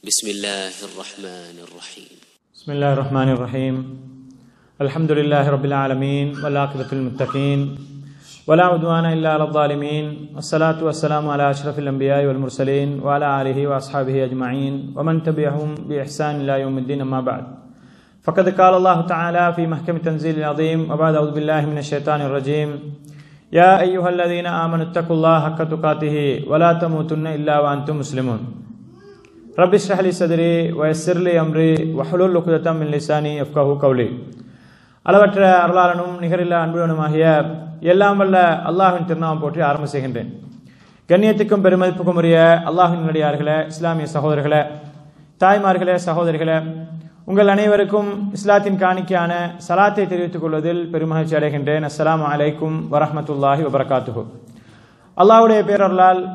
بسم الله الرحمن الرحيم بسم الله الرحمن الرحيم الحمد لله رب العالمين والعاقبة للمتقين ولا عدوان إلا على الظالمين والصلاة والسلام على أشرف الأنبياء والمرسلين وعلى آله وأصحابه أجمعين ومن تبعهم بإحسان إلى يوم الدين أما بعد فقد قال الله تعالى في محكم تنزيل العظيم وبعد أعوذ بالله من الشيطان الرجيم يا أيها الذين آمنوا اتقوا الله حق تقاته ولا تموتن إلا وأنتم مسلمون ரப்பி ஷ்ரஹலி சதுரி வயசிர்லி அம்ரி வஹலுல் உக்குதத்தம் மின் லிசானி எஃப்கஹு கௌலி அளவற்ற அருளாளனும் நிகரில்லா அன்புடனுமாகிய எல்லாம் வல்ல அல்லாஹின் திருநாமம் போற்றி ஆரம்ப செய்கின்றேன் கண்ணியத்துக்கும் பெருமதிப்புக்கும் உரிய அல்லாஹின் நடிகார்களே இஸ்லாமிய சகோதரர்களே தாய்மார்களே சகோதரிகளே உங்கள் அனைவருக்கும் இஸ்லாத்தின் காணிக்கையான சலாத்தை தெரிவித்துக் கொள்வதில் பெருமகிழ்ச்சி அடைகின்றேன் அஸ்ஸலாமு அலைக்கும் வரஹ்மத்துல்லாஹி வபரகாத்துஹு அல்லாஹ்வுடைய பேரருளால்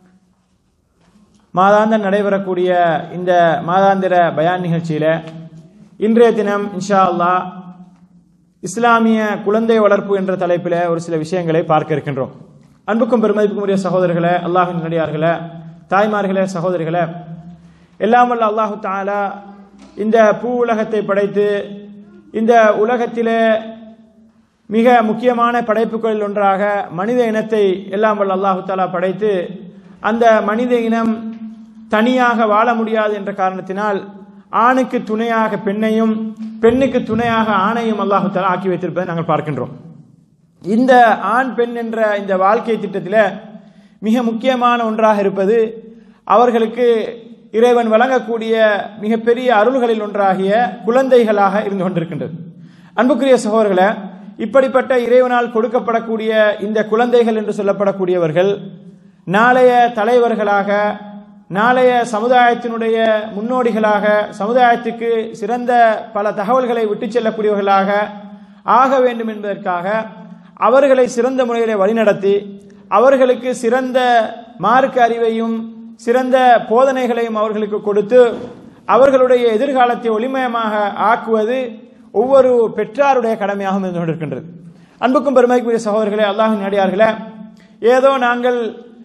மாதாந்தம் நடைபெறக்கூடிய இந்த மாதாந்திர பயான் நிகழ்ச்சியில இன்றைய தினம் இன்ஷா அல்லாஹ் இஸ்லாமிய குழந்தை வளர்ப்பு என்ற தலைப்பில் ஒரு சில விஷயங்களை பார்க்க இருக்கின்றோம் அன்புக்கும் பெருமதிப்புக்கும் உரிய சகோதரர்களே அல்லாஹின் நடிகார்களே தாய்மார்களே சகோதரிகளே எல்லாம் வல்ல அல்லாஹு தாலா இந்த பூ உலகத்தை படைத்து இந்த உலகத்திலே மிக முக்கியமான படைப்புகளில் ஒன்றாக மனித இனத்தை எல்லாம் வல்ல அல்லாஹு தாலா படைத்து அந்த மனித இனம் தனியாக வாழ முடியாது என்ற காரணத்தினால் ஆணுக்கு துணையாக பெண்ணையும் பெண்ணுக்கு துணையாக ஆணையும் அல்லாஹு தாலா ஆக்கி வைத்திருப்பதை நாங்கள் பார்க்கின்றோம் இந்த ஆண் பெண் என்ற இந்த வாழ்க்கை திட்டத்தில் மிக முக்கியமான ஒன்றாக இருப்பது அவர்களுக்கு இறைவன் வழங்கக்கூடிய மிகப்பெரிய அருள்களில் ஒன்றாகிய குழந்தைகளாக இருந்து கொண்டிருக்கின்றது அன்புக்குரிய சகோதரர்களை இப்படிப்பட்ட இறைவனால் கொடுக்கப்படக்கூடிய இந்த குழந்தைகள் என்று சொல்லப்படக்கூடியவர்கள் நாளைய தலைவர்களாக நாளைய சமுதாயத்தினுடைய முன்னோடிகளாக சமுதாயத்துக்கு சிறந்த பல தகவல்களை விட்டு செல்லக்கூடியவர்களாக ஆக வேண்டும் என்பதற்காக அவர்களை சிறந்த முறையிலே வழிநடத்தி அவர்களுக்கு சிறந்த மார்க்க அறிவையும் சிறந்த போதனைகளையும் அவர்களுக்கு கொடுத்து அவர்களுடைய எதிர்காலத்தை ஒளிமயமாக ஆக்குவது ஒவ்வொரு பெற்றாருடைய கடமையாகவும் இருந்து கொண்டிருக்கின்றது அன்புக்கும் பெருமைக்குரிய சகோதரர்களே அல்லாஹின் அடியார்களே ஏதோ நாங்கள்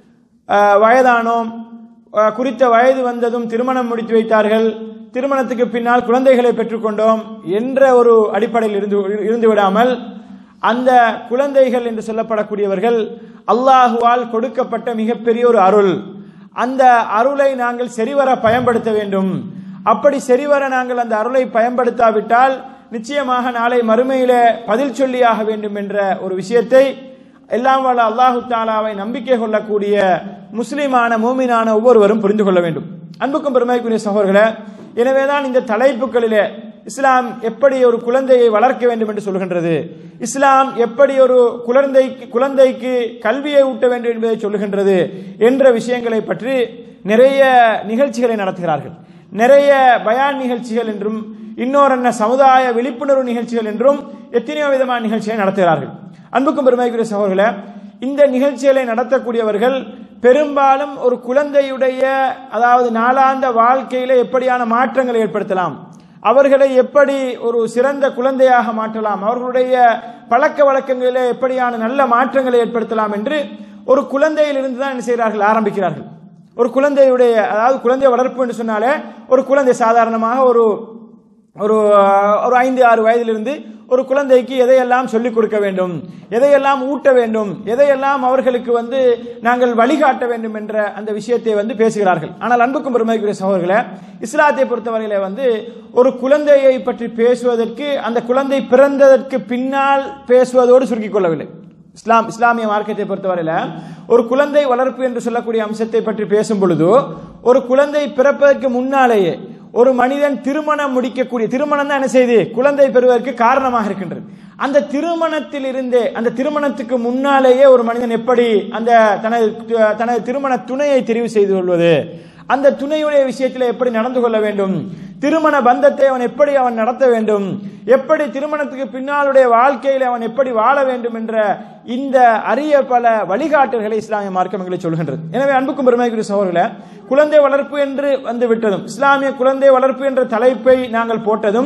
வயதானோம் குறித்த வயது வந்ததும் திருமணம் முடித்து வைத்தார்கள் திருமணத்துக்கு பின்னால் குழந்தைகளை பெற்றுக்கொண்டோம் என்ற ஒரு அடிப்படையில் இருந்து இருந்து விடாமல் அந்த குழந்தைகள் என்று சொல்லப்படக்கூடியவர்கள் அல்லாஹுவால் கொடுக்கப்பட்ட மிகப்பெரிய ஒரு அருள் அந்த அருளை நாங்கள் சரிவர பயன்படுத்த வேண்டும் அப்படி சரிவர நாங்கள் அந்த அருளை பயன்படுத்தாவிட்டால் நிச்சயமாக நாளை மறுமையில பதில் சொல்லியாக வேண்டும் என்ற ஒரு விஷயத்தை எல்லாம் வல்ல அல்லாஹு தாலாவை நம்பிக்கை கொள்ளக்கூடிய முஸ்லிமான மூமினான ஒவ்வொருவரும் புரிந்து கொள்ள வேண்டும் அன்புக்கும் பெருமைக்குரிய சகோதரர்களே எனவேதான் இந்த தலைப்புகளிலே இஸ்லாம் எப்படி ஒரு குழந்தையை வளர்க்க வேண்டும் என்று சொல்கின்றது இஸ்லாம் எப்படி ஒரு குழந்தைக்கு குழந்தைக்கு கல்வியை ஊட்ட வேண்டும் என்பதை சொல்லுகின்றது என்ற விஷயங்களை பற்றி நிறைய நிகழ்ச்சிகளை நடத்துகிறார்கள் நிறைய பயான் நிகழ்ச்சிகள் என்றும் இன்னொரு சமுதாய விழிப்புணர்வு நிகழ்ச்சிகள் என்றும் எத்தனையோ விதமான நிகழ்ச்சிகளை நடத்துகிறார்கள் அன்புக்கும் பெருமைக்குரிய சகோதரர்களே இந்த நிகழ்ச்சிகளை நடத்தக்கூடியவர்கள் பெரும்பாலும் ஒரு குழந்தையுடைய அதாவது நாளாந்த வாழ்க்கையில எப்படியான மாற்றங்களை ஏற்படுத்தலாம் அவர்களை எப்படி ஒரு சிறந்த குழந்தையாக மாற்றலாம் அவர்களுடைய பழக்க வழக்கங்களிலே எப்படியான நல்ல மாற்றங்களை ஏற்படுத்தலாம் என்று ஒரு குழந்தையிலிருந்து தான் என்ன செய்கிறார்கள் ஆரம்பிக்கிறார்கள் ஒரு குழந்தையுடைய அதாவது குழந்தை வளர்ப்பு என்று சொன்னாலே ஒரு குழந்தை சாதாரணமாக ஒரு ஒரு ஒரு ஐந்து ஆறு வயதிலிருந்து ஒரு குழந்தைக்கு எதையெல்லாம் சொல்லிக் கொடுக்க வேண்டும் எதையெல்லாம் ஊட்ட வேண்டும் எதையெல்லாம் அவர்களுக்கு வந்து நாங்கள் வழிகாட்ட வேண்டும் என்ற அந்த விஷயத்தை வந்து பேசுகிறார்கள் ஆனால் அன்புக்கும் பெருமைக்குரிய சகோதரர்களே இஸ்லாத்தை பொறுத்தவரையில வந்து ஒரு குழந்தையை பற்றி பேசுவதற்கு அந்த குழந்தை பிறந்ததற்கு பின்னால் பேசுவதோடு சுருக்கிக் கொள்ளவில்லை இஸ்லாம் இஸ்லாமிய மார்க்கத்தை பொறுத்தவரையில ஒரு குழந்தை வளர்ப்பு என்று சொல்லக்கூடிய அம்சத்தை பற்றி பேசும் பொழுது ஒரு குழந்தை பிறப்பதற்கு முன்னாலேயே ஒரு மனிதன் திருமணம் முடிக்கக்கூடிய திருமணம் தான் என்ன செய்து குழந்தை பெறுவதற்கு காரணமாக இருக்கின்றது அந்த திருமணத்தில் இருந்தே அந்த திருமணத்துக்கு முன்னாலேயே ஒரு மனிதன் எப்படி அந்த தனது தனது திருமண துணையை தெரிவு செய்து கொள்வது அந்த துணையுடைய விஷயத்தில் எப்படி நடந்து கொள்ள வேண்டும் திருமண பந்தத்தை அவன் எப்படி அவன் நடத்த வேண்டும் எப்படி திருமணத்துக்கு பின்னாலுடைய வாழ்க்கையில் அவன் எப்படி வாழ வேண்டும் என்ற இந்த அரிய பல வழிகாட்டல்களை இஸ்லாமிய மார்க்கம் எங்களை சொல்கின்றது எனவே அன்புக்கும் பெருமைக்குரிய சகோதரர்களே குழந்தை வளர்ப்பு என்று வந்து விட்டதும் இஸ்லாமிய குழந்தை வளர்ப்பு என்ற தலைப்பை நாங்கள் போட்டதும்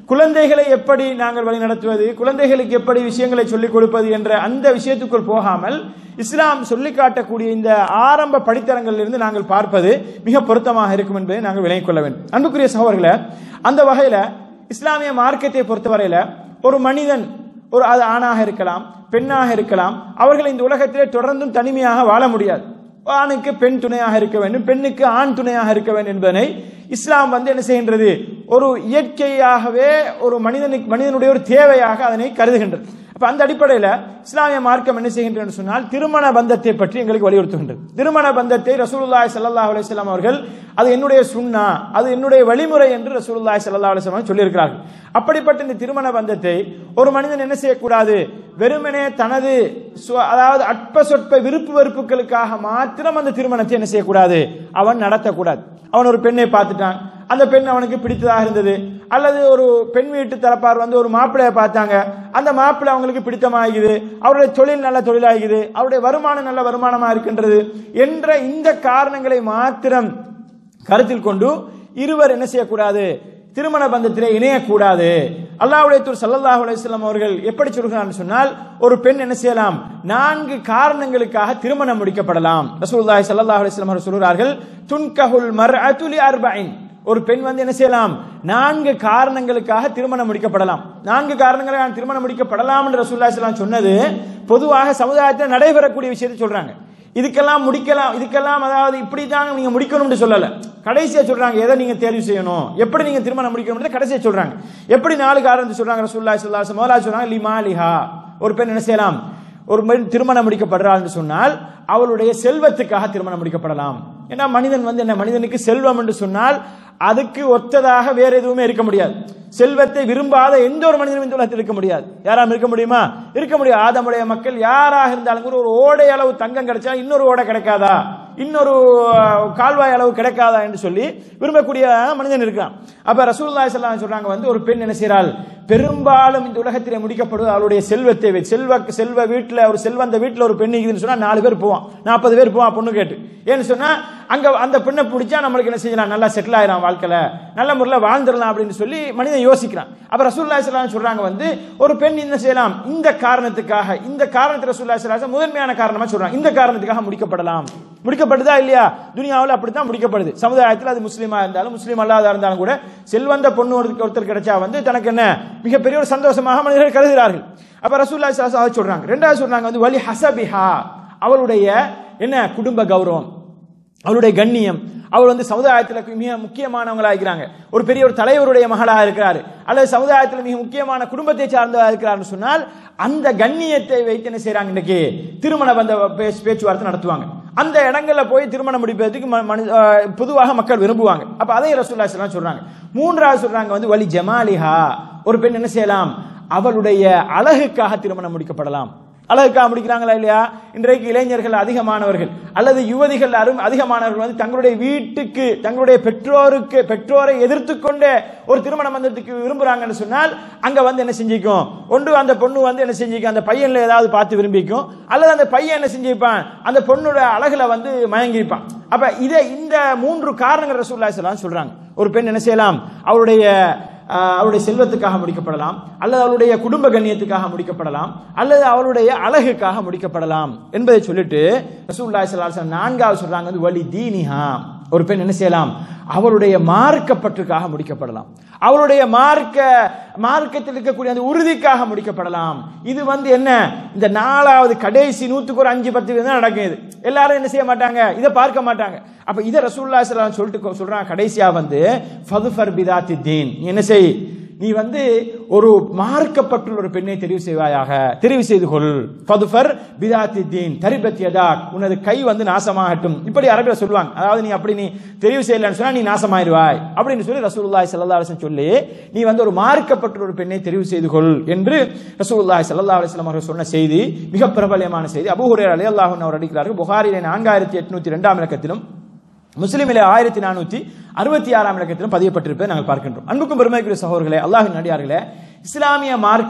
குழந்தைகளை எப்படி நாங்கள் வழி நடத்துவது குழந்தைகளுக்கு எப்படி விஷயங்களை சொல்லிக் கொடுப்பது என்ற அந்த விஷயத்துக்குள் போகாமல் இஸ்லாம் சொல்லி காட்டக்கூடிய இந்த ஆரம்ப படித்தரங்களிலிருந்து நாங்கள் பார்ப்பது மிக பொருத்தமாக இருக்கும் என்பதை நாங்கள் விளங்கிக் கொள்ள வேண்டும் அன்புக்குரிய சகோதரர்களே அந்த வகையில இஸ்லாமிய மார்க்கத்தை பொறுத்தவரையில ஒரு மனிதன் ஒரு அது ஆணாக இருக்கலாம் பெண்ணாக இருக்கலாம் அவர்கள் இந்த உலகத்திலே தொடர்ந்தும் தனிமையாக வாழ முடியாது ஆணுக்கு பெண் துணையாக இருக்க வேண்டும் பெண்ணுக்கு ஆண் துணையாக இருக்க வேண்டும் என்பதனை இஸ்லாம் வந்து என்ன செய்கின்றது ஒரு இயற்கையாகவே ஒரு மனிதனுக்கு மனிதனுடைய ஒரு தேவையாக அதனை கருதுகின்றது அப்ப அந்த அடிப்படையில் இஸ்லாமிய மார்க்கம் என்ன செய்கின்றது என்று சொன்னால் திருமண பந்தத்தை பற்றி எங்களுக்கு வலியுறுத்துகின்றது திருமண பந்தத்தை ரசூலுல்லாஹி ஸல்லல்லாஹு அலைஹி வஸல்லம் அவர்கள் அது என்னுடைய சுன்னா அது என்னுடைய வழிமுறை என்று ரசூலுல்லாஹி ஸல்லல்லாஹு அலைஹி வஸல்லம் சொல்லியிருக்கிறார்கள் அப்படிப்பட்ட இந்த திருமண பந்தத்தை ஒரு மனிதன் என்ன செய்யக்கூடாது வெறுமனே தனது சு- அதாவது அற்ப சொற்ப விருப்பு வெறுப்புகளுக்காக மாத்திரம் அந்த திருமணத்தை என்ன செய்யக்கூடாது அவன் நடத்தக்கூடாது அவன் ஒரு பெண்ணை பார்த்துட்டான் அந்த பெண் அவனுக்கு பிடித்ததாக இருந்தது அல்லது ஒரு பெண் வீட்டு தரப்பார் வந்து ஒரு மாப்பிள்ளையை பார்த்தாங்க அந்த மாப்பிள்ளை அவங்களுக்கு பிடித்தமாகுது அவருடைய தொழில் நல்ல தொழிலாகுது அவருடைய வருமானம் நல்ல வருமானமா இருக்கின்றது என்ற இந்த காரணங்களை மாத்திரம் கருத்தில் கொண்டு இருவர் என்ன செய்யக்கூடாது திருமண பந்தத்திலே இணையக்கூடாது அல்லாஹ்வுடைய தூர் ஸல்லல்லாஹு அலைஹி வஸல்லம் அவர்கள் எப்படி சொல்கிறான்னு சொன்னால் ஒரு பெண் என்ன செய்யலாம் நான்கு காரணங்களுக்காக திருமணம் முடிக்கப்படலாம் ரசூலுல்லாஹி ஸல்லல்லாஹு அலைஹி வஸல்லம் அவர்கள் சொல்கிறார்கள் துன்கஹுல் மர்அத்து லி அர்பஇன் ஒரு பெண் வந்து என்ன செய்யலாம் நான்கு காரணங்களுக்காக திருமணம் முடிக்கப்படலாம் நான்கு காரணங்களுக்காக திருமணம் முடிக்கப்படலாம் என்று ரசூலுல்லாஹி ஸல்லல்லாஹு அலைஹி வஸல்லம் சொன்னது பொதுவாக சமுதாயத்தில் நடைபெறக்கூடிய விஷயத்தை சொல்றாங்க இதுக்கெல்லாம் முடிக்கலாம் இதுக்கெல்லாம் அதாவது இப்படி தாங்க நீங்க முடிக்கணும்னு சொல்லல கடைசியா சொல்றாங்க எதை நீங்க தேர்வு செய்யணும் எப்படி நீங்க திருமணம் முடிக்கணும் கடைசியா சொல்றாங்க எப்படி நாலு காரணத்தை சொல்றாங்க ரசூலுல்லாஹி ஸல்லல்லாஹு அலைஹி வஸல்லம் முதலாவது சொல்றாங்க லிமா லிஹா ஒரு பெண் என்ன செய்யலாம் ஒரு பெண் திருமணம் முடிக்கப்படுறாள் என்று சொன்னால் அவளுடைய செல்வத்துக்காக திருமணம் முடிக்கப்படலாம் ஏன்னா மனிதன் வந்து என்ன மனிதனுக்கு செல்வம் என்று சொன்னால் அதுக்கு ஒத்ததாக வேற எதுவுமே இருக்க முடியாது செல்வத்தை விரும்பாத எந்த ஒரு மனிதனும் இந்த உலகத்தில் இருக்க முடியாது யாராம் இருக்க முடியுமா இருக்க முடியாது ஆதமுடைய மக்கள் யாராக இருந்தாலும் கூட ஒரு ஓடை அளவு தங்கம் கிடைச்சா இன்னொரு ஓடை கிடைக்காதா இன்னொரு அஹ், கால்வாய் அளவு கிடைக்காதா என்று சொல்லி விரும்பக்கூடிய மனிதன் இருக்கான் அப்ப ரசூலுல்லாஹி ஸல்லல்லாஹு அலைஹி சொல்றாங்க வந்து ஒரு பெண் என்ன செய்றாள் பெரும்பாலும் இந்த உலகத்திலே முடிக்கப்படுவது அவளுடைய செல்வத்தை வச்சு செல்வ செல்வ வீட்டுல ஒரு செல்வந்த வீட்டுல ஒரு பெண் இருக்குதுன்னு சொன்னா நாலு பேர் போவான் நாற்பது பேர் போவான் பொண்ணு கேட்டு ஏன்னு சொன்னா அங்க அந்த பெண்ணை பிடிச்சா நம்மளுக்கு என்ன செய்யலாம் நல்லா செட்டில் ஆயிரம் வாழ்க்கையில நல்ல முறையில் வாழ்ந்துடலாம் அப்படின்னு சொல்லி மனிதன் யோசிக்கிறான் அப்ப ரசூல்லா ஸல்லல்லாஹு சொல்றாங்க வந்து ஒரு பெண் என்ன செய்யலாம் இந்த காரணத்துக்காக இந்த காரணத்தை ரசூல்லா ஸல்லல்லாஹு முதன்மையான காரணமா சொல்றாங்க இந்த காரணத்துக்காக முடிக்கப்படலாம் முடிக்கப்படுதா இல்லையா துனியாவில் அப்படித்தான் முடிக்கப்படுது சமுதாயத்தில் அது முஸ்லீமா இருந்தாலும் முஸ்லீம் அல்லாதா இருந்தாலும் கூட செல்வந்த பொண்ணு ஒருத்தருக்கு ஒருத்தர் கிடைச்சா வந்து தனக்கு என்ன மிகப்பெரிய ஒரு சந்தோஷமாக மனிதர்கள் கருதுகிறார்கள் அப்ப ரசூல்லா ஸல்லல்லாஹு அலைஹி வஸல்லம் சொல்றாங்க ரெண்டாவது சொல்றாங்க வந்து வலி ஹசபிஹா அவளுடைய என்ன குடும்ப கௌரவம் அவளுடைய கண்ணியம் அவள் வந்து சமுதாயத்தில் மிக முக்கியமானவங்களா இருக்கிறாங்க ஒரு பெரிய ஒரு தலைவருடைய மகளாக இருக்கிறாரு அல்லது சமுதாயத்தில் மிக முக்கியமான குடும்பத்தை சார்ந்தவா இருக்கிறார்னு சொன்னால் அந்த கண்ணியத்தை வைத்து என்ன செய்றாங்க இன்னைக்கு திருமண பந்த பேச்சு பேச்சுவார்த்தை நடத்துவாங்க அந்த இடங்கள்ல போய் திருமணம் முடிப்பதற்கு ம- மனி- அஹ் பொதுவாக மக்கள் விரும்புவாங்க அப்ப அதையும் ரசூல்லா ஸல்லல்லாஹு சொல்றாங்க மூன்றாவது சொல்றாங்க வந்து வலி ஜமாலிஹா ஒரு பெண் என்ன செய்யலாம் அவளுடைய அழகுக்காக திருமணம் முடிக்கப்படலாம் அழகுக்காக முடிக்கிறாங்களா இல்லையா இன்றைக்கு இளைஞர்கள் அதிகமானவர்கள் அல்லது யுவதிகள் அரும் அதிகமானவர்கள் வந்து தங்களுடைய வீட்டுக்கு தங்களுடைய பெற்றோருக்கு பெற்றோரை எதிர்த்து கொண்டே ஒரு திருமண பந்தத்துக்கு விரும்புறாங்கன்னு சொன்னால் அங்க வந்து என்ன செஞ்சிக்கும் ஒன்று அந்த பொண்ணு வந்து என்ன செஞ்சிக்கும் அந்த பையன்ல ஏதாவது பார்த்து விரும்பிக்கும் அல்லது அந்த பையன் என்ன செஞ்சிருப்பான் அந்த பொண்ணோட அழகுல வந்து மயங்கியிருப்பான் அப்ப இதை இந்த மூன்று காரணங்கள் ரசூலுல்லாஹி ஸல்லல்லாஹு அலைஹி சொல்றாங்க ஒரு பெண் என்ன செய்யலாம் அவருடைய ஆஹ் அவருடைய செல்வத்துக்காக முடிக்கப்படலாம் அல்லது அவளுடைய குடும்ப கண்ணியத்துக்காக முடிக்கப்படலாம் அல்லது அவளுடைய அழகுக்காக முடிக்கப்படலாம் என்பதை சொல்லிட்டு ரசூலுல்லாஹி ஸல்லல்லாஹு அலைஹி வஸல்லம் நான்காவது சொல்றாங்க வந்து வலி தீனிஹா ஒரு பெண் என்ன செய்யலாம் அவளுடைய மார்க்கப்பற்றுக்காக முடிக்கப்படலாம் அவளுடைய மார்க்க மார்க்கத்தில் இருக்கக்கூடிய அந்த உறுதிக்காக முடிக்கப்படலாம் இது வந்து என்ன இந்த நாலாவது கடைசி நூத்துக்கு ஒரு அஞ்சு பத்து தான் நடக்கும் இது எல்லாரும் என்ன செய்ய மாட்டாங்க இதை பார்க்க மாட்டாங்க அப்ப இதை ரசூல்லா ஸல்லல்லாஹு சொல்லிட்டு சொல்றாங்க கடைசியா வந்து ஃபதுஃபர் பிதாத்தி தீன் நீ என்ன செய் நீ வந்து ஒரு மார்க்கப்பட்டுள்ள ஒரு பெண்ணை தெரிவு செய்வாயாக தெரிவு செய்து கொள் ஃபதுஃபர் பிதாத்தி தீன் தரிபத் யதாக் உனது கை வந்து நாசமாகட்டும் இப்படி அரபில சொல்லுவாங்க அதாவது நீ அப்படி நீ தெரிவு செய்யலன்னு சொன்னா நீ நாசமாயிருவாய் அப்படின்னு சொல்லி ரசூலுல்லாஹி ஸல்லல்லாஹு அலைஹி வஸல்லம் சொல்லி நீ வந்து ஒரு மார்க்கப்பட்டுள்ள ஒரு பெண்ணை தெரிவு செய்து கொள் என்று ரசூலுல்லாஹி ஸல்லல்லாஹு அலைஹி வஸல்லம் அவர்கள் சொன்ன செய்தி மிக பிரபலமான செய்தி அபூ ஹுரைரா ரலியல்லாஹு அன்ஹு அவர் அடிக்கிறார்கள் புகாரிலே நான்காயிரத்தி எட்நூத்தி ரெண்டாம் இலக்கத்திலும் முஸ்லிமிலே ஆயிரத்தி நானூத்தி அறுபத்தி ஆறாம் இலக்கத்திலும் பதியப்பட்டிருப்பதை நாங்கள் பார்க்கின்றோம் அன்புக்கும் பெருமைக்குரிய சகோதரர்களே அல்லாஹின் நடிகார்களே இஸ்லாமிய மார்க்கம்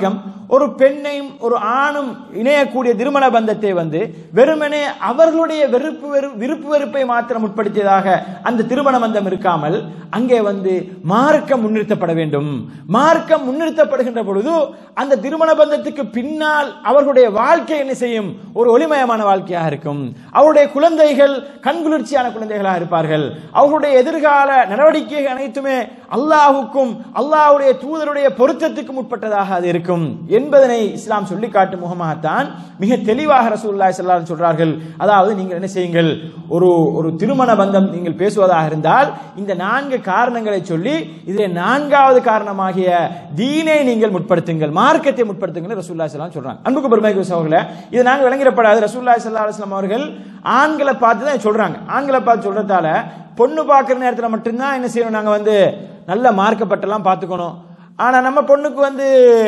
ஒரு பெண்ணையும் ஒரு ஆணும் இணையக்கூடிய திருமண பந்தத்தை வந்து வெறுமனே அவர்களுடைய வெறுப்பு வெறு விருப்பு வெறுப்பை மாத்திரம் உட்படுத்தியதாக அந்த திருமண பந்தம் இருக்காமல் அங்கே வந்து மார்க்கம் முன்னிறுத்தப்பட வேண்டும் மார்க்கம் முன்னிறுத்தப்படுகின்ற பொழுது அந்த திருமண பந்தத்துக்கு பின்னால் அவர்களுடைய வாழ்க்கை என்ன செய்யும் ஒரு ஒளிமயமான வாழ்க்கையாக இருக்கும் அவருடைய குழந்தைகள் கண்குளிர்ச்சியான குழந்தைகளாக இருப்பார்கள் அவர்களுடைய எதிர்கால நடவடிக்கைகள் அனைத்துமே அல்லாஹுக்கும் அல்லாஹ்வுடைய தூதருடைய பொருத்தத்துக்கும் உட்பட்டதாக அது இருக்கும் என்பதனை இஸ்லாம் சொல்லி காட்டும் முகமாகத்தான் மிக தெளிவாக ரசூலுல்லாஹி ஸல்லல்லாஹு அலைஹி சொல்றார்கள் அதாவது நீங்கள் என்ன செய்யுங்கள் ஒரு ஒரு திருமண பந்தம் நீங்கள் பேசுவதாக இருந்தால் இந்த நான்கு காரணங்களை சொல்லி இதில் நான்காவது காரணமாகிய தீனை நீங்கள் முற்படுத்துங்கள் மார்க்கத்தை முற்படுத்துங்கள் ரசூலுல்லாஹி ஸல்லல்லாஹு அலைஹி சொல்றாங்க அன்புக்கு பெருமைக்கு சகோதரர்களே இது நாங்கள் விளங்கிடப்படாது ரசூலுல்லாஹி ஸல்லல்லாஹு அலைஹி வஸல்லம் அவர்கள் ஆண்களை பார்த்து தான் சொல்றாங்க ஆண்களை பார்த்து சொல்றதால பொண்ணு பார்க்குற நேரத்தில் மட்டும்தான் என்ன செய்யணும் நாங்கள் வந்து நல்ல மார்க்கப்பட்டெல்லாம் பார்த்துக்கணும் ஆனா நம்ம பொண்ணுக்கு வந்து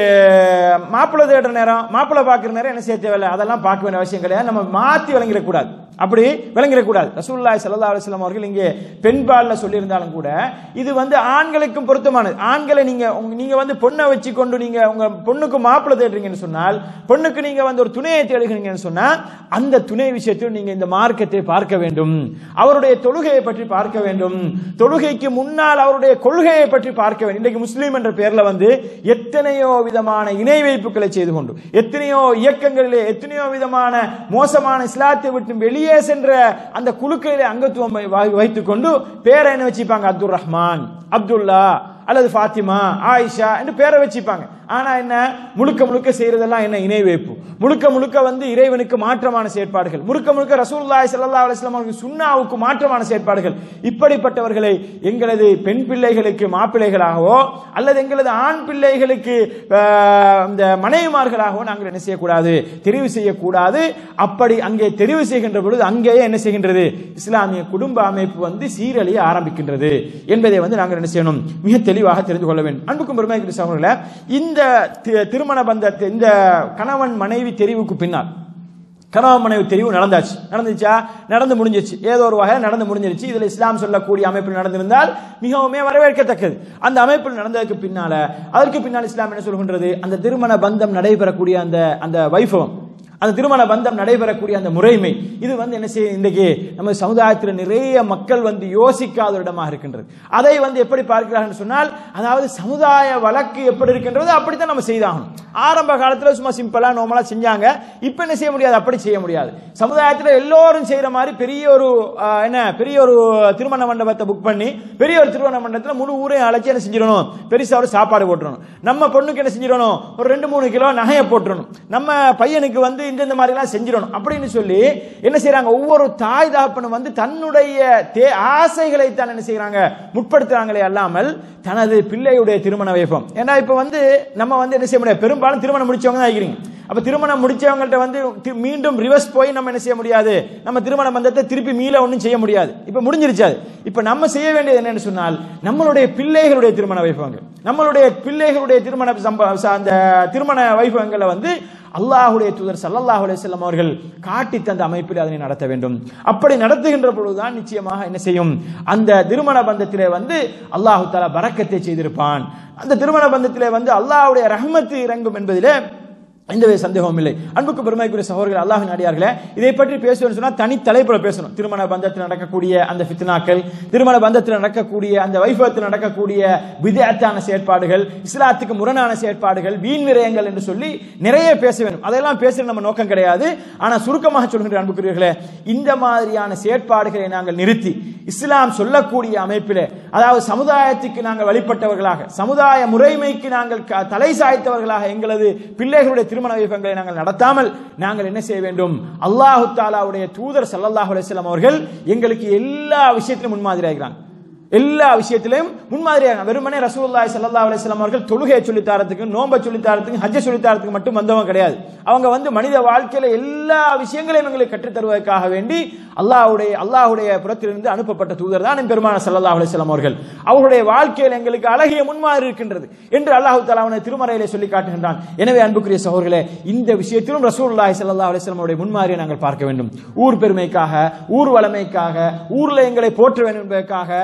மாப்பிள்ளை தேடுற நேரம் மாப்பிள்ளை பார்க்குற நேரம் என்ன செய்ய தேவையில்லை அதெல்லாம் பார்க்க வேண்டிய அவசியம் கிடையாது நம்ம மாற்றி விளங்கிடக்கூடாது அப்படி விளங்கிடக்கூடாது ரசூல்லாய் சல்லா அலுவலாம் அவர்கள் இங்கே பெண்பாலில் சொல்லியிருந்தாலும் கூட இது வந்து ஆண்களுக்கும் பொருத்தமானது ஆண்களை நீங்க உங்க- நீங்க வந்து பொண்ணை வச்சு கொண்டு நீங்க உங்க பொண்ணுக்கு மாப்பிள்ளை தேடுறீங்கன்னு சொன்னால் பொண்ணுக்கு நீங்க வந்து ஒரு துணையை தேடுகிறீங்கன்னு சொன்னா அந்த துணை விஷயத்தில் நீங்க இந்த மார்க்கத்தை பார்க்க வேண்டும் அவருடைய தொழுகையை பற்றி பார்க்க வேண்டும் தொழுகைக்கு முன்னால் அவருடைய கொள்கையை பற்றி பார்க்க வேண்டும் இன்றைக்கு முஸ்லீம் என்ற பெயர்ல வந்து எத்தனையோ விதமான இணை வைப்புகளை செய்து கொண்டு எத்தனையோ இயக்கங்களிலே எத்தனையோ விதமான மோசமான இஸ்லாத்தை விட்டு வெளியே சென்ற அந்த குழுக்களிலே அங்கத்துவம் வை- வைத்துக் கொண்டு பேரை என்ன வச்சுப்பாங்க அப்துல் ரஹ்மான் அப்துல்லா அல்லது ஃபாத்திமா ஆயிஷா என்று பேரை வச்சுப்பாங்க ஆனா என்ன முழுக்க முழுக்க செய்யறதெல்லாம் என்ன இணை வைப்பு முழுக்க முழுக்க வந்து இறைவனுக்கு மாற்றமான செயற்பாடுகள் முழுக்க முழுக்க ரசூலுல்லாஹி ஸல்லல்லாஹு அலைஹி வஸல்லம் அவர்கள் சுன்னாவுக்கு மாற்றமான செயற்பாடுகள் இப்படிப்பட்டவர்களை எங்களது பெண் பிள்ளைகளுக்கு மாப்பிள்ளைகளாகவோ அல்லது எங்களது ஆண் பிள்ளைகளுக்கு ஆஹ், இந்த மனைவிமார்களாகவோ நாங்கள் என்ன செய்யக்கூடாது தெரிவு செய்யக்கூடாது அப்படி அங்கே தெரிவு செய்கின்ற பொழுது அங்கேயே என்ன செய்கின்றது இஸ்லாமிய குடும்ப அமைப்பு வந்து சீரழிய ஆரம்பிக்கின்றது என்பதை வந்து நாங்கள் என்ன செய்யணும் மிக தெளிவாக தெரிந்து கொள்ள வேண்டும் அன்புக்கும் பெருமை அவர்களே இந்த தி- திருமண பந்தத்தை இந்த கணவன் மனைவி தெரிவுக்கு பின்னால் கணவன் மனைவி தெரிவு நடந்தாச்சு நடந்துச்சா நடந்து முடிஞ்சிருச்சு ஏதோ ஒரு வகையில் நடந்து முடிஞ்சிருச்சு இதுல இஸ்லாம் சொல்லக்கூடிய அமைப்பில் நடந்திருந்தால் மிகவுமே வரவேற்கத்தக்கது அந்த அமைப்பில் நடந்ததுக்கு பின்னால அதற்கு பின்னால் இஸ்லாம் என்ன சொல்கின்றது அந்த திருமண பந்தம் நடைபெறக்கூடிய அந்த அந்த வைபவம் அந்த திருமண பந்தம் நடைபெறக்கூடிய அந்த முறைமை இது வந்து என்ன செய்ய இன்றைக்கு நம்ம சமுதாயத்தில் நிறைய மக்கள் வந்து யோசிக்காத ஒரு இடமாக இருக்கின்றது அதை வந்து எப்படி பார்க்கிறார்கள் சொன்னால் அதாவது சமுதாய வழக்கு எப்படி இருக்கின்றது அப்படித்தான் நம்ம செய்தாகணும் ஆரம்ப காலத்தில் சும்மா சிம்பிளா நார்மலா செஞ்சாங்க இப்போ என்ன செய்ய முடியாது அப்படி செய்ய முடியாது சமுதாயத்தில் எல்லோரும் செய்யற மாதிரி பெரிய ஒரு ஆஹ், என்ன பெரிய ஒரு திருமண மண்டபத்தை புக் பண்ணி பெரிய ஒரு திருமண மண்டபத்தில் முழு ஊரையும் அழைச்சி என்ன செஞ்சிடணும் பெருசா ஒரு சாப்பாடு போட்டுறணும் நம்ம பொண்ணுக்கு என்ன செஞ்சிடணும் ஒரு ரெண்டு மூணு கிலோ நகையை போட்டுறணும் நம்ம பையனுக்கு வந்து இந்த இந்த மாதிரி எல்லாம் செஞ்சிடணும் அப்படின்னு சொல்லி என்ன செய்றாங்க ஒவ்வொரு தாய் தாப்பனும் வந்து தன்னுடைய தே ஆசைகளை தான் என்ன செய்றாங்க முற்படுத்துறாங்களே அல்லாமல் தனது பிள்ளையுடைய திருமண வைபம் ஏன்னா இப்ப வந்து நம்ம வந்து என்ன செய்ய முடியாது பெரும்பாலும் திருமணம் முடிச்சவங்க தான் ஆகிறீங்க அப்ப திருமணம் முடிச்சவங்கள்ட்ட வந்து தி- மீண்டும் ரிவர்ஸ் போய் நம்ம என்ன செய்ய முடியாது நம்ம திருமண பந்தத்தை திருப்பி மீள ஒன்றும் செய்ய முடியாது இப்ப முடிஞ்சிருச்சு அது இப்ப நம்ம செய்ய வேண்டியது என்னன்னு சொன்னால் நம்மளுடைய பிள்ளைகளுடைய திருமண வைபவங்கள் நம்மளுடைய பிள்ளைகளுடைய திருமண சம்ப- ச- அந்த திருமண வைபவங்களை வந்து அல்லாஹுடைய தூதர் சல்லல்லாஹு அலைஹி வஸல்லம் அவர்கள் காட்டி தந்த அமைப்பில் அதனை நடத்த வேண்டும் அப்படி நடத்துகின்ற பொழுதுதான் நிச்சயமாக என்ன செய்யும் அந்த திருமண பந்தத்திலே வந்து அல்லாஹு தஆலா பரக்கத்தை செய்திருப்பான் அந்த திருமண பந்தத்திலே வந்து அல்லாஹ்வுடைய ரஹ்மத்து இறங்கும் என்பதிலே எந்தவித சந்தேகமும் இல்லை அன்புக்கு பெருமைக்குரிய சகோதரர்கள் அல்லாஹின் அடியார்களே இதை பற்றி பேசுவேன்னு சொன்னா தனி தலைப்புல பேசணும் திருமண பந்தத்தில் நடக்கக்கூடிய அந்த ஃபித்னாக்கள் திருமண பந்தத்தில் நடக்கக்கூடிய அந்த வைபவத்தில் நடக்கக்கூடிய விதத்தான செயற்பாடுகள் இஸ்லாத்துக்கு முரணான செயற்பாடுகள் வீண் விரயங்கள் என்று சொல்லி நிறைய பேச வேண்டும் அதெல்லாம் பேசுற நம்ம நோக்கம் கிடையாது ஆனா சுருக்கமாக சொல்கின்ற அன்புக்குரியவர்களே இந்த மாதிரியான செயற்பாடுகளை நாங்கள் நிறுத்தி இஸ்லாம் சொல்லக்கூடிய அமைப்பிலே அதாவது சமுதாயத்துக்கு நாங்கள் வழிபட்டவர்களாக சமுதாய முறைமைக்கு நாங்கள் க- தலை சாய்த்தவர்களாக எங்களது பிள்ளைகளுடைய திருமண வைபவங்களை நாங்கள் நடத்தாமல் நாங்கள் என்ன செய்ய வேண்டும் அல்லாஹு தாலாவுடைய தூதர் ஸல்லல்லாஹு அலைஹி வஸல்லம் அவர்கள் எங்களுக்கு எல்லா விஷயத்திலும் முன்மாதிரியாகிறாங்க எல்லா விஷயத்திலும் முன்மாதிரியாக வெறுமனே ரசூலுல்லாஹி ஸல்லல்லாஹு அலைஹி வஸல்லம் அவர்கள் தொழுகையை சொல்லித் தரத்துக்கு நோன்பை சொல்லித் தரத்துக்கு ஹஜ்ஜை சொல்லித் தரத்துக்கு மட்டும் வந்தவங்க கிடையாது அவங்க வந்து மனித வாழ்க்கையில எல்லா விஷயங்களையும் எங்களுக்கு கற்றுத் தருவதற்காக வேண்டி அல்லாஹ்வுடைய அல்லாஹ்வுடைய புறத்திலிருந்து அனுப்பப்பட்ட தூதர் தான் பெருமான ஸல்லல்லாஹு அலைஹி வஸல்லம் அவர்கள் அவருடைய வாழ்க்கையில் எங்களுக்கு அழகிய முன்மாதிரி இருக்கின்றது என்று அல்லாஹ் தஆலா அவனை திருமறையிலே சொல்லி காட்டுகின்றான் எனவே அன்புக்குரிய சகோதரர்களே இந்த விஷயத்திலும் ரசூலுல்லாஹி ஸல்லல்லாஹு அலைஹி வஸல்லம் அவருடைய முன்மாதிரியை நாங்கள் பார்க்க வேண்டும் ஊர் பெருமைக்காக ஊர் வளமைக்காக ஊர்ல எங்களை போற்ற வேண்டும் என்பதற்காக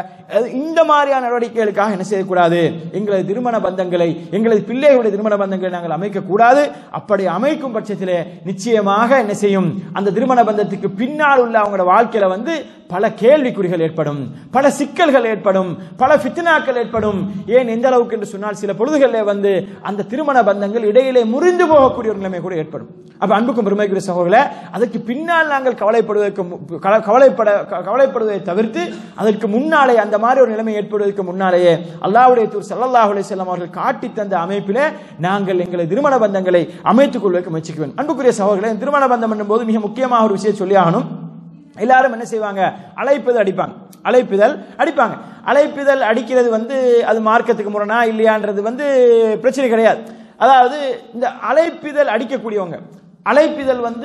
முடியாது இந்த மாதிரியான நடவடிக்கைகளுக்காக என்ன செய்யக்கூடாது எங்களது திருமண பந்தங்களை எங்களது பிள்ளைகளுடைய திருமண பந்தங்களை நாங்கள் அமைக்க கூடாது அப்படி அமைக்கும் பட்சத்திலே நிச்சயமாக என்ன செய்யும் அந்த திருமண பந்தத்துக்கு பின்னால் உள்ள அவங்களோட வாழ்க்கையில வந்து பல கேள்விக்குறிகள் ஏற்படும் பல சிக்கல்கள் ஏற்படும் பல ஃபித்னாக்கள் ஏற்படும் ஏன் எந்த அளவுக்கு என்று சொன்னால் சில பொழுதுகளில் வந்து அந்த திருமண பந்தங்கள் இடையிலே முறிந்து போகக்கூடிய ஒரு நிலைமை கூட ஏற்படும் அப்ப அன்புக்கும் பெருமைக்குரிய சகோதரர்களே அதற்கு பின்னால் நாங்கள் கவலைப்படுவதற்கு மு- கவலை- கவலைப்பட க- கவலைப்படுவதை தவிர்த்து அதற்கு முன்னாலே அந்த மாதிரி ஒரு நிலைமை ஏற்படுவதற்கு முன்னாலேயே அல்லாஹ்வுடைய தூர் ஸல்லல்லாஹு அலைஹி வஸல்லம் அவர்கள் காட்டி தந்த அமைப்பிலே நாங்கள் எங்களை திருமண பந்தங்களை அமைத்துக் கொள்வதற்கு முயற்சிக்க வேண்டும் அன்புக்குரிய சகோதரர்களே இந்த திருமண பந்தம் என்னும்போது மிக முக்கியமாக ஒரு விஷயம் சொல்லி ஆகணும் எல்லாரும் என்ன செய்வாங்க அழைப்புதல் அடிப்பாங்க அழைப்புதல் அடிப்பாங்க அழைப்புதல் அடிக்கிறது வந்து அது மார்க்கத்துக்கு முரணா இல்லையான்றது வந்து பிரச்சனை கிடையாது அதாவது இந்த அழைப்பிதழ் அடிக்கக்கூடியவங்க அழைப்பிதழ் வந்து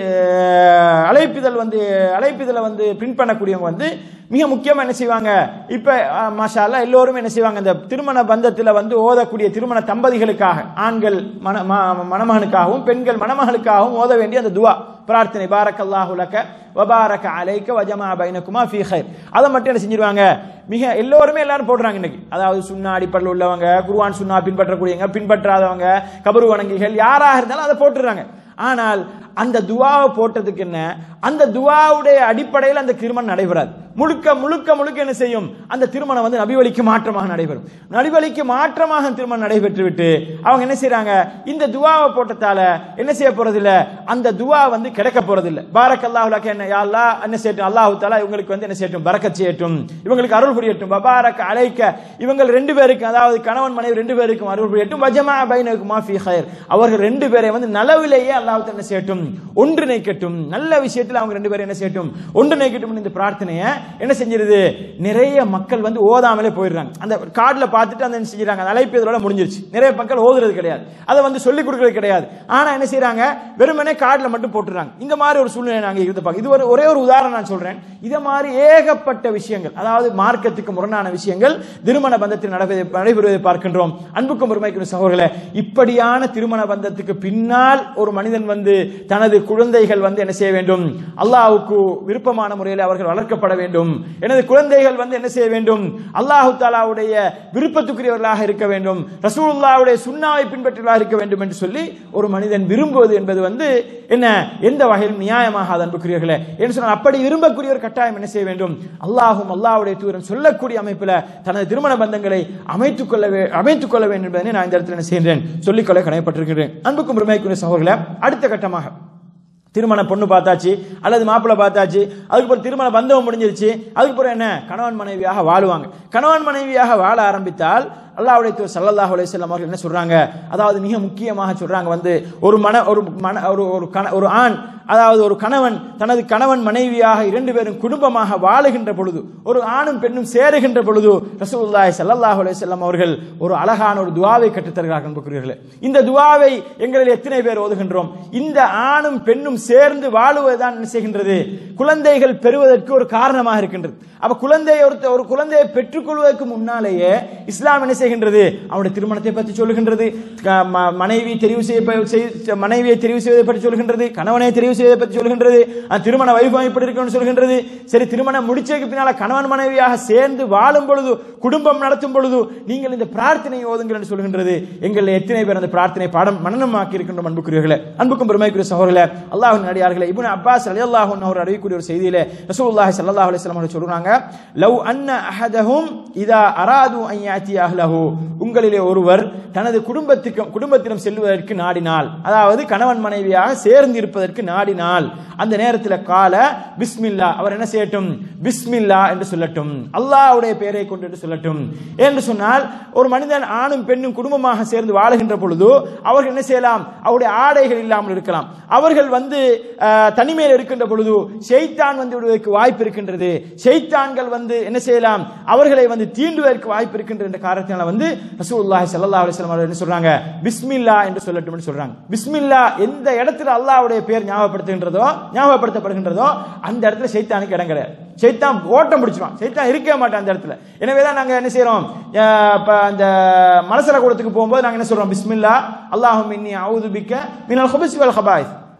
அஹ், அழைப்பிதழ் வந்து அழைப்பிதழை வந்து பிரிண்ட் பண்ணக்கூடியவங்க வந்து மிக முக்கியமா என்ன செய்வாங்க இப்ப அஹ், மாஷா அல்லாஹ் எல்லோரும் என்ன செய்வாங்க இந்த திருமண பந்தத்துல வந்து ஓதக்கூடிய திருமண தம்பதிகளுக்காக ஆண்கள் மண ம- மணமகனுக்காகவும் பெண்கள் மணமகளுக்காகவும் ஓத வேண்டிய அந்த துவா பிரார்த்தனை பாரக்கல்லாஹு லக்க வபாரக அலைக்க வஜமா பைனக்குமா ஃபீ ஹைர் அதை மட்டும் என்ன செஞ்சிருவாங்க மிக எல்லோருமே எல்லாரும் போடுறாங்க இன்னைக்கு அதாவது சுண்ணா அடிப்படையில் உள்ளவங்க குருவான் சுண்ணா பின்பற்றக்கூடியவங்க பின்பற்றாதவங்க கபரு வணங்கிகள் யாராக இருந்தாலும் அதை போட்டுறாங்க ஆனால் அந்த துவாவை போட்டதுக்கு என்ன அந்த துவாவுடைய அடிப்படையில் அந்த திருமணம் நடைபெறாது முழுக்க முழுக்க முழுக்க என்ன செய்யும் அந்த திருமணம் வந்து நபிவழிக்கு மாற்றமாக நடைபெறும் நபிவழிக்கு மாற்றமாக திருமணம் நடைபெற்று விட்டு அவங்க என்ன செய்றாங்க இந்த துவாவை போட்டதால என்ன செய்ய போறதில்ல அந்த துவா வந்து கிடைக்க போறதில்ல பாரக் அல்லாஹ் என்ன யா அல்லாஹ் என்ன செய்யட்டும் அல்லாஹு தாலா இவங்களுக்கு வந்து என்ன செய்யட்டும் பரக்கத் செய்யட்டும் இவங்களுக்கு அருள் புரியட்டும் பபாரக் அழைக்க இவங்க ரெண்டு பேருக்கு அதாவது கணவன் மனைவி ரெண்டு பேருக்கும் அருள் புரியட்டும் வஜமா பைனகுமா ஃபீ ஹைர் அவர்கள் ரெண்டு பேரை வந்து நலவிலேயே அல்லாஹ் தாலா என்ன செய்யட்டும் ஒன்றிணைக்கட்டும் நல்ல விஷயத்தில் அவங்க ரெண்டு பேரும் என்ன செய்யட்டும் ஒன்றிணைக்கட்டும் இந்த பிரார்த்தனையை என்ன செஞ்சிருது நிறைய மக்கள் வந்து ஓதாமலே போயிடுறாங்க அந்த கார்டுல பார்த்துட்டு அந்த என்ன செஞ்சுறாங்க அந்த அழைப்பு இதோட முடிஞ்சிருச்சு நிறைய மக்கள் ஓதுறது கிடையாது அதை வந்து சொல்லிக் கொடுக்கறது கிடையாது ஆனா என்ன செய்றாங்க வெறுமனே கார்டுல மட்டும் போட்டுறாங்க இந்த மாதிரி ஒரு சூழ்நிலை நாங்க இருந்து பார்க்க இது ஒரு ஒரே ஒரு உதாரணம் நான் சொல்றேன் இதை மாதிரி ஏகப்பட்ட விஷயங்கள் அதாவது மார்க்கத்துக்கு முரணான விஷயங்கள் திருமண பந்தத்தில் நடப்பதை நடைபெறுவதை பார்க்கின்றோம் அன்புக்கும் பெருமைக்கும் சகோதரர்களே இப்படியான திருமண பந்தத்துக்கு பின்னால் ஒரு மனிதன் வந்து தனது குழந்தைகள் வந்து என்ன செய்ய வேண்டும் அல்லாஹ்வுக்கு விருப்பமான முறையில் அவர்கள் வளர்க்கப்பட வேண்டும் எனது குழந்தைகள் வந்து என்ன செய்ய வேண்டும் அல்லாஹு தாலாவுடைய விருப்பத்துக்குரியவர்களாக இருக்க வேண்டும் ரசூலுல்லாவுடைய சுண்ணாவை பின்பற்றவர்களாக இருக்க வேண்டும் என்று சொல்லி ஒரு மனிதன் விரும்புவது என்பது வந்து என்ன எந்த வகையிலும் நியாயமாக அன்புக்குரியவர்களே என்று சொன்னால் அப்படி விரும்பக்கூடிய ஒரு கட்டாயம் என்ன செய்ய வேண்டும் அல்லாஹும் அல்லாஹ்வுடைய தூரம் சொல்லக்கூடிய அமைப்பில் தனது திருமண பந்தங்களை அமைத்துக் கொள்ள வே- அமைத்துக் கொள்ள வேண்டும் என்பதை நான் இந்த இடத்துல என்ன செய்கிறேன் சொல்லிக்கொள்ள கடமைப்பட்டிருக்கிறேன் அன்புக்கும் பெருமைக்குரிய சகோதரர்களே அடுத்த கட்டமாக திருமண பொண்ணு பார்த்தாச்சு அல்லது மாப்பிள்ளை பார்த்தாச்சு அதுக்கப்புறம் திருமண பந்தம் முடிஞ்சிருச்சு அதுக்கப்புறம் என்ன கணவன் மனைவியாக வாழுவாங்க கணவன் மனைவியாக வாழ ஆரம்பித்தால் அல்லாஹ்வுடைய தூதர் ஸல்லல்லாஹு அலைஹி வஸல்லம் அவர்கள் என்ன சொல்றாங்க அதாவது மிக முக்கியமாக சொல்றாங்க வந்து ஒரு மன ஒரு மன ஒரு ஒரு கண ஒரு ஆண் அதாவது ஒரு கணவன் தனது கணவன் மனைவியாக இரண்டு பேரும் குடும்பமாக வாழுகின்ற பொழுது ஒரு ஆணும் பெண்ணும் சேருகின்ற பொழுது ரசூலுல்லாஹி ஸல்லல்லாஹு அலைஹி வஸல்லம் அவர்கள் ஒரு அழகான ஒரு துஆவை கற்றுத் தருகிறார்கள் அன்புக்குரியவர்களே இந்த துஆவை எங்களில் எத்தனை பேர் ஓதுகின்றோம் இந்த ஆணும் பெண்ணும் சேர்ந்து வாழுவதுதான் என்ன செய்கின்றது குழந்தைகள் பெறுவதற்கு ஒரு காரணமாக இருக்கின்றது அப்ப குழந்தையை ஒரு ஒரு குழந்தையை பெற்றுக்கொள்வதற்கு முன்னாலேயே இஸ்லாம் என்ன செய்கின்றது அவனுடைய திருமணத்தை பற்றி சொல்லுகின்றது க- ம- மனைவி தெரிவு செய்ய செய்- மனைவியை தெரிவு செய்வதை பற்றி சொல்கின்றது கணவனை தெரிவு செய்வதை பற்றி சொல்கின்றது அந்த திருமண வைபவம் எப்படி இருக்குன்னு சொல்கின்றது சரி திருமணம் முடிச்சதுக்கு பின்னால கணவன் மனைவியாக சேர்ந்து வாழும் பொழுது குடும்பம் நடத்தும் பொழுது நீங்கள் இந்த பிரார்த்தனையை ஓதுங்கள் என்று சொல்கின்றது எங்கள் எத்தனை பேர் அந்த பிரார்த்தனை பாடம் மனநமாக்கி இருக்கின்றோம் அன்புக்குரியவர்களே அன்புக்கும் பெருமைக்குரிய சகோதரர்களே அல்லாஹ்வின் அடியார்களே இப்னு அப்பாஸ் ரலியல்லாஹு அன்ஹு அவர் அறிவிக்கூடிய ஒரு செய்தியிலே ரசூலுல்லாஹி ஸல்லல்லாஹு அலைஹி வஸல்லம் அவர்கள் சொல்றாங்க லவ் அன்ன அஹதஹும் இதா அராது அன் யாத்தி அஹ்லஹு உங்களிலே ஒருவர் தனது குடும்பத்துக்கு குடும்பத்திடம் செல்வதற்கு நாடினால் அதாவது கணவன் மனைவியாக சேர்ந்து இருப்பதற்கு நாடினால் அந்த நேரத்தில் கால பிஸ்மில்லா அவர் என்ன செய்யட்டும் பிஸ்மில்லா என்று சொல்லட்டும் அல்லாஹ்வுடைய பெயரை கொண்டு என்று சொல்லட்டும் என்று சொன்னால் ஒரு மனிதன் ஆணும் பெண்ணும் குடும்பமாக சேர்ந்து வாழுகின்ற பொழுது அவர்கள் என்ன செய்யலாம் அவருடைய ஆடைகள் இல்லாமல் இருக்கலாம் அவர்கள் வந்து அஹ், தனிமையில் இருக்கின்ற பொழுது ஷைத்தான் வந்து விடுவதற்கு வாய்ப்பு இருக்கின்றது ஷைத்தான்கள் வந்து என்ன செய்யலாம் அவர்களை வந்து தீண்டுவதற்கு வாய்ப்பு இருக்கின்ற என்ற காரணத்தினால வந்து ரசூலுல்லாஹி ஸல்லல்லாஹு அலைஹி வஸல்லம் அவர்கள் என்ன சொல்றாங்க பிஸ்மில்லா என்று சொல்லட்டும் என்று சொல்றாங்க பிஸ்மில்லா எந்த இடத்துல அல்லாஹ்வுடைய பெயர் ஞாபகப்படுத்துகின்றதோ ஞாபகப்படுத்தப்படுகின்றதோ அந்த இடத்துல ஷைத்தானுக்கு இடம் கிடையாது ஷைத்தான் ஓட்டம் பிடிச்சிருவான் ஷைத்தான் இருக்கவே மாட்டான் அந்த இடத்துல எனவே தான் நாங்க என்ன செய்றோம் அஹ், இப்ப அந்த மலசர கூடத்துக்கு போகும்போது நாங்க என்ன சொல்றோம் பிஸ்மில்லா அல்லாஹும் இன்னி அவுது பிக்க மினல் ஹுபஸ் வல் ஹபாயிஸ்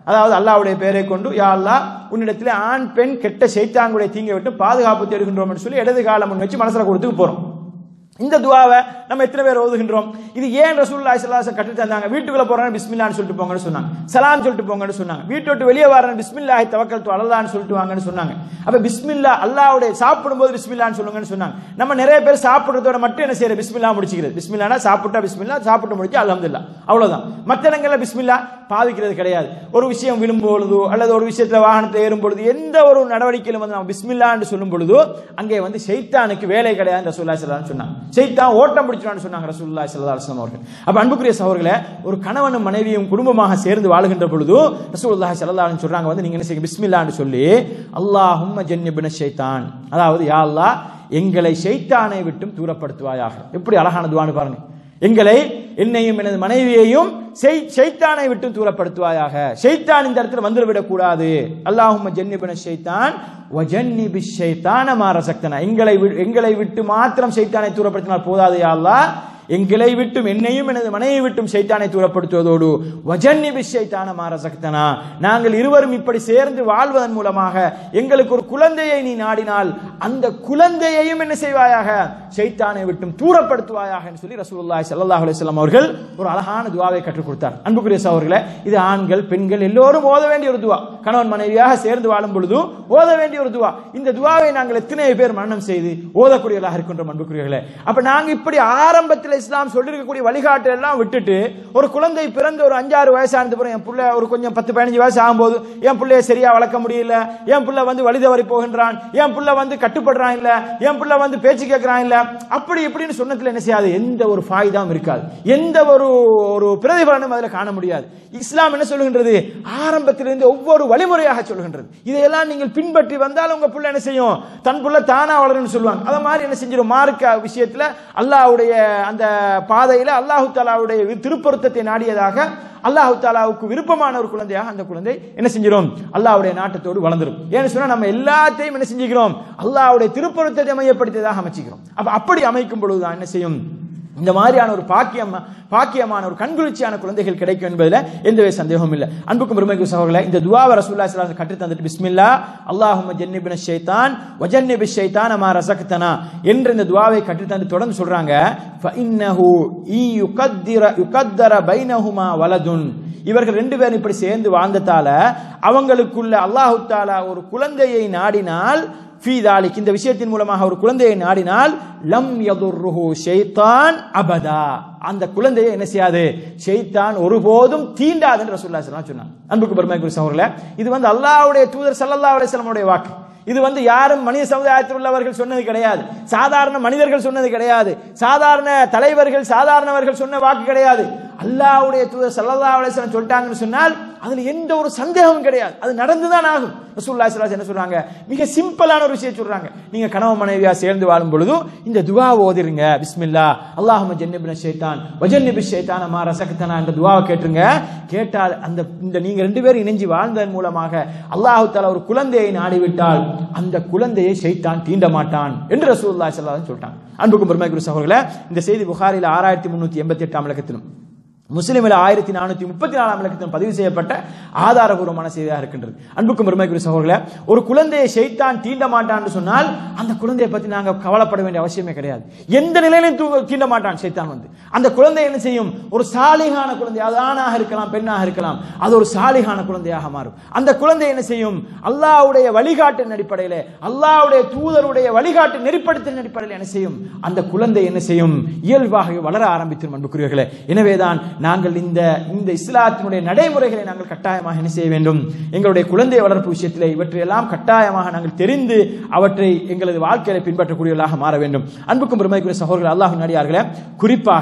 அதாவது அல்லாஹ்வுடைய பெயரை கொண்டு யா அல்லாஹ் உன்னிடத்தில் ஆண் பெண் கெட்ட சைத்தாங்குடைய தீங்கை விட்டு பாதுகாப்பு தேடுகின்றோம் என்று சொல்லி இடது காலம் முன் வச்சு மனசுல கொடுத்துட்டு போறோம் இந்த துவாவை நம்ம எத்தனை பேர் ஓதுகின்றோம் இது ஏன் ரசூலுல்லாஹி ஸல்லல்லாஹு அலைஹி கற்று தந்தாங்க வீட்டுக்குள்ள போறாங்க பிஸ்மில்லான்னு சொல்லிட்டு போங்கன்னு சொன்னாங்க சலாம் சொல்லிட்டு போங்கன்னு சொன்னாங்க வீட்டை விட்டு வெளியே வரணும் பிஸ்மில்லாஹி தவக்கல்து அலல்லான்னு சொல்லிட்டு வாங்கன்னு சொன்னாங்க அப்ப பிஸ்மில்லா அல்லாஹ்வுடைய சாப்பிடும்போது பிஸ்மில்லான்னு சொல்லுங்கன்னு சொன்னாங்க நம்ம நிறைய பேர் சாப்பிடுறதோட மட்டும் என்ன செய்யறது பிஸ்மில்லா முடிச்சுக்கிறது பிஸ்மில்லானா சாப்பிட்டா பிஸ்மில்லா சாப்பிட்டு முடிச்சு அல்ஹம்துலில்லாஹ் அவ்வளவுதான் மற்ற இடங்கள்ல பிஸ்மில்லா பாவிக்கிறது கிடையாது ஒரு விஷயம் விழும் பொழுதோ அல்லது ஒரு விஷயத்துல வாகனத்தை ஏறும் பொழுது எந்த ஒரு நடவடிக்கையிலும் வந்து நம்ம பிஸ்மில்லா என்று சொல்லும் பொழுதோ அங்கே வந்து ஷைத்தானுக்கு வேலை கிடையாது ரசூலுல்லாஹி ஸல்லல்லாஹு அலைஹி சொன்னாங்க ஷைத்தான் ஓட்டம் பிடிச்சிடான்னு சொன்னாங்க ரசூலுல்லாஹி ஸல்லல்லாஹு அலைஹி வஸல்லம் அவர்கள் அப்ப அன்புக்குரிய சகோதரர்களே ஒரு கணவனும் மனைவியும் குடும்பமாக சேர்ந்து வாழுகின்ற பொழுது ரசூலுல்லாஹி ஸல்லல்லாஹு அலைஹி சொல்றாங்க வந்து நீங்க என்ன செய்யுங்க பிஸ்மில்லான்னு சொல்லி அல்லாஹும்ம ஜன்னிபின ஷைத்தான் அதாவது யா அல்லாஹ் எங்களை ஷைத்தானை விட்டும் தூரப்படுத்துவாயாக எப்படி அழகான துவான்னு பாருங்க எங்களை என்னையும் எனது மனைவியையும் செய்- ஷைத்தானை விட்டு தூரப்படுத்துவாயாக ஷைத்தான் இந்த இடத்துல வந்துவிடக் கூடாது அல்லாஹும்ம ஜன்னிபின ஷைத்தான் வஜன்னிபி ஷைத்தான மாரசக்தனா எங்களை வி- எங்களை விட்டு மாத்திரம் ஷைத்தானை தூரப்படுத்தினால் போதாது யா அல்லாஹ் எங்களை விட்டும் என்னையும் எனது மனையை விட்டும் ஷைத்தானை தூரப்படுத்துவதோடு வஜன்னிபி ஷைத்தான மாரசக்தனா நாங்கள் இருவரும் இப்படி சேர்ந்து வாழ்வதன் மூலமாக எங்களுக்கு ஒரு குழந்தையை நீ நாடினால் அந்த குழந்தையையும் என்ன செய்வாயாக ஷைத்தானை விட்டும் தூரப்படுத்துவாயாக என்று சொல்லி ரசூலுல்லாஹி ஸல்லல்லாஹு அலைஹி வஸல்லம் அவர்கள் ஒரு அழகான துவாவை கற்றுக் கொடுத்தார் அன்புக்குரிய சகோதரர்களே இது ஆண்கள் பெண்கள் எல்லோரும் ஓத வேண்டிய ஒரு துவா கணவன் மனைவியாக சேர்ந்து வாழும் பொழுது ஓத வேண்டிய ஒரு துவா இந்த துவாவை நாங்கள் எத்தனை பேர் மரணம் செய்து ஓதக்கூடியவர்களாக இருக்கின்றோம் அன்புக்குரியவர்களே அப்ப நாங்க இப்படி ஆரம்பத்தில் இஸ்லாம் சொல்லிருக்கக்கூடிய வழிகாட்டு எல்லாம் விட்டுட்டு ஒரு குழந்தை பிறந்து ஒரு அஞ்சாறு வயசானது பிறகு என் புள்ள ஒரு கொஞ்சம் பத்து பதினஞ்சு வயசு ஆகும்போது என் பிள்ளைய சரியா வளர்க்க முடியல என் புள்ள வந்து வழி தவறி போகின்றான் என் புள்ள வந்து கட்டுப்படுறான் இல்ல என் புள்ள வந்து பேச்சு கேட்கறான் இல்ல அப்படி இப்படின்னு சொன்னதுல என்ன செய்யாது எந்த ஒரு ஃபாய்தாவும் இருக்காது எந்த ஒரு ஒரு பிரதிபலனும் அதுல காண முடியாது இஸ்லாம் என்ன சொல்லுகின்றது ஆரம்பத்திலிருந்து ஒவ்வொரு வழிமுறையாக சொல்லுகின்றது இதையெல்லாம் நீங்கள் பின்பற்றி வந்தால் உங்க புள்ள என்ன செய்யும் தன் புள்ள தானா வளரும்னு சொல்லுவாங்க அத மாதிரி என்ன செஞ்சிடும் மார்க்க விஷயத்துல அல்லாஹ்வுடைய அந்த பாதையில அல்லாஹு தாலாவுடைய திருப்பொருத்தத்தை நாடியதாக அல்லாஹு தாலாவுக்கு விருப்பமான ஒரு குழந்தையாக அந்த குழந்தை என்ன செஞ்சிடும் அல்லாஹ்வுடைய நாட்டத்தோடு வளர்ந்துரும் ஏன்னு சொன்னா நம்ம எல்லாத்தையும் என்ன செஞ்சுக்கிறோம் அல்லாஹ்வுடைய திருப்பொருத்தத்தை மையப்படுத்தியதாக அமைச்சுக்கிறோம் அப்ப அப்படி அமைக்கும் பொழுதுதான் என்ன செய்யும் இந்த மாதிரியான ஒரு பாக்கியம் பாக்கியமான ஒரு கண்குளிர்ச்சியான குழந்தைகள் கிடைக்கும் என்பதில் எந்தவித சந்தேகமும் இல்லை அன்புக்கும் பெருமைக்கும் சகோதரர்களே இந்த துவாவை ரசூல்லா ஸல்லல்லாஹு அலைஹி கற்று தந்துட்டு பிஸ்மில்லா அல்லாஹும்ம ஜன்னிபின ஷைத்தான் வஜன்னிபி ஷைத்தான் மா ரஸக்தனா என்ற இந்த துவாவை கற்று தந்து தொடர்ந்து சொல்றாங்க ஃபஇன்னஹு இ யுகத்திர யுகத்தர பைனஹுமா வலதுன் இவர்கள் ரெண்டு பேரும் இப்படி சேர்ந்து வாழ்ந்ததால அவங்களுக்குள்ள அல்லாஹு தாலா ஒரு குழந்தையை நாடினால் ஃபீதாலிக் இந்த விஷயத்தின் மூலமாக ஒரு குழந்தையை நாடினால் லம் யதுர்ருஹு ஷைத்தான் அபதா அந்த குழந்தையை என்ன செய்யாது ஷைத்தான் ஒருபோதும் தீண்டாதுன்னு ரசூலுல்லாஹி ஸல்லல்லாஹு அலைஹி சொன்னாங்க அன்புக்கு பெருமைக்குரிய சகோதரர்களே இது வந்து அல்லாஹ்வுடைய தூதர் ஸல்லல்லாஹு அலைஹி வஸல்லமுடைய வாக்கு இது வந்து யாரும் மனித சமுதாயத்தில் உள்ளவர்கள் சொன்னது கிடையாது சாதாரண மனிதர்கள் சொன்னது கிடையாது சாதாரண தலைவர்கள் சாதாரணவர்கள் சொன்ன வாக்கு கிடையாது அல்லாஹ்வுடைய தூதர் ஸல்லல்லாஹு அலைஹி வஸல்லம் சொல்லிட்டாங்கன்னு சொன்னால் அதுல எந்த ஒரு சந்தேகமும் கிடையாது அது நடந்துதான் ஆகும் ரசூலுல்லாஹி ஸல்லல்லாஹு அலைஹி என்ன சொல்றாங்க மிக சிம்பிளான ஒரு விஷயம் சொல்றாங்க நீங்க கணவன் மனைவியா சேர்ந்து வாழும் பொழுது இந்த துவா ஓதிருங்க பிஸ்மில்லா அல்லாஹும்ம ஜன்னிபின ஷைத்தான் வஜன்னிபி ஷைத்தான மா ரசக்தனா என்ற துவாவை கேட்டுருங்க கேட்டால் அந்த இந்த நீங்க ரெண்டு பேரும் இணைஞ்சு வாழ்ந்ததன் மூலமாக அல்லாஹு தஆலா ஒரு குழந்தையை நாடிவிட்டால் அந்த குழந்தையை ஷைத்தான் தீண்ட மாட்டான் என்று ரசூலுல்லாஹி ஸல்லல்லாஹு அலைஹி சொல்லிட்டாங்க அன்புக்கும் பெருமைக்குரிய சகோதரர்களே இந்த செய்தி புகாரில் ஆறாயிரத்தி முன்னூத்தி எண்பத்தி எட்டாம் இலக்கத்திலும் முஸ்லிமில் ஆயிரத்தி நானூத்தி முப்பத்தி நாலாம் இலக்கத்தில் பதிவு செய்யப்பட்ட ஆதாரபூர்வமான செய்தியாக இருக்கின்றது அன்புக்கும் பெருமைக்குரிய சகோதரர்களே ஒரு குழந்தையை ஷைத்தான் தீண்ட மாட்டான் என்று சொன்னால் அந்த குழந்தையை பத்தி நாங்க கவலைப்பட வேண்டிய அவசியமே கிடையாது எந்த நிலையிலும் தூ- தீண்ட மாட்டான் ஷைத்தான் வந்து அந்த குழந்தை என்ன செய்யும் ஒரு சாலிகான குழந்தை அது ஆணாக இருக்கலாம் பெண்ணாக இருக்கலாம் அது ஒரு சாலிகான குழந்தையாக மாறும் அந்த குழந்தை என்ன செய்யும் அல்லாஹ்வுடைய வழிகாட்டின் அடிப்படையில் அல்லாஹ்வுடைய தூதருடைய வழிகாட்டு நெறிப்படுத்தின் அடிப்படையில் என்ன செய்யும் அந்த குழந்தை என்ன செய்யும் இயல்பாக வளர ஆரம்பித்திரும் அன்புக்குரியவர்களே எனவேதான் நாங்கள் இந்த இந்த இஸ்லாத்தினுடைய நடைமுறைகளை நாங்கள் கட்டாயமாக என்ன செய்ய வேண்டும் எங்களுடைய குழந்தை வளர்ப்பு விஷயத்தில் இவற்றையெல்லாம் கட்டாயமாக நாங்கள் தெரிந்து அவற்றை எங்களது வாழ்க்கையில பின்பற்றக்கூடியவர்களாக மாற வேண்டும் அன்புக்கும் பெருமைக்குரிய சகோதரர்கள் அல்லாஹ் நடிகார்களே குறிப்பாக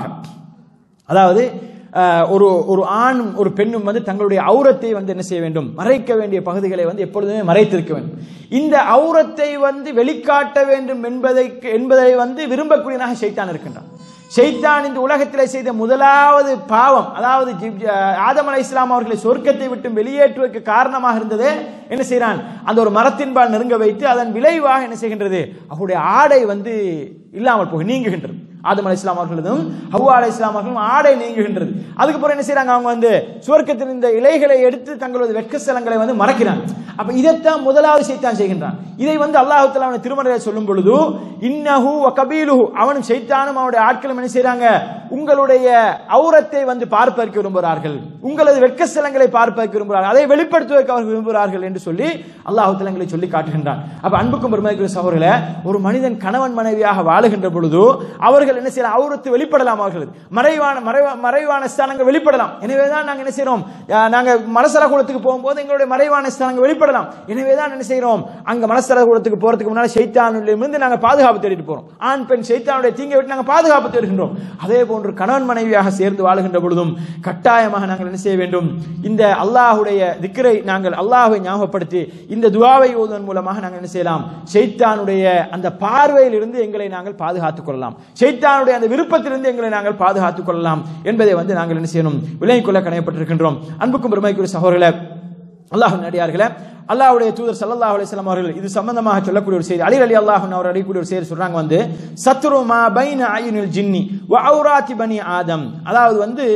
அதாவது அஹ், ஒரு ஒரு ஆணும் ஒரு பெண்ணும் வந்து தங்களுடைய அவுரத்தை வந்து என்ன செய்ய வேண்டும் மறைக்க வேண்டிய பகுதிகளை வந்து எப்பொழுதுமே மறைத்திருக்க வேண்டும் இந்த அவுரத்தை வந்து வெளிக்காட்ட வேண்டும் என்பதை என்பதை வந்து விரும்பக்கூடியனாக ஷைத்தான் இருக்கின்றான் ஷைத்தான் இந்த உலகத்திலே செய்த முதலாவது பாவம் அதாவது ஜிப்- அஹ், ஆதம் அலை இஸ்லாம் அவர்களை சொர்க்கத்தை விட்டு வெளியேற்றுவதற்கு காரணமாக இருந்ததே என்ன செய்றான் அந்த ஒரு மரத்தின்பால் நெருங்க வைத்து அதன் விளைவாக என்ன செய்கின்றது அவருடைய ஆடை வந்து இல்லாமல் போக நீங்குகின்றது ஆதம் அலை இஸ்லாம் அவர்களதும் ஹவ்வா அலை இஸ்லாம் அவர்களும் ஆடை நீங்குகின்றது அதுக்கப்புறம் என்ன செய்றாங்க அவங்க வந்து சுவர்க்கத்தில் இந்த இலைகளை எடுத்து தங்களது வெட்கஸ்தலங்களை வந்து மறக்கிறாங்க அப்ப இதைத்தான் முதலாவது சைத்தான் செய்கின்றான் இதை வந்து அல்லாஹு தஆலா அவன் திருமறையில் சொல்லும் பொழுது இன்னஹு வ கபீலுஹு அவனும் சைத்தானும் அவனுடைய ஆட்களும் என்ன செய்றாங்க உங்களுடைய அவுரத்தை வந்து பார்ப்பதற்கு விரும்புகிறார்கள் உங்களது வெட்கஸ்தலங்களை பார்ப்பதற்கு விரும்புகிறார்கள் அதை வெளிப்படுத்துவதற்கு அவர்கள் விரும்புகிறார்கள் என்று சொல்லி அல்லாஹ் தலங்களை சொல்லி காட்டுகின்றான் அப்ப அன்புக்கும் பெருமைக்குரிய சகோதரர்களே ஒரு மனிதன் கணவன் மனைவியாக வாழுகின்ற பொழுது அவர்கள் என்ன செய்யலாம் அவுரத்து வெளிப்படலாம் அவர்கள் மறைவான மறைவா- மறைவான ஸ்தானங்கள் வெளிப்படலாம் எனவே தான் நாங்க என்ன செய்றோம் அஹ், நாங்க மனசர குலத்துக்கு போகும்போது எங்களுடைய மறைவான ஸ்தானங்கள் வெளிப்படலாம் எனவே தான் என்ன செய்றோம் அங்க மனசர குலத்துக்கு போறதுக்கு முன்னால சைத்தானிலிருந்து நாங்க பாதுகாப்பு தேடிட்டு போறோம் ஆண் பெண் சைத்தானுடைய தீங்கை விட்டு நாங்க பாதுகாப்பு தேடுகின்றோம் அதே போன்று கணவன் மனைவியாக சேர்ந்து வாழுகின்ற பொழுதும் கட்டாயமாக நாங்கள் என்ன செய்ய வேண்டும் இந்த அல்லாஹ்வுடைய திக்ரை நாங்கள் அல்லாஹ்வை ஞாபகப்படுத்தி இந்த துஆவை ஓதுவதன் மூலமாக நாங்கள் என்ன செய்யலாம் ஷைத்தானுடைய அந்த பார்வையில் இருந்து எங்களை நாங்கள் பாதுகாத்துக் கொள்ளலாம் ஷைத்தானுடைய அந்த விருப்பத்திலிருந்து எங்களை நாங்கள் பாதுகாத்துக் கொள்ளலாம் என்பதை வந்து நாங்கள் என்ன செய்யணும் விலகிக் கொள்ள கணையப்பட்டிருக்கின்றோம் அன்புக்கும் பெருமைக்குரிய சகோதரர்களே அல்லாஹ் நடிகார்களே அல்லாஹ்வுடைய தூதர் ஸல்லல்லாஹு அலைஹி வஸல்லம் அவர்கள் இது சம்பந்தமாக சொல்லக்கூடிய ஒரு செய்தி அலி அலி அல்லாஹ் அவர் அடிக்கூடிய ஒரு செய்தி சொல்றாங்க வந்து சத்ரு மா பைன அயுனில் ஜின்னி வ அவுராத்தி பனி ஆதம் அதாவது வந்து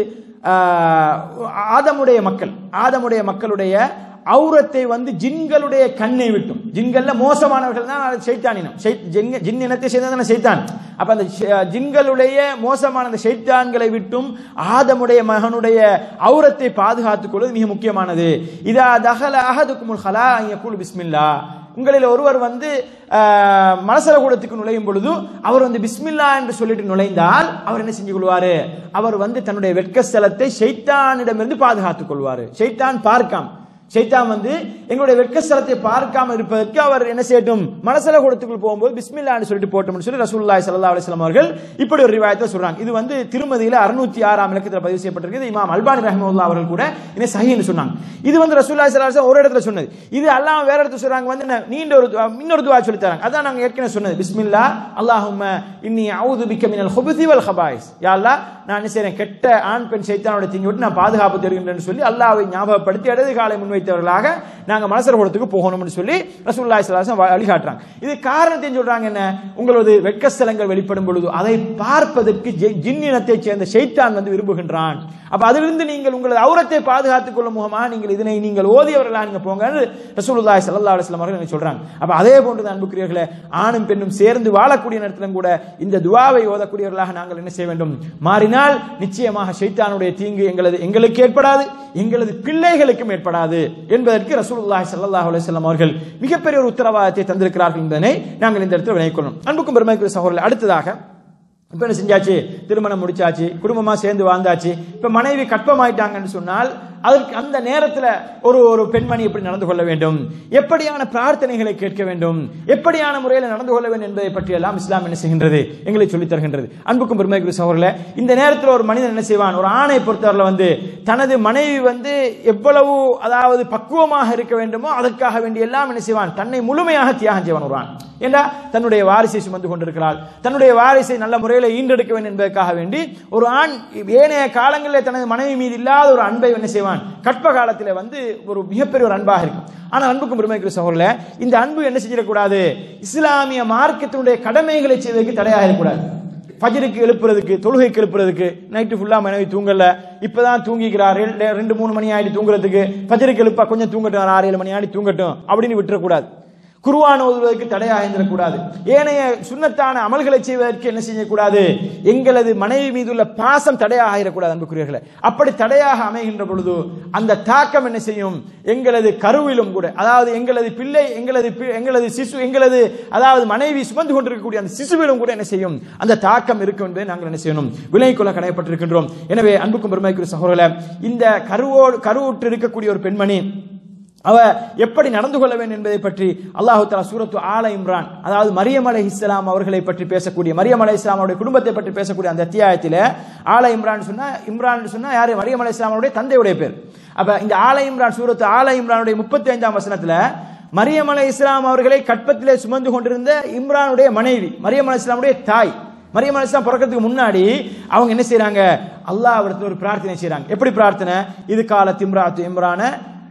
ஆஹ், ஆதமுடைய மக்கள் ஆதமுடைய மக்களுடைய அவுரத்தை வந்து ஜின்களுடைய கண்ணை விட்டும் ஜின்கள்ல மோசமானவர்கள் தான் அது ஷைத்தானினம் ஷை- ஜின் ஜின் இனத்தை சேர்ந்ததான ஷைத்தான் அப்ப அந்த ஷ- ஜின்களுடைய மோசமான அந்த ஷைத்தான்களை விட்டும் ஆதமுடைய மகனுடைய அவுரத்தை பாதுகாத்துக் கொள்வது மிக முக்கியமானது இதா தஹல அஹதுக்குமுல் ஹலா யகூல் பிஸ்மில்லா உங்களில் ஒருவர் வந்து ஆஹ், மனசல கூடத்துக்கு நுழையும் பொழுது அவர் வந்து பிஸ்மில்லா என்று சொல்லிட்டு நுழைந்தால் அவர் என்ன செஞ்சு கொள்வாரு அவர் வந்து தன்னுடைய வெட்கஸ்தலத்தை ஷைத்தானிடமிருந்து பாதுகாத்துக் கொள்வாரு ஷைத்தான் பார்க்காம ஷைத்தான் வந்து எங்களுடைய வெட்கஸ்தலத்தை பார்க்காம இருப்பதற்கு அவர் என்ன செய்யட்டும் மனசல கூடத்துக்குள் போகும்போது பிஸ்மில்லான்னு சொல்லிட்டு போட்டோம்னு சொல்லி ரசூலுல்லாஹி ஸல்லல்லாஹு அலைஹி வஸல்லம் அவர்கள் இப்படி ஒரு ரிவாயத்தை சொல்றாங்க இது வந்து திருமதியில 606 ஆறாம் இலக்கத்தில் பதிவு செய்யப்பட்டிருக்கு இமாம் அல்பானி ரஹ்மத்துல்லாஹி அவர்கள் கூட இதை சஹீன்னு சொன்னாங்க இது வந்து ரசூலுல்லாஹி ஸல்லல்லாஹு அலைஹி வஸல்லம் ஒரு இடத்துல சொன்னது இது அல்லாஹ் வேற இடத்துல சொல்றாங்க வந்து என்ன, நீண்ட ஒரு துவா- இன்னொரு துவா சொல்லி தராங்க அதான் நாங்க ஏற்கனவே சொன்னது பிஸ்மில்லா அல்லாஹும்ம இன்னி அவுது பிக்க மினல் ஹுபுதி வல் ஹபாயிஸ் யா அல்லாஹ் நான் என்ன செய்றேன் கெட்ட ஆண் பெண் சைத்தானோட தீங்கி விட்டு நான் பாதுகாப்பு தருகின்றேன்னு சொல்லி அல்லாஹ்வை ஞாபகப்படுத்தி இடது காலை முன்வைத்தவர்களாக நாங்க மனசரகுடத்துக்கு போகணும்னு சொல்லி ரசூலுல்லாஹி ஸல்லல்லாஹு அலைஹி வஸல்லம் வழிகாட்டுறாங்க இது காரணத்தையும் சொல்றாங்க என்ன உங்களது வெட்கஸ்தலங்கள் வெளிப்படும் பொழுது அதை பார்ப்பதற்கு ஜி- ஜின் இனத்தைச் சேர்ந்த ஷைத்தான் வந்து விரும்புகின்றான் அப்ப அதிலிருந்து நீங்கள் உங்களது அவுரத்தை பாதுகாத்துக் கொள்ளும் முகமாக நீங்கள் இதனை நீங்கள் ஓதியவர்களா நீங்க போங்க ரசூலுல்லாஹி ஸல்லல்லாஹு அலைஹி வஸல்லம் அவர்கள் எனக்கு சொல்றாங்க அப்ப அதே போன்று தான் அன்புக்குரியவர்களே ஆணும் பெண்ணும் சேர்ந்து வாழக்கூடிய நேரத்திலும் கூட இந்த துவாவை ஓதக்கூடியவர்களாக நாங்கள் என்ன செய்ய வேண்டும் மாறினால் நிச்சயமாக ஷைத்தானுடைய தீங்கு எங்களது எங்களுக்கு ஏற்படாது எங்களது பிள்ளைகளுக்கும் ஏற்படாது என்பதற்கு ரசூலுல்லாஹி ஸல்லல்லாஹு அலைஹி வஸல்லம் அவர்கள் மிகப்பெரிய ஒரு உத்தரவாதத்தை தந்திருக்கிறார்கள் என்பதனை நாங்கள் இந்த இடத்தில் விளங்கிக் கொள்ளணும் அன்புக்கும் பெருமைக்குரிய சகோதரர்கள் அடுத்ததாக இப்ப என்ன செஞ்சாச்சு திருமணம் முடிச்சாச்சு குடும்பமா சேர்ந்து வாழ்ந்தாச்சு இப்ப மனைவி கற்பமாயிட்டாங்கன்னு சொன்னால் அதற்கு அந்த நேரத்துல ஒரு ஒரு பெண்மணி எப்படி நடந்து கொள்ள வேண்டும் எப்படியான பிரார்த்தனைகளை கேட்க வேண்டும் எப்படியான முறையில் நடந்து கொள்ள வேண்டும் என்பதை பற்றி எல்லாம் இஸ்லாம் என்ன செய்கின்றது எங்களை சொல்லித் தருகின்றது அன்புக்கும் பெருமைக்குரிய சகோதரர்களே இந்த நேரத்தில் ஒரு மனிதன் என்ன செய்வான் ஒரு ஆணை பொறுத்தவரை வந்து தனது மனைவி வந்து எவ்வளவு அதாவது பக்குவமாக இருக்க வேண்டுமோ அதற்காக வேண்டி எல்லாம் என்ன செய்வான் தன்னை முழுமையாக தியாகம் செய்வான் ஒரு ஆண் ஏண்டா தன்னுடைய வாரிசை சுமந்து கொண்டிருக்கிறாள் தன்னுடைய வாரிசை நல்ல முறையில் ஈண்டெடுக்க வேண்டும் என்பதற்காக வேண்டி ஒரு ஆண் ஏனைய காலங்களில் தனது மனைவி மீது இல்லாத ஒரு அன்பை என்ன செய்வான் கற்ப காலத்தில் வந்து ஒரு மிகப்பெரிய ஒரு அன்பாக இருக்கும் ஆனால் அன்புக்கும் பெருமைக்குரிய சகோதரர்களே இந்த அன்பு என்ன செஞ்சிடக்கூடாது இஸ்லாமிய மார்க்கத்தினுடைய கடமைகளை செய்வதற்கு தடையாக இருக்கக்கூடாது ஃபஜருக்கு எழுப்புறதுக்கு தொழுகைக்கு எழுப்புறதுக்கு நைட்டு ஃபுல்லா மனைவி தூங்கல இப்பதான் தூங்கிக்கிறார் ரெண்டு- ரெண்டு மூணு மணி ஆயிட்டு தூங்குறதுக்கு ஃபஜருக்கு எழுப்பா கொஞ்சம் தூங்கட்டும் ஒரு ஆறு ஏழு மணி ஆடி தூங்கட்டும் அப்படின்னு விட்டுறக்கூடாது குருவான் ஓதுவதற்கு தடையாக இருந்திடக்கூடாது ஏனைய சுன்னத்தான அமல்களை செய்வதற்கு என்ன செய்யக்கூடாது எங்களது மனைவி மீதுள்ள பாசம் தடையாக ஆயிடக்கூடாது அன்புக்குரியவர்களே அப்படி தடையாக அமைகின்ற பொழுது அந்த தாக்கம் என்ன செய்யும் எங்களது கருவிலும் கூட அதாவது எங்களது பிள்ளை எங்களது பி- எங்களது சிசு எங்களது அதாவது மனைவி சுமந்து கொண்டிருக்கக்கூடிய அந்த சிசுவிலும் கூட என்ன செய்யும் அந்த தாக்கம் இருக்கும் என்பதை நாங்கள் என்ன செய்யணும் விலகிக் கொள்ள கடையப்பட்டிருக்கின்றோம் எனவே அன்புக்கும் பெருமைக்குரிய சகோதரர்களே இந்த கருவோடு கருவுற்று இருக்கக்கூடிய ஒரு பெண்மணி அவ எப்படி நடந்து கொள்ள வேண்டும் என்பதை பற்றி அல்லாஹு தஆலா சூரத்து ஆல இம்ரான் அதாவது மரியம் அலை இஸ்லாம் அவர்களை பற்றி பேசக்கூடிய மரியம் அலை இஸ்லாமுடைய குடும்பத்தை பற்றி பேசக்கூடிய அந்த அத்தியாயத்தில் ஆல இம்ரான் சொன்னா இம்ரான் சொன்னா யாரு மரியம் அலை இஸ்லாமுடைய தந்தையுடைய பேர் அப்ப இந்த ஆல இம்ரான் சூரத்து ஆல இம்ரானுடைய முப்பத்தி ஐந்தாம் வசனத்துல மரியம் அலை இஸ்லாம் அவர்களை கற்பத்திலே சுமந்து கொண்டிருந்த இம்ரானுடைய மனைவி மரியம் அலை இஸ்லாமுடைய தாய் மரியம் அலிஸ்லாம் பிறக்கிறதுக்கு முன்னாடி அவங்க என்ன செய்றாங்க அல்லாஹ் ஒரு பிரார்த்தனை செய்றாங்க எப்படி பிரார்த்தனை இது கால திம்ராத்து இம்ரான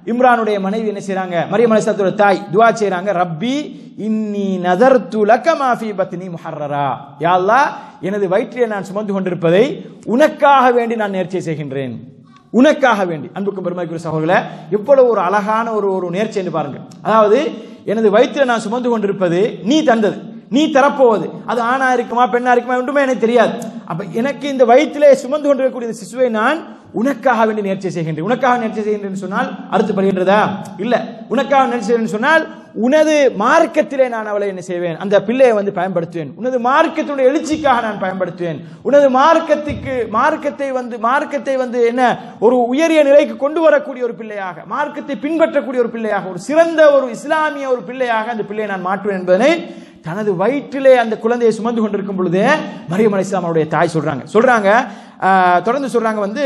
இம்ரானுடைய மனைவி என்ன செய்றாங்க மரியம் அலிஸ்லாத்தோட தாய் துவா செய்றாங்க ரப்பி இன்னி நதர்த்து லக்க மாஃபி பத்னி முஹர்ரரா யா அல்லாஹ் எனது வயிற்றிலே நான் சுமந்து கொண்டிருப்பதை உனக்காக வேண்டி நான் நேர்ச்சை செய்கின்றேன் உனக்காக வேண்டி அன்புக்கும் பெருமைக்குரிய சகோதரர்களே எவ்வளவு ஒரு அழகான ஒரு ஒரு நேர்ச்சி என்று பாருங்க அதாவது எனது வயிற்றில் நான் சுமந்து கொண்டிருப்பது நீ தந்தது நீ தரப்போவது அது ஆணா இருக்குமா பெண்ணா இருக்குமா ஒன்றுமே எனக்கு தெரியாது அப்ப எனக்கு இந்த வயிற்றிலே சுமந்து கொண்டிருக்கக்கூடிய இந்த சிசுவை நான் உனக்காக வேண்டி நேர்ச்சி செய்கின்றேன் உனக்காக நேர்ச்சி செய்கின்றேன் சொன்னால் அறுத்துப்படுகின்றதா இல்ல உனக்காக நேர்ச்சி செய்கிறேன் சொன்னால் உனது மார்க்கத்திலே நான் அவளை என்ன செய்வேன் அந்த பிள்ளையை வந்து பயன்படுத்துவேன் உனது மார்க்கத்தினுடைய எழுச்சிக்காக நான் பயன்படுத்துவேன் உனது மார்க்கத்துக்கு மார்க்கத்தை வந்து மார்க்கத்தை வந்து என்ன ஒரு உயரிய நிலைக்கு கொண்டு வரக்கூடிய ஒரு பிள்ளையாக மார்க்கத்தை பின்பற்றக்கூடிய ஒரு பிள்ளையாக ஒரு சிறந்த ஒரு இஸ்லாமிய ஒரு பிள்ளையாக அந்த பிள்ளையை நான் மாற்றுவேன் என்பதனை தனது வயிற்றிலே அந்த குழந்தையை சுமந்து கொண்டிருக்கும் பொழுதே மரியம் அலிஸ்லாம் அவருடைய தாய் சொல்றாங்க சொல்றாங்க ஆஹ், தொடர்ந்து சொல்றாங்க வந்து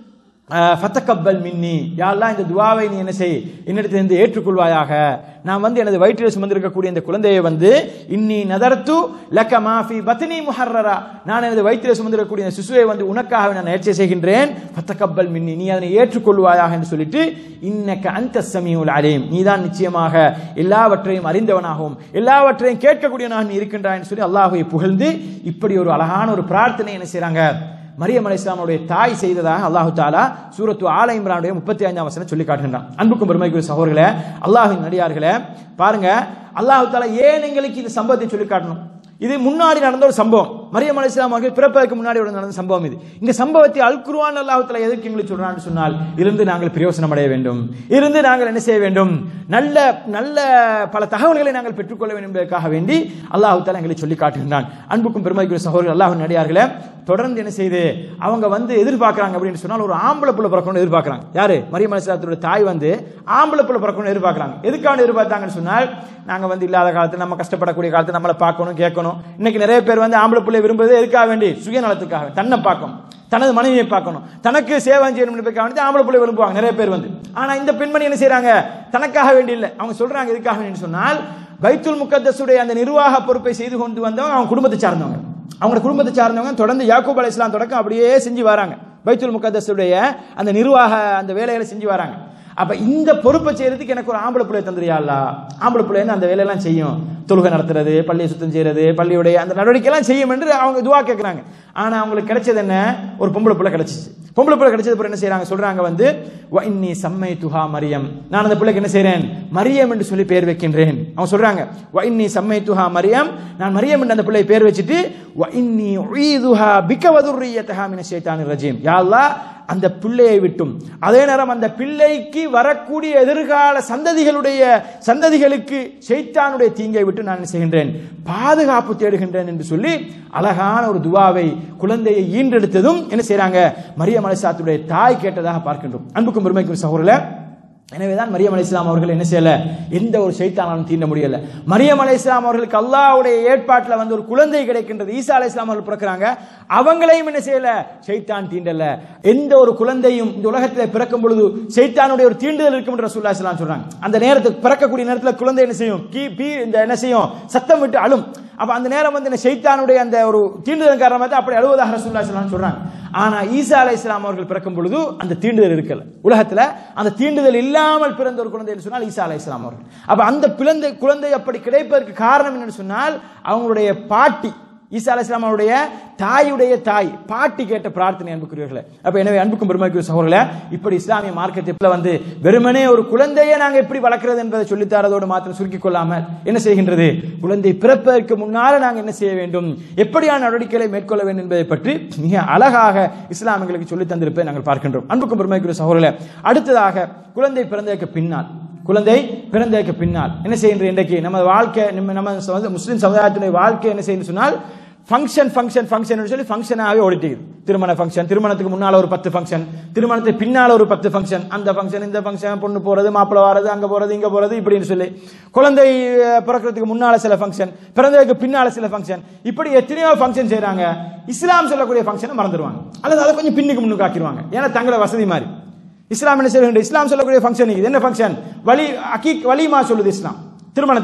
ஃபத்தக்கப்பல் மின்னி யாரெல்லாம் இந்த துவாவை நீ என்ன செய் என்னிடத்திலிருந்து ஏற்றுக்கொள்வாயாக நான் வந்து எனது வயிற்றில் சுமந்திருக்கக்கூடிய இந்த குழந்தையை வந்து இன்னி நதர்த்து லக்க மாஃபி பத்னி முஹர்ரரா நான் எனது வயிற்றில் சுமந்திருக்கக்கூடிய இந்த சிசுவை வந்து உனக்காக நான் நேர்ச்சி செய்கின்றேன் ஃபத்தக்கப்பல் மின்னி நீ அதனை ஏற்றுக்கொள்வாயாக என்று சொல்லிட்டு இன்னக்க அந்த சமியுல் அலீம் நீதான் நிச்சயமாக எல்லாவற்றையும் அறிந்தவனாகவும் எல்லாவற்றையும் கேட்கக்கூடியவனாக நீ இருக்கின்றாய் என்று சொல்லி அல்லாஹ்வை புகழ்ந்து இப்படி ஒரு அழகான ஒரு பிரார்த்தனை என்ன செய்றாங்க மரியம் அலி இஸ்லாமுடைய தாய் செய்ததாக அல்லாஹு தாலா சூரத்து ஆல இம்ரானுடைய முப்பத்தி ஐந்தாம் வசனம் சொல்லி காட்டுகின்றான் அன்புக்கும் பெருமைக்குரிய சகோதரர்களே அல்லாஹின் நடிகார்களே பாருங்க அல்லாஹு தாலா ஏன் எங்களுக்கு இந்த சம்பவத்தை சொல்லி காட்டணும் இது முன்னாடி நடந்த ஒரு சம்பவம் மரியம் அலி இஸ்லாம் அவர்கள் பிறப்பதற்கு முன்னாடி ஒரு நடந்த சம்பவம் இது இந்த சம்பவத்தை அல் குர்ஆன் அல்லாஹு தாலா எதற்கு எங்களுக்கு சொல்றான்னு சொன்னால் இருந்து நாங்கள் பிரயோசனம் அடைய வேண்டும் இருந்து நாங்கள் என்ன செய்ய வேண்டும் நல்ல நல்ல பல தகவல்களை நாங்கள் பெற்றுக்கொள்ள வேண்டும் என்பதற்காக வேண்டி அல்லாஹு தாலா எங்களை சொல்லி காட்டுகின்றான் அன்புக்கும் பெருமைக்குரிய சகோதரர்கள் அல்லாஹ் நடிகார்களே தொடர்ந்து என்ன செய்து அவங்க வந்து எதிர்பார்க்கறாங்க அப்படின்னு சொன்னால் ஒரு ஆம்பளை புள்ள பிறக்கணும்னு எதிர்பார்க்கறாங்க யாரு மரியம் அலிஸ்லாத்தோட தாய் வந்து ஆம்பளை புள்ள பிறக்கணும்னு எதிர்பார்க்கறாங்க எதுக்காக எதிர்பார்த்தாங்கன்னு சொன்னால் நாங்க வந்து இல்லாத காலத்துல நம்ம கஷ்டப்படக்கூடிய காலத்துல நம்மளை பார்க்கணும் கேட்கணும் இன்னைக்கு நிறைய பேர் வந்து ஆம்பளை பிள்ளை விரும்புவது எதுக்காக வேண்டி சுயநலத்துக்காக தன்னை பார்க்கணும் தனது மனைவியை பார்க்கணும் தனக்கு சேவை செய்யணும் என்பதற்காக வேண்டி ஆம்பளை பிள்ளை விரும்புவாங்க நிறைய பேர் வந்து ஆனா இந்த பெண்மணி என்ன செய்றாங்க தனக்காக வேண்டி இல்லை அவங்க சொல்றாங்க எதுக்காக வேண்டி சொன்னால் பைத்துல் முக்கத்தஸுடைய அந்த நிர்வாக பொறுப்பை செய்து கொண்டு வந்தவங்க அவங்க குடும்பத்தை சார்ந்தவங்க அவங்க குடும்பத்தை சார்ந்தவங்க தொடர்ந்து யாக்கூப் அலை இஸ்லாம் தொடக்கம் அப்படியே செஞ்சு வராங்க பைத்துல் முக்கத்தஸுடைய அந்த நிர்வாக அந்த வேலைகளை செஞ்சு வராங்க அப்ப இந்த பொறுப்பை செய்யறதுக்கு எனக்கு ஒரு ஆம்பளை பிள்ளை தந்துரியாளா ஆம்பளை பிள்ளைன்னு அந்த வேலையெல்லாம் செய்யும் தொழுகை நடத்துறது பள்ளியை சுத்தம் செய்யறது பள்ளியுடைய அந்த நடவடிக்கை எல்லாம் செய்யும் என்று அவங்க துவா கேட்கறாங்க ஆனா அவங்களுக்கு கிடைச்சது என்ன ஒரு பொம்பளை பிள்ளை கிடைச்சிச்சு பொம்பளை பிள்ளை கிடைச்சது அப்புறம் என்ன செய்றாங்க சொல்றாங்க வந்து "வ இன்னி சம்மை துஹா மரியம் நான் அந்த பிள்ளைக்கு என்ன செய்றேன் மரியம் என்று சொல்லி பேர் வைக்கின்றேன் அவங்க சொல்றாங்க "வ இன்னி சம்மை துஹா மரியம் நான் மரியம் என்று அந்த பிள்ளை பேர் வச்சுட்டு "வ இன்னி உஈதுஹா பிக வதுர்ரியத்தஹா மின ஷைத்தானிர் ரஜீம் யா அல்லாஹ் அந்த பிள்ளையை விட்டும் அதே நேரம் அந்த பிள்ளைக்கு வரக்கூடிய எதிர்கால சந்ததிகளுடைய சந்ததிகளுக்கு ஷைத்தானுடைய தீங்கை விட்டு நான் என்ன செய்கின்றேன் பாதுகாப்பு தேடுகின்றேன் என்று சொல்லி அழகான ஒரு துவாவை குழந்தையை ஈன்றெடுத்ததும் என்ன செய்றாங்க மரியம் அலிசாத்துடைய தாய் கேட்டதாக பார்க்கின்றோம் அன்புக்கும் பெருமைக்கும் சகோதரர்களே எனவேதான் மரியம் அலை இஸ்லாம் அவர்கள் என்ன செய்யல எந்த ஒரு சைத்தானாலும் தீண்ட முடியல மரியம் அலை இஸ்லாம் அவர்களுக்கு அல்லாஹ்வுடைய ஏற்பாட்டில் வந்து ஒரு குழந்தை கிடைக்கின்றது ஈசா அலை இஸ்லாம் அவர்கள் பிறக்கிறாங்க அவங்களையும் என்ன செய்யல சைத்தான் தீண்டல எந்த ஒரு குழந்தையும் இந்த உலகத்தில் பிறக்கும் பொழுது சைத்தானுடைய ஒரு தீண்டுதல் இருக்கும் என்று ரசூல்லா இஸ்லாம் சொல்றாங்க அந்த நேரத்துக்கு பிறக்கக்கூடிய நேரத்தில் குழந்தை என்ன செய்யும் கீ பீ இந்த என்ன செய்யும் சத்தம் விட்டு அழும் அப்ப அந்த நேரம் வந்து என்ன சைத்தானுடைய அந்த ஒரு தீண்டுதல் காரணமாக தான் அப்படி அழுவதாக ரசூல்லா இஸ்லாம் சொல்றாங்க ஆனா ஈசா அலை இஸ்லாம் அவர்கள் பிறக்கும் பொழுது அந்த தீண்டுதல் இருக்கல உலகத்துல அந்த தீண்டுதல் இல்லாமல் பிறந்த ஒரு குழந்தை என்று சொன்னால் ஈசா அலை இஸ்லாம் அவர்கள் அப்ப அந்த பிறந்த குழந்தை அப்படி கிடைப்பதற்கு காரணம் என்னன்னு சொன்னால் அவங்களுடைய பாட்டி ஈசா அலை இஸ்லாம் அவருடைய தாயுடைய தாய் பாட்டி கேட்ட பிரார்த்தனை அன்புக்குரியவர்களே அப்ப எனவே அன்புக்கும் பெருமைக்கு சகோதரர்களே இப்படி இஸ்லாமிய மார்க்கத்தில் வந்து வெறுமனே ஒரு குழந்தையை நாங்க எப்படி வளர்க்கிறது என்பதை சொல்லித்தரதோடு மாத்திரம் சுருக்கிக் கொள்ளாமல் என்ன செய்கின்றது குழந்தை பிறப்பதற்கு முன்னால நாங்க என்ன செய்ய வேண்டும் எப்படியான நடவடிக்கைகளை மேற்கொள்ள வேண்டும் என்பதை பற்றி மிக அழகாக இஸ்லாம் எங்களுக்கு சொல்லி தந்திருப்பதை நாங்கள் பார்க்கின்றோம் அன்புக்கும் பெருமைக்குரிய சகோதரர்களே அடுத்ததாக குழந்தை பிறந்ததற்கு பின்னால் குழந்தை பிறந்ததற்கு பின்னால் என்ன செய்கின்ற இன்றைக்கு நம்ம வாழ்க்கை நம்ம நம்ம சமுதாய- முஸ்லிம் சமுதாயத்தினுடைய வாழ்க்கை என்ன செய்யணும் சொன்னால் ஃபங்க்ஷன் ஃபங்க்ஷன் ஃபங்க்ஷன் சொல்லி ஃபங்க்ஷனாகவே ஓடிட்டு திருமண ஃபங்க்ஷன் திருமணத்துக்கு முன்னால ஒரு பத்து ஃபங்க்ஷன் திருமணத்துக்கு பின்னால ஒரு பத்து ஃபங்க்ஷன் அந்த ஃபங்க்ஷன் இந்த ஃபங்க்ஷன் பொண்ணு போறது மாப்பிள்ளை வர்றது அங்க போறது இங்க போறது இப்படின்னு சொல்லி குழந்தை அஹ், பிறக்கிறதுக்கு முன்னால சில ஃபங்க்ஷன் பிறந்ததுக்கு பின்னால சில ஃபங்க்ஷன் இப்படி எத்தனையோ ஃபங்க்ஷன் செய்றாங்க இஸ்லாம் சொல்லக்கூடிய ஃபங்க்ஷனை மறந்துடுவாங்க அல்லது அதை கொஞ்சம் பின்னுக்கு முன்னுக்கு ஆக்கிடுவாங்க ஏன்னா தங்களை வசதி மாதிரி இஸ்லாம் என்ன செய்ய வேண்டும் இஸ்லாம் சொல்லக்கூடிய ஃபங்க்ஷன் இது என்ன ஃபங்க்ஷன் வலி அக்கீக் வலிமா சொல்லுது இஸ்லாம் திருமணத்துல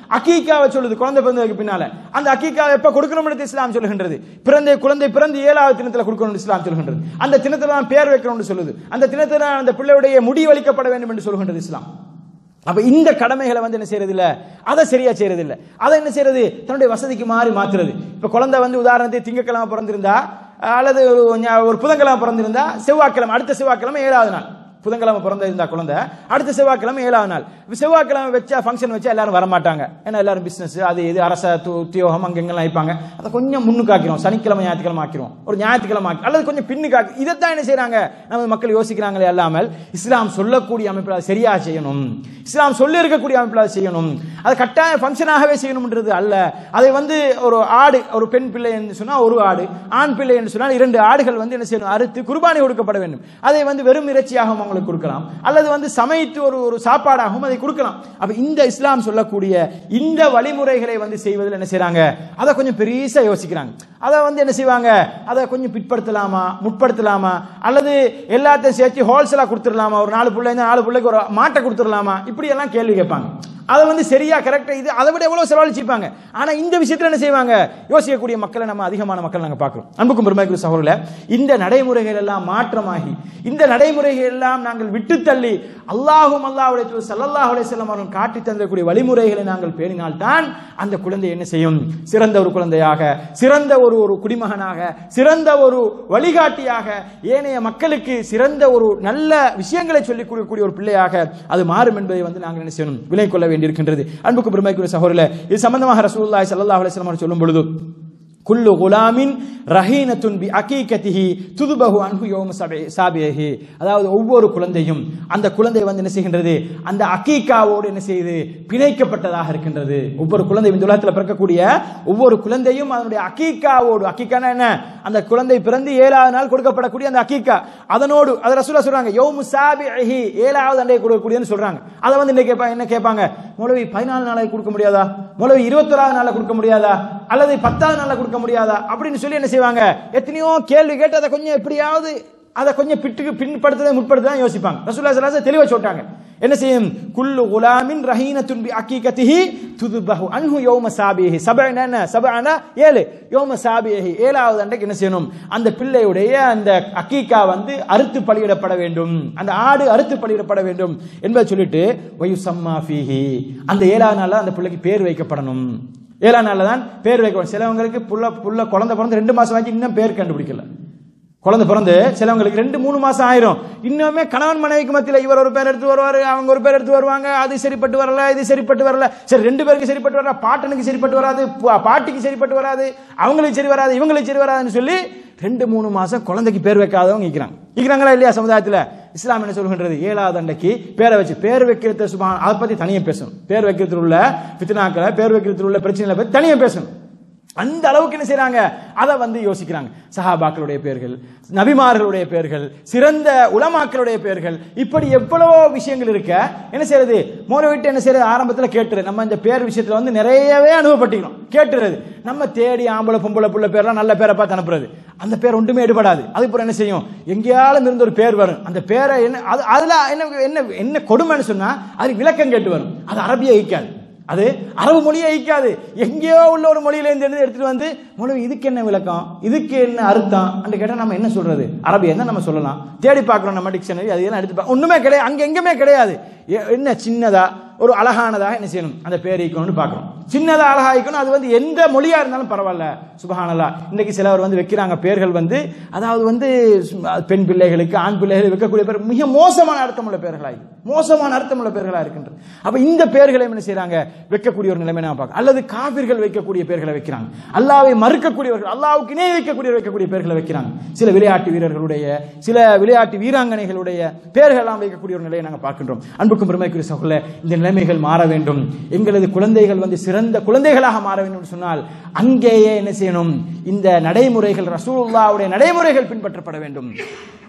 அக்கீக்காவை சொல்லுது குழந்தை பிறந்ததுக்கு பின்னால அந்த அக்கீக்காவை எப்ப கொடுக்கணும்னு இஸ்லாம் சொல்லுகின்றது பிறந்த குழந்தை பிறந்து ஏழாவது தினத்துல கொடுக்கணும்னு இஸ்லாம் சொல்லுகின்றது அந்த தினத்துல தான் பேர் வைக்கணும்னு சொல்லுது அந்த தினத்துல அந்த பிள்ளையுடைய முடி வலிக்கப்பட வேண்டும் என்று சொல்லுகின்றது இஸ்லாம் அப்ப இந்த கடமைகளை வந்து என்ன செய்யறது இல்ல அதை சரியா செய்யறது இல்ல அதை என்ன செய்யறது தன்னுடைய வசதிக்கு மாறி மாத்துறது இப்ப குழந்தை வந்து உதாரணத்துக்கு திங்கக்கிழமை பிறந்திருந்தா அல்லது ஒரு ஞா- ஒரு புதன்கிழமை பிறந்திருந்தா செவ்வாய்க்கிழமை அடுத்த செவ்வாய்க்கிழமை ஏழாவது நாள் புதன்கிழமை பிறந்திருந்தா குழந்தை அடுத்த செவ்வாய்க்கிழமை ஏழாவது நாள் இப்ப செவ்வாய்க்கிழமை வச்சா ஃபங்க்ஷன் வச்சா எல்லாரும் வரமாட்டாங்க ஏன்னா எல்லாரும் பிசினஸ் அது இது அரச து- உத்தியோகம் அங்கெங்கெல்லாம் வைப்பாங்க அதை கொஞ்சம் முன்னுக்கு ஆக்கிறோம் சனிக்கிழமை ஞாயிற்றுக்கிழமை ஆக்கிறோம் ஒரு ஞாயிற்றுக்கிழமை ஆக்கி அல்லது கொஞ்சம் பின்னுக்கு ஆக்கி இதைத்தான் என்ன செய்றாங்க நம்ம மக்கள் யோசிக்கிறாங்களே அல்லாமல் இஸ்லாம் சொல்லக்கூடிய அமைப்பில் அதை சரியா செய்யணும் இஸ்லாம் சொல்லி இருக்கக்கூடிய அமைப்பில் அதை செய்யணும் அது கட்டாய ஃபங்க்ஷனாகவே செய்யணும்ன்றது அல்ல அதை வந்து ஒரு ஆடு ஒரு பெண் பிள்ளை என்று சொன்னால் ஒரு ஆடு ஆண் பிள்ளை என்று சொன்னால் இரண்டு ஆடுகள் வந்து என்ன செய்யணும் அறுத்து குர்பானி கொடுக்கப்பட வேண்டும் அதை வந்து வெறும் இறைச்சியாகவும் அவங்களுக்கு கொடுக்கலாம் அல்லது வந்து சமைத்து ஒரு ஒரு சாப்பாடாகவும் அதை கொடுக்கலாம் அப்ப இந்த இஸ்லாம் சொல்லக்கூடிய இந்த வழிமுறைகளை வந்து செய்வதில் என்ன செய்றாங்க அதை கொஞ்சம் பெருசா யோசிக்கிறாங்க அதை வந்து என்ன செய்வாங்க அதை கொஞ்சம் பிற்படுத்தலாமா முற்படுத்தலாமா அல்லது எல்லாத்தையும் சேர்த்து ஹோல்சேலா கொடுத்துடலாமா ஒரு நாலு பிள்ளை இருந்தா நாலு பிள்ளைக்கு ஒரு மாட்டை கொடுத்துடலாமா இப்படி எல்லாம் கேள்வி கேட்பாங்க அதை வந்து சரியா கரெக்டா இது அதை விட எவ்வளவு செலவழிச்சிருப்பாங்க ஆனா இந்த விஷயத்துல என்ன செய்வாங்க யோசிக்கக்கூடிய மக்களை நம்ம அதிகமான மக்கள் நாங்க பார்க்கிறோம் அன்புக்கும் பெருமைக்குரிய சகோதரர்களே இந்த நடைமுறைகள் எல்லாம் மாற்றமாகி இந்த நடைமுறைகள் எல்லாம் நாங்கள் விட்டு தள்ளி அல்லாஹும் அல்லாஹ்வுடைய தூதர் ஸல்லல்லாஹு அலைஹி வஸல்லம் அவர்கள் காட்டி தந்தக்கூடிய வழிமுறைகளை நாங்கள் பேணினால்தான் அந்த குழந்தை என்ன செய்யும் சிறந்த ஒரு குழந்தையாக சிறந்த ஒரு ஒரு குடிமகனாக சிறந்த ஒரு வழிகாட்டியாக ஏனைய மக்களுக்கு சிறந்த ஒரு நல்ல விஷயங்களை சொல்லிக் கொடுக்கக்கூடிய ஒரு பிள்ளையாக அது மாறும் என்பதை வந்து நாங்கள் என்ன செய்யணும் விலை கொள்ள வேண்டியிருக்கின்றது அன்புக்கு பெருமைக்குரிய சகோதரர்களே இது சம்பந்தமாக ரசூலுல்லாஹி ஸல்லல்லாஹு அலைஹி வஸல்லம் அவர்கள் சொல்லும் பொழுது குல்லு குலாமின் ரஹீனத்துன் பி அகீகத்திஹி துதுபஹு அன்ஹு யௌம சபி சாபிஹி அதாவது ஒவ்வொரு குழந்தையும் அந்த குழந்தை வந்து என்ன செய்கின்றது அந்த அகீகாவோடு என்ன செய்யுது பிணைக்கப்பட்டதாக இருக்கின்றது ஒவ்வொரு குழந்தை இந்த உலகத்தில் பிறக்கக்கூடிய ஒவ்வொரு குழந்தையும் அதனுடைய அகீகாவோடு அகீகானா என்ன அந்த குழந்தை பிறந்து ஏழாவது நாள் கொடுக்கப்படக்கூடிய அந்த அகீகா அதனோடு அதை ரசூலா சொல்றாங்க யௌமு சாபிஹி ஏழாவது அண்டை கொடுக்கக்கூடியன்னு சொல்றாங்க அதை வந்து என்ன கேட்பாங்க என்ன கேட்பாங்க மௌலவி பதினாலு நாளைக்கு கொடுக்க முடியாதா மௌலவி இருபத்தொராவது நாளில் கொடுக்க முடியாதா அல்லது பத்தாவது நாளில் கொடுக்க முடியாதா அப்படின்னு சொல்லி என்ன செய்வாங்க எத்தனையோ கேள்வி கேட்டு அதை கொஞ்சம் எப்படியாவது அதை கொஞ்சம் பிட்டுக்கு பின்படுத்ததை முற்படுத்த தான் யோசிப்பாங்க ரசூல்லா ஸல்லல்லாஹு தெளிவா சொல்லிட்டாங்க என்ன செய்யும் குல்லு குலாமின் ரஹீனத்துன் பி அக்கீகத்திஹி துதுபஹு அன்ஹு யௌம சாபிஹி சபஅன என்ன சபஅன ஏழு யௌம சாபிஹி ஏழாவது அன்றைக்கு என்ன செய்யணும் அந்த பிள்ளையுடைய அந்த அக்கீகா வந்து அறுத்து பலியிடப்பட வேண்டும் அந்த ஆடு அறுத்து பலியிடப்பட வேண்டும் என்பதை சொல்லிட்டு வயுசம்மா ஃபீஹி அந்த ஏழாவது நாள்ல அந்த பிள்ளைக்கு பேர் வைக்கப்படணும் ஏழாம் நாள்ல தான் பேர் வைக்கணும் சிலவங்களுக்கு புள்ள புள்ள குழந்தை பிறந்து ரெண்டு மாசம் ஆச்சு இன்னும் பேர் கண்டுபிடிக்கல குழந்தை பிறந்து சிலவங்களுக்கு ரெண்டு மூணு மாசம் ஆயிரும் இன்னுமே கணவன் மனைவிக்கு மத்தியில் இவர் ஒரு பேர் எடுத்து வருவாரு அவங்க ஒரு பேர் எடுத்து வருவாங்க அது சரிப்பட்டு வரல இது சரிப்பட்டு வரல சரி ரெண்டு பேருக்கு சரிப்பட்டு வரல பாட்டனுக்கு சரிப்பட்டு வராது பா- பாட்டிக்கு சரிப்பட்டு வராது அவங்களுக்கு சரி வராது இவங்களுக்கு சரி வராதுன்னு சொல்லி ரெண்டு மூணு மாசம் குழந்தைக்கு பேர் வைக்காதவங்க இருக்கிறாங்க இருக்கிறாங்களா இல்லையா சமுதாயத்தில் இஸ்லாம் என்ன சொல்கின்றது ஏழாவது அன்னைக்கு பேரை வச்சு பேர் வைக்கிறது சுபா அதை பத்தி தனியாக பேசணும் பேர் வைக்கிறதுல உள்ள பித்னாக்களை பேர் வைக்கிறதுல உள்ள பிரச்சனைகளை பத்தி தனியாக பேசணும் அந்த அளவுக்கு என்ன செய்றாங்க அதை வந்து யோசிக்கிறாங்க சஹாபாக்களுடைய பெயர்கள் நபிமார்களுடைய பெயர்கள் சிறந்த உலமாக்களுடைய பெயர்கள் இப்படி எவ்வளவோ விஷயங்கள் இருக்க என்ன செய்யறது மோனவிட்டு என்ன செய்யறது ஆரம்பத்தில் கேட்டுறது நம்ம இந்த பேர் விஷயத்துல வந்து நிறையவே அனுபவப்பட்டிக்கிறோம் கேட்டுறது நம்ம தேடி ஆம்பளை பொம்பளை புள்ள பேர்லாம் நல்ல பேரை பார்த்து அனுப்புறது அந்த பேர் ஒன்றுமே எடுபடாது அதுக்கப்புறம் என்ன செய்யும் எங்கேயாலும் இருந்து ஒரு பேர் வரும் அந்த பேரை என்ன அது அதுல என்ன என்ன என்ன கொடுமைன்னு சொன்னா அதுக்கு விளக்கம் கேட்டு வரும் அது அரபிய ஈக்காது அது அரபு மொழியே ஈக்காது எங்கேயோ உள்ள ஒரு மொழியில இருந்து எடுத்து எடுத்துட்டு வந்து மொழி இதுக்கு என்ன விளக்கம் இதுக்கு என்ன அர்த்தம் அப்படின்னு கேட்டா நம்ம என்ன சொல்றது அரபியை தான் நம்ம சொல்லலாம் தேடி பார்க்கிறோம் நம்ம டிக்ஷனரி அது எல்லாம் எடுத்து பா- ஒண்ணுமே கிடையாது அங்க எங்குமே கிடையாது எ- என்ன சின்னதா ஒரு அழகானதாக என்ன செய்யணும் அந்த பேர் ஈக்கணும்னு பார்க்கணும் சின்னதா அழகா ஈக்கணும் அது வந்து எந்த மொழியா இருந்தாலும் பரவாயில்ல சுபஹானல்லா இன்னைக்கு சிலவர் வந்து வைக்கிறாங்க பேர்கள் வந்து அதாவது வந்து சும்மா பெண் பிள்ளைகளுக்கு ஆண் பிள்ளைகளுக்கு வைக்கக்கூடிய பேர் மிக மோசமான அர்த்தமுள்ள பேர்களாய் மோசமான அர்த்தமுள்ள பேர்களா இருக்கின்றது அப்ப இந்த பேர்களை என்ன செய்றாங்க வைக்கக்கூடிய ஒரு நிலைமை நான் பார்க்க அல்லது காபிர்கள் வைக்கக்கூடிய பேர்களை வைக்கிறாங்க அல்லாவை மறுக்கக்கூடியவர்கள் அல்லாவுக்கு இணை வைக்கக்கூடிய வைக்கக்கூடிய பேர்களை வைக்கிறாங்க சில விளையாட்டு வீரர்களுடைய சில விளையாட்டு வீராங்கனைகளுடைய பேர்கள் எல்லாம் வைக்கக்கூடிய ஒரு நிலையை நாங்கள் பார்க்கின்றோம் அன்புக்கும் பெருமைக்குரிய சகோதரர்களே இந்த நிலைமைகள் மாற வேண்டும் எங்களது குழந்தைகள் வந்து சிறந்த குழந்தைகளாக மாற வேண்டும் என்று சொன்னால் அங்கேயே என்ன செய்யணும் இந்த நடைமுறைகள் ரசூலுல்லாவுடைய நடைமுறைகள் பின்பற்றப்பட வேண்டும்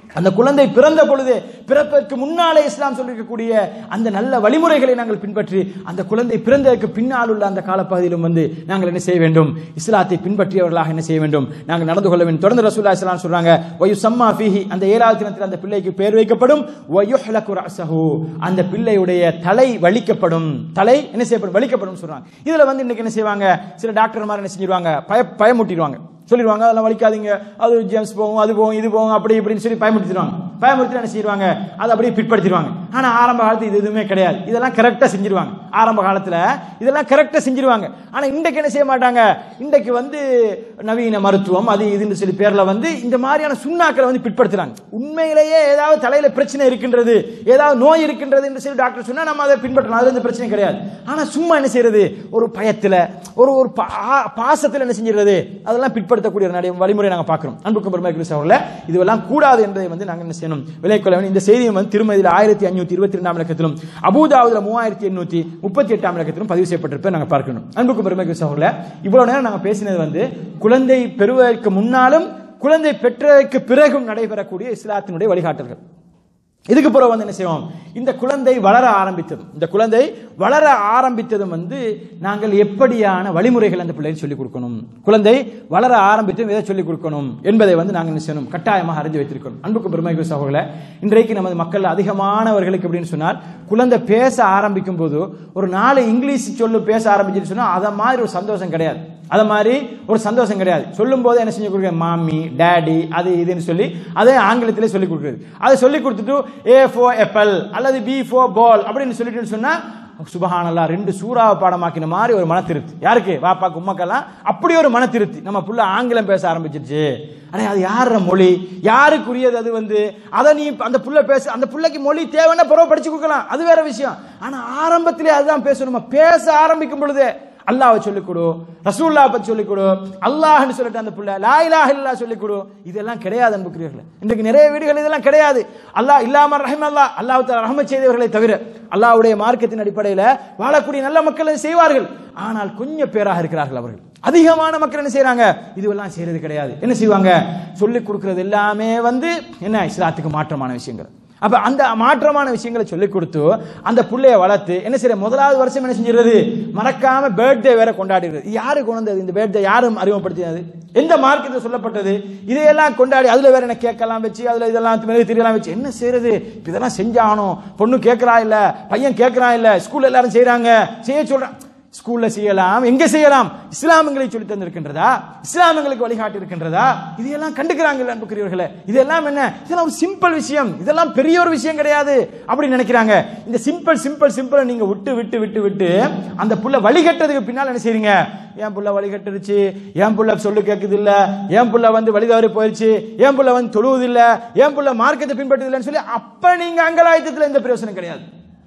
அந்த குழந்தை பிறந்த பொழுது பிறப்பதற்கு முன்னாலே இஸ்லாம் சொல்லியிருக்கக்கூடிய அந்த நல்ல வழிமுறைகளை நாங்கள் பின்பற்றி அந்த குழந்தை பிறந்ததற்கு பின்னால் உள்ள அந்த காலப்பகுதியிலும் வந்து நாங்கள் என்ன செய்ய வேண்டும் இஸ்லாத்தை பின்பற்றியவர்களாக என்ன செய்ய வேண்டும் நாங்கள் நடந்து கொள்ள வேண்டும் தொடர்ந்து ரசூல்லா இஸ்லாம் சொல்றாங்க வயு சம்மா ஃபீஹி அந்த ஏழாவது தினத்தில் அந்த பிள்ளைக்கு பேர் வைக்கப்படும் வயுஹ்லகு ரஸஹு அந்த பிள்ளையுடைய தலை வலிக்கப்படும் தலை என்ன செய்யப்படும் வலிக்கப்படும் சொல்றாங்க இதுல வந்து இன்னைக்கு என்ன செய்வாங்க சில டாக்டர் மாதிரி என்ன செஞ்சிருவாங்க பய பயமுட்டிடுவாங்க சொல்லிடுவாங்க அதெல்லாம் வலிக்காதீங்க அது ஜேம்ஸ் போகும் அது போகும் இது போகும் அப்படி இப்படின்னு சொல்லி பயமுறுத்திடுவாங்க பயமுறுத்தி என்ன செய்வாங்க அதை அப்படியே பிற்படுத்திடுவாங்க ஆனா ஆரம்ப காலத்துல இது எதுவுமே கிடையாது இதெல்லாம் கரெக்டா செஞ்சிருவாங்க ஆரம்ப காலத்துல இதெல்லாம் கரெக்டா செஞ்சிருவாங்க ஆனா இன்றைக்கு என்ன செய்ய மாட்டாங்க இன்றைக்கு வந்து நவீன மருத்துவம் அது இதுன்னு சொல்லி பேர்ல வந்து இந்த மாதிரியான சுண்ணாக்களை வந்து பிற்படுத்துறாங்க உண்மையிலேயே ஏதாவது தலையில பிரச்சனை இருக்கின்றது ஏதாவது நோய் இருக்கின்றது என்று சொல்லி டாக்டர் சொன்னா நம்ம அதை பின்பற்றணும் அதுல எந்த பிரச்சனை கிடையாது ஆனா சும்மா என்ன செய்யறது ஒரு பயத்துல ஒரு ஒரு பா- பாசத்துல என்ன செஞ்சிருது அதெல்லாம் பிற்படுத்தக்கூடிய ஒரு நடை வழிமுறை நாங்க பார்க்கிறோம் அன்புக்கும் பெருமை அவர்கள இதுவெல்லாம் கூடாது என்பதை வந்து நாங்க என்ன செய்யணும் விலை கொள்ள வேண்டும் இந்த செய்தியை வந்து திருமதியில் ஆயிரத்தி அஞ்சூத்தி இருபத்தி ரெண்டாம் இலக்கத்திலும் அபூதாவுதுல மூவாயிரத்தி எண்ணூத்தி முப்பத்தி எட்டாம் இலக்கத்திலும் பதிவு செய்யப்பட்டிருப்ப நாங்க பார்க்கணும் அன்புக்கும் பெருமை அவர்கள இவ்வளவு நேரம் நாங்க பேசினது வந்து குழந்தை பெறுவதற்கு முன்னாலும் குழந்தை பெற்றதற்கு பிறகும் நடைபெறக்கூடிய இஸ்லாத்தினுடைய வழிகாட்டல்கள் இதுக்கு பிறகு வந்து என்ன செய்வோம் இந்த குழந்தை வளர ஆரம்பித்ததும் இந்த குழந்தை வளர ஆரம்பித்ததும் வந்து நாங்கள் எப்படியான வழிமுறைகள் அந்த பிள்ளைக்கு சொல்லிக் கொடுக்கணும் குழந்தை வளர ஆரம்பித்ததும் எதை சொல்லிக் கொடுக்கணும் என்பதை வந்து நாங்கள் என்ன செய்யணும் கட்டாயமாக அறிந்து வைத்திருக்கணும் அன்புக்கு பெருமைக்கு சகோதரர்களே இன்றைக்கு நமது மக்கள் அதிகமானவர்களுக்கு எப்படின்னு சொன்னால் குழந்தை பேச ஆரம்பிக்கும் போது ஒரு நாலு இங்கிலீஷ் சொல்லு பேச ஆரம்பிச்சுன்னு சொன்னா அத மாதிரி ஒரு சந்தோஷம் கிடையாது அத மாதிரி ஒரு சந்தோஷம் கிடையாது சொல்லும் போது என்ன செஞ்சு கொடுக்குறது மாமி டேடி அது இதுன்னு சொல்லி அதே ஆங்கிலத்திலே சொல்லி கொடுக்குறது அதை சொல்லி கொடுத்துட்டு ஏ ஃபோ எப்பல் அல்லது பி ஃபோ பால் அப்படின்னு சொல்லிட்டு சொன்னா சுபஹானல்லா ரெண்டு சூறாவை பாடமாக்கின மாதிரி ஒரு மன திருப்தி யாருக்கு வாப்பாக்கு உம்மக்கெல்லாம் அப்படி ஒரு மன திருப்தி நம்ம புள்ள ஆங்கிலம் பேச ஆரம்பிச்சிருச்சு அடே அது யார மொழி யாருக்குரியது அது வந்து அதை நீ அந்த புள்ள பேச அந்த புள்ளைக்கு மொழி தேவைன்னா பிறகு படிச்சு கொடுக்கலாம் அது வேற விஷயம் ஆனா ஆரம்பத்திலே அதுதான் பேசணுமா பேச ஆரம்பிக்கும் பொழுதே அல்லாஹ்வை சொல்லிக் கொடு ரசூல்லா பத்தி சொல்லிக் கொடு அல்லாஹ்னு சொல்லிட்டு அந்த புள்ள லா இலாஹ இல்லா சொல்லிக் கொடு இதெல்லாம் கிடையாது அன்புக்குரியவர்களே இன்றைக்கு நிறைய வீடுகள் இதெல்லாம் கிடையாது அல்லாஹ் இல்லாம ரஹிம் அல்லாஹ் அல்லாஹ் தஆலா ரஹமத் செய்தவர்களை தவிர அல்லாஹ்வுடைய மார்க்கத்தின் அடிப்படையில் வாழக்கூடிய நல்ல மக்கள் அதை செய்வார்கள் ஆனால் கொஞ்சம் பேராக இருக்கிறார்கள் அவர்கள் அதிகமான மக்கள் என்ன செய்றாங்க இதுவெல்லாம் செய்யறது கிடையாது என்ன செய்வாங்க சொல்லிக் கொடுக்கிறது எல்லாமே வந்து என்ன இஸ்லாத்துக்கு மாற்றமான விஷயங்கள் அப்ப அந்த மாற்றமான விஷயங்களை சொல்லிக் கொடுத்து அந்த புள்ளைய வளர்த்து என்ன செய்ய முதலாவது வருஷம் என்ன செஞ்சிருது மறக்காம பர்த்டே வேற கொண்டாடிடுறது இது யாரு கொண்டு வந்தது இந்த பர்த்டே யாரும் அறிமுகப்படுத்தினது எந்த மார்க்கத்தில் சொல்லப்பட்டது இதையெல்லாம் கொண்டாடி அதுல வேற என்ன கேட்கலாம் வச்சு அதுல இதெல்லாம் மெழுகு திரியெல்லாம் வச்சு என்ன செய்யறது இப்ப இதெல்லாம் செஞ்சாகணும் பொண்ணு கேட்கறா இல்ல பையன் கேட்கறான் இல்ல ஸ்கூல்ல எல்லாரும் செய்றாங்க செய்ய சொல்றான் ஸ்கூல்ல செய்யலாம் எங்க செய்யலாம் இஸ்லாமங்களை சொல்லி தந்திருக்கின்றதா இஸ்லாமங்களுக்கு வழிகாட்டி இருக்கின்றதா இதையெல்லாம் கண்டுக்கிறாங்க அன்புக்குரியவர்களே இதெல்லாம் என்ன இதெல்லாம் ஒரு சிம்பிள் விஷயம் இதெல்லாம் பெரிய ஒரு விஷயம் கிடையாது அப்படி நினைக்கிறாங்க இந்த சிம்பிள் சிம்பிள் சிம்பிள் நீங்க விட்டு விட்டு விட்டு விட்டு அந்த புள்ள வழிகட்டதுக்கு பின்னால் என்ன செய்றீங்க என் புள்ள வழிகட்டுருச்சு என் புள்ள சொல்லு கேட்குது இல்ல என் புள்ள வந்து வழி தவறி போயிடுச்சு என் புள்ள வந்து தொழுவது இல்ல என் புள்ள மார்க்கத்தை பின்பற்றுது இல்லைன்னு சொல்லி அப்ப நீங்க அங்கலாயத்தத்துல எந்த பிரயோசனம் கிடையாது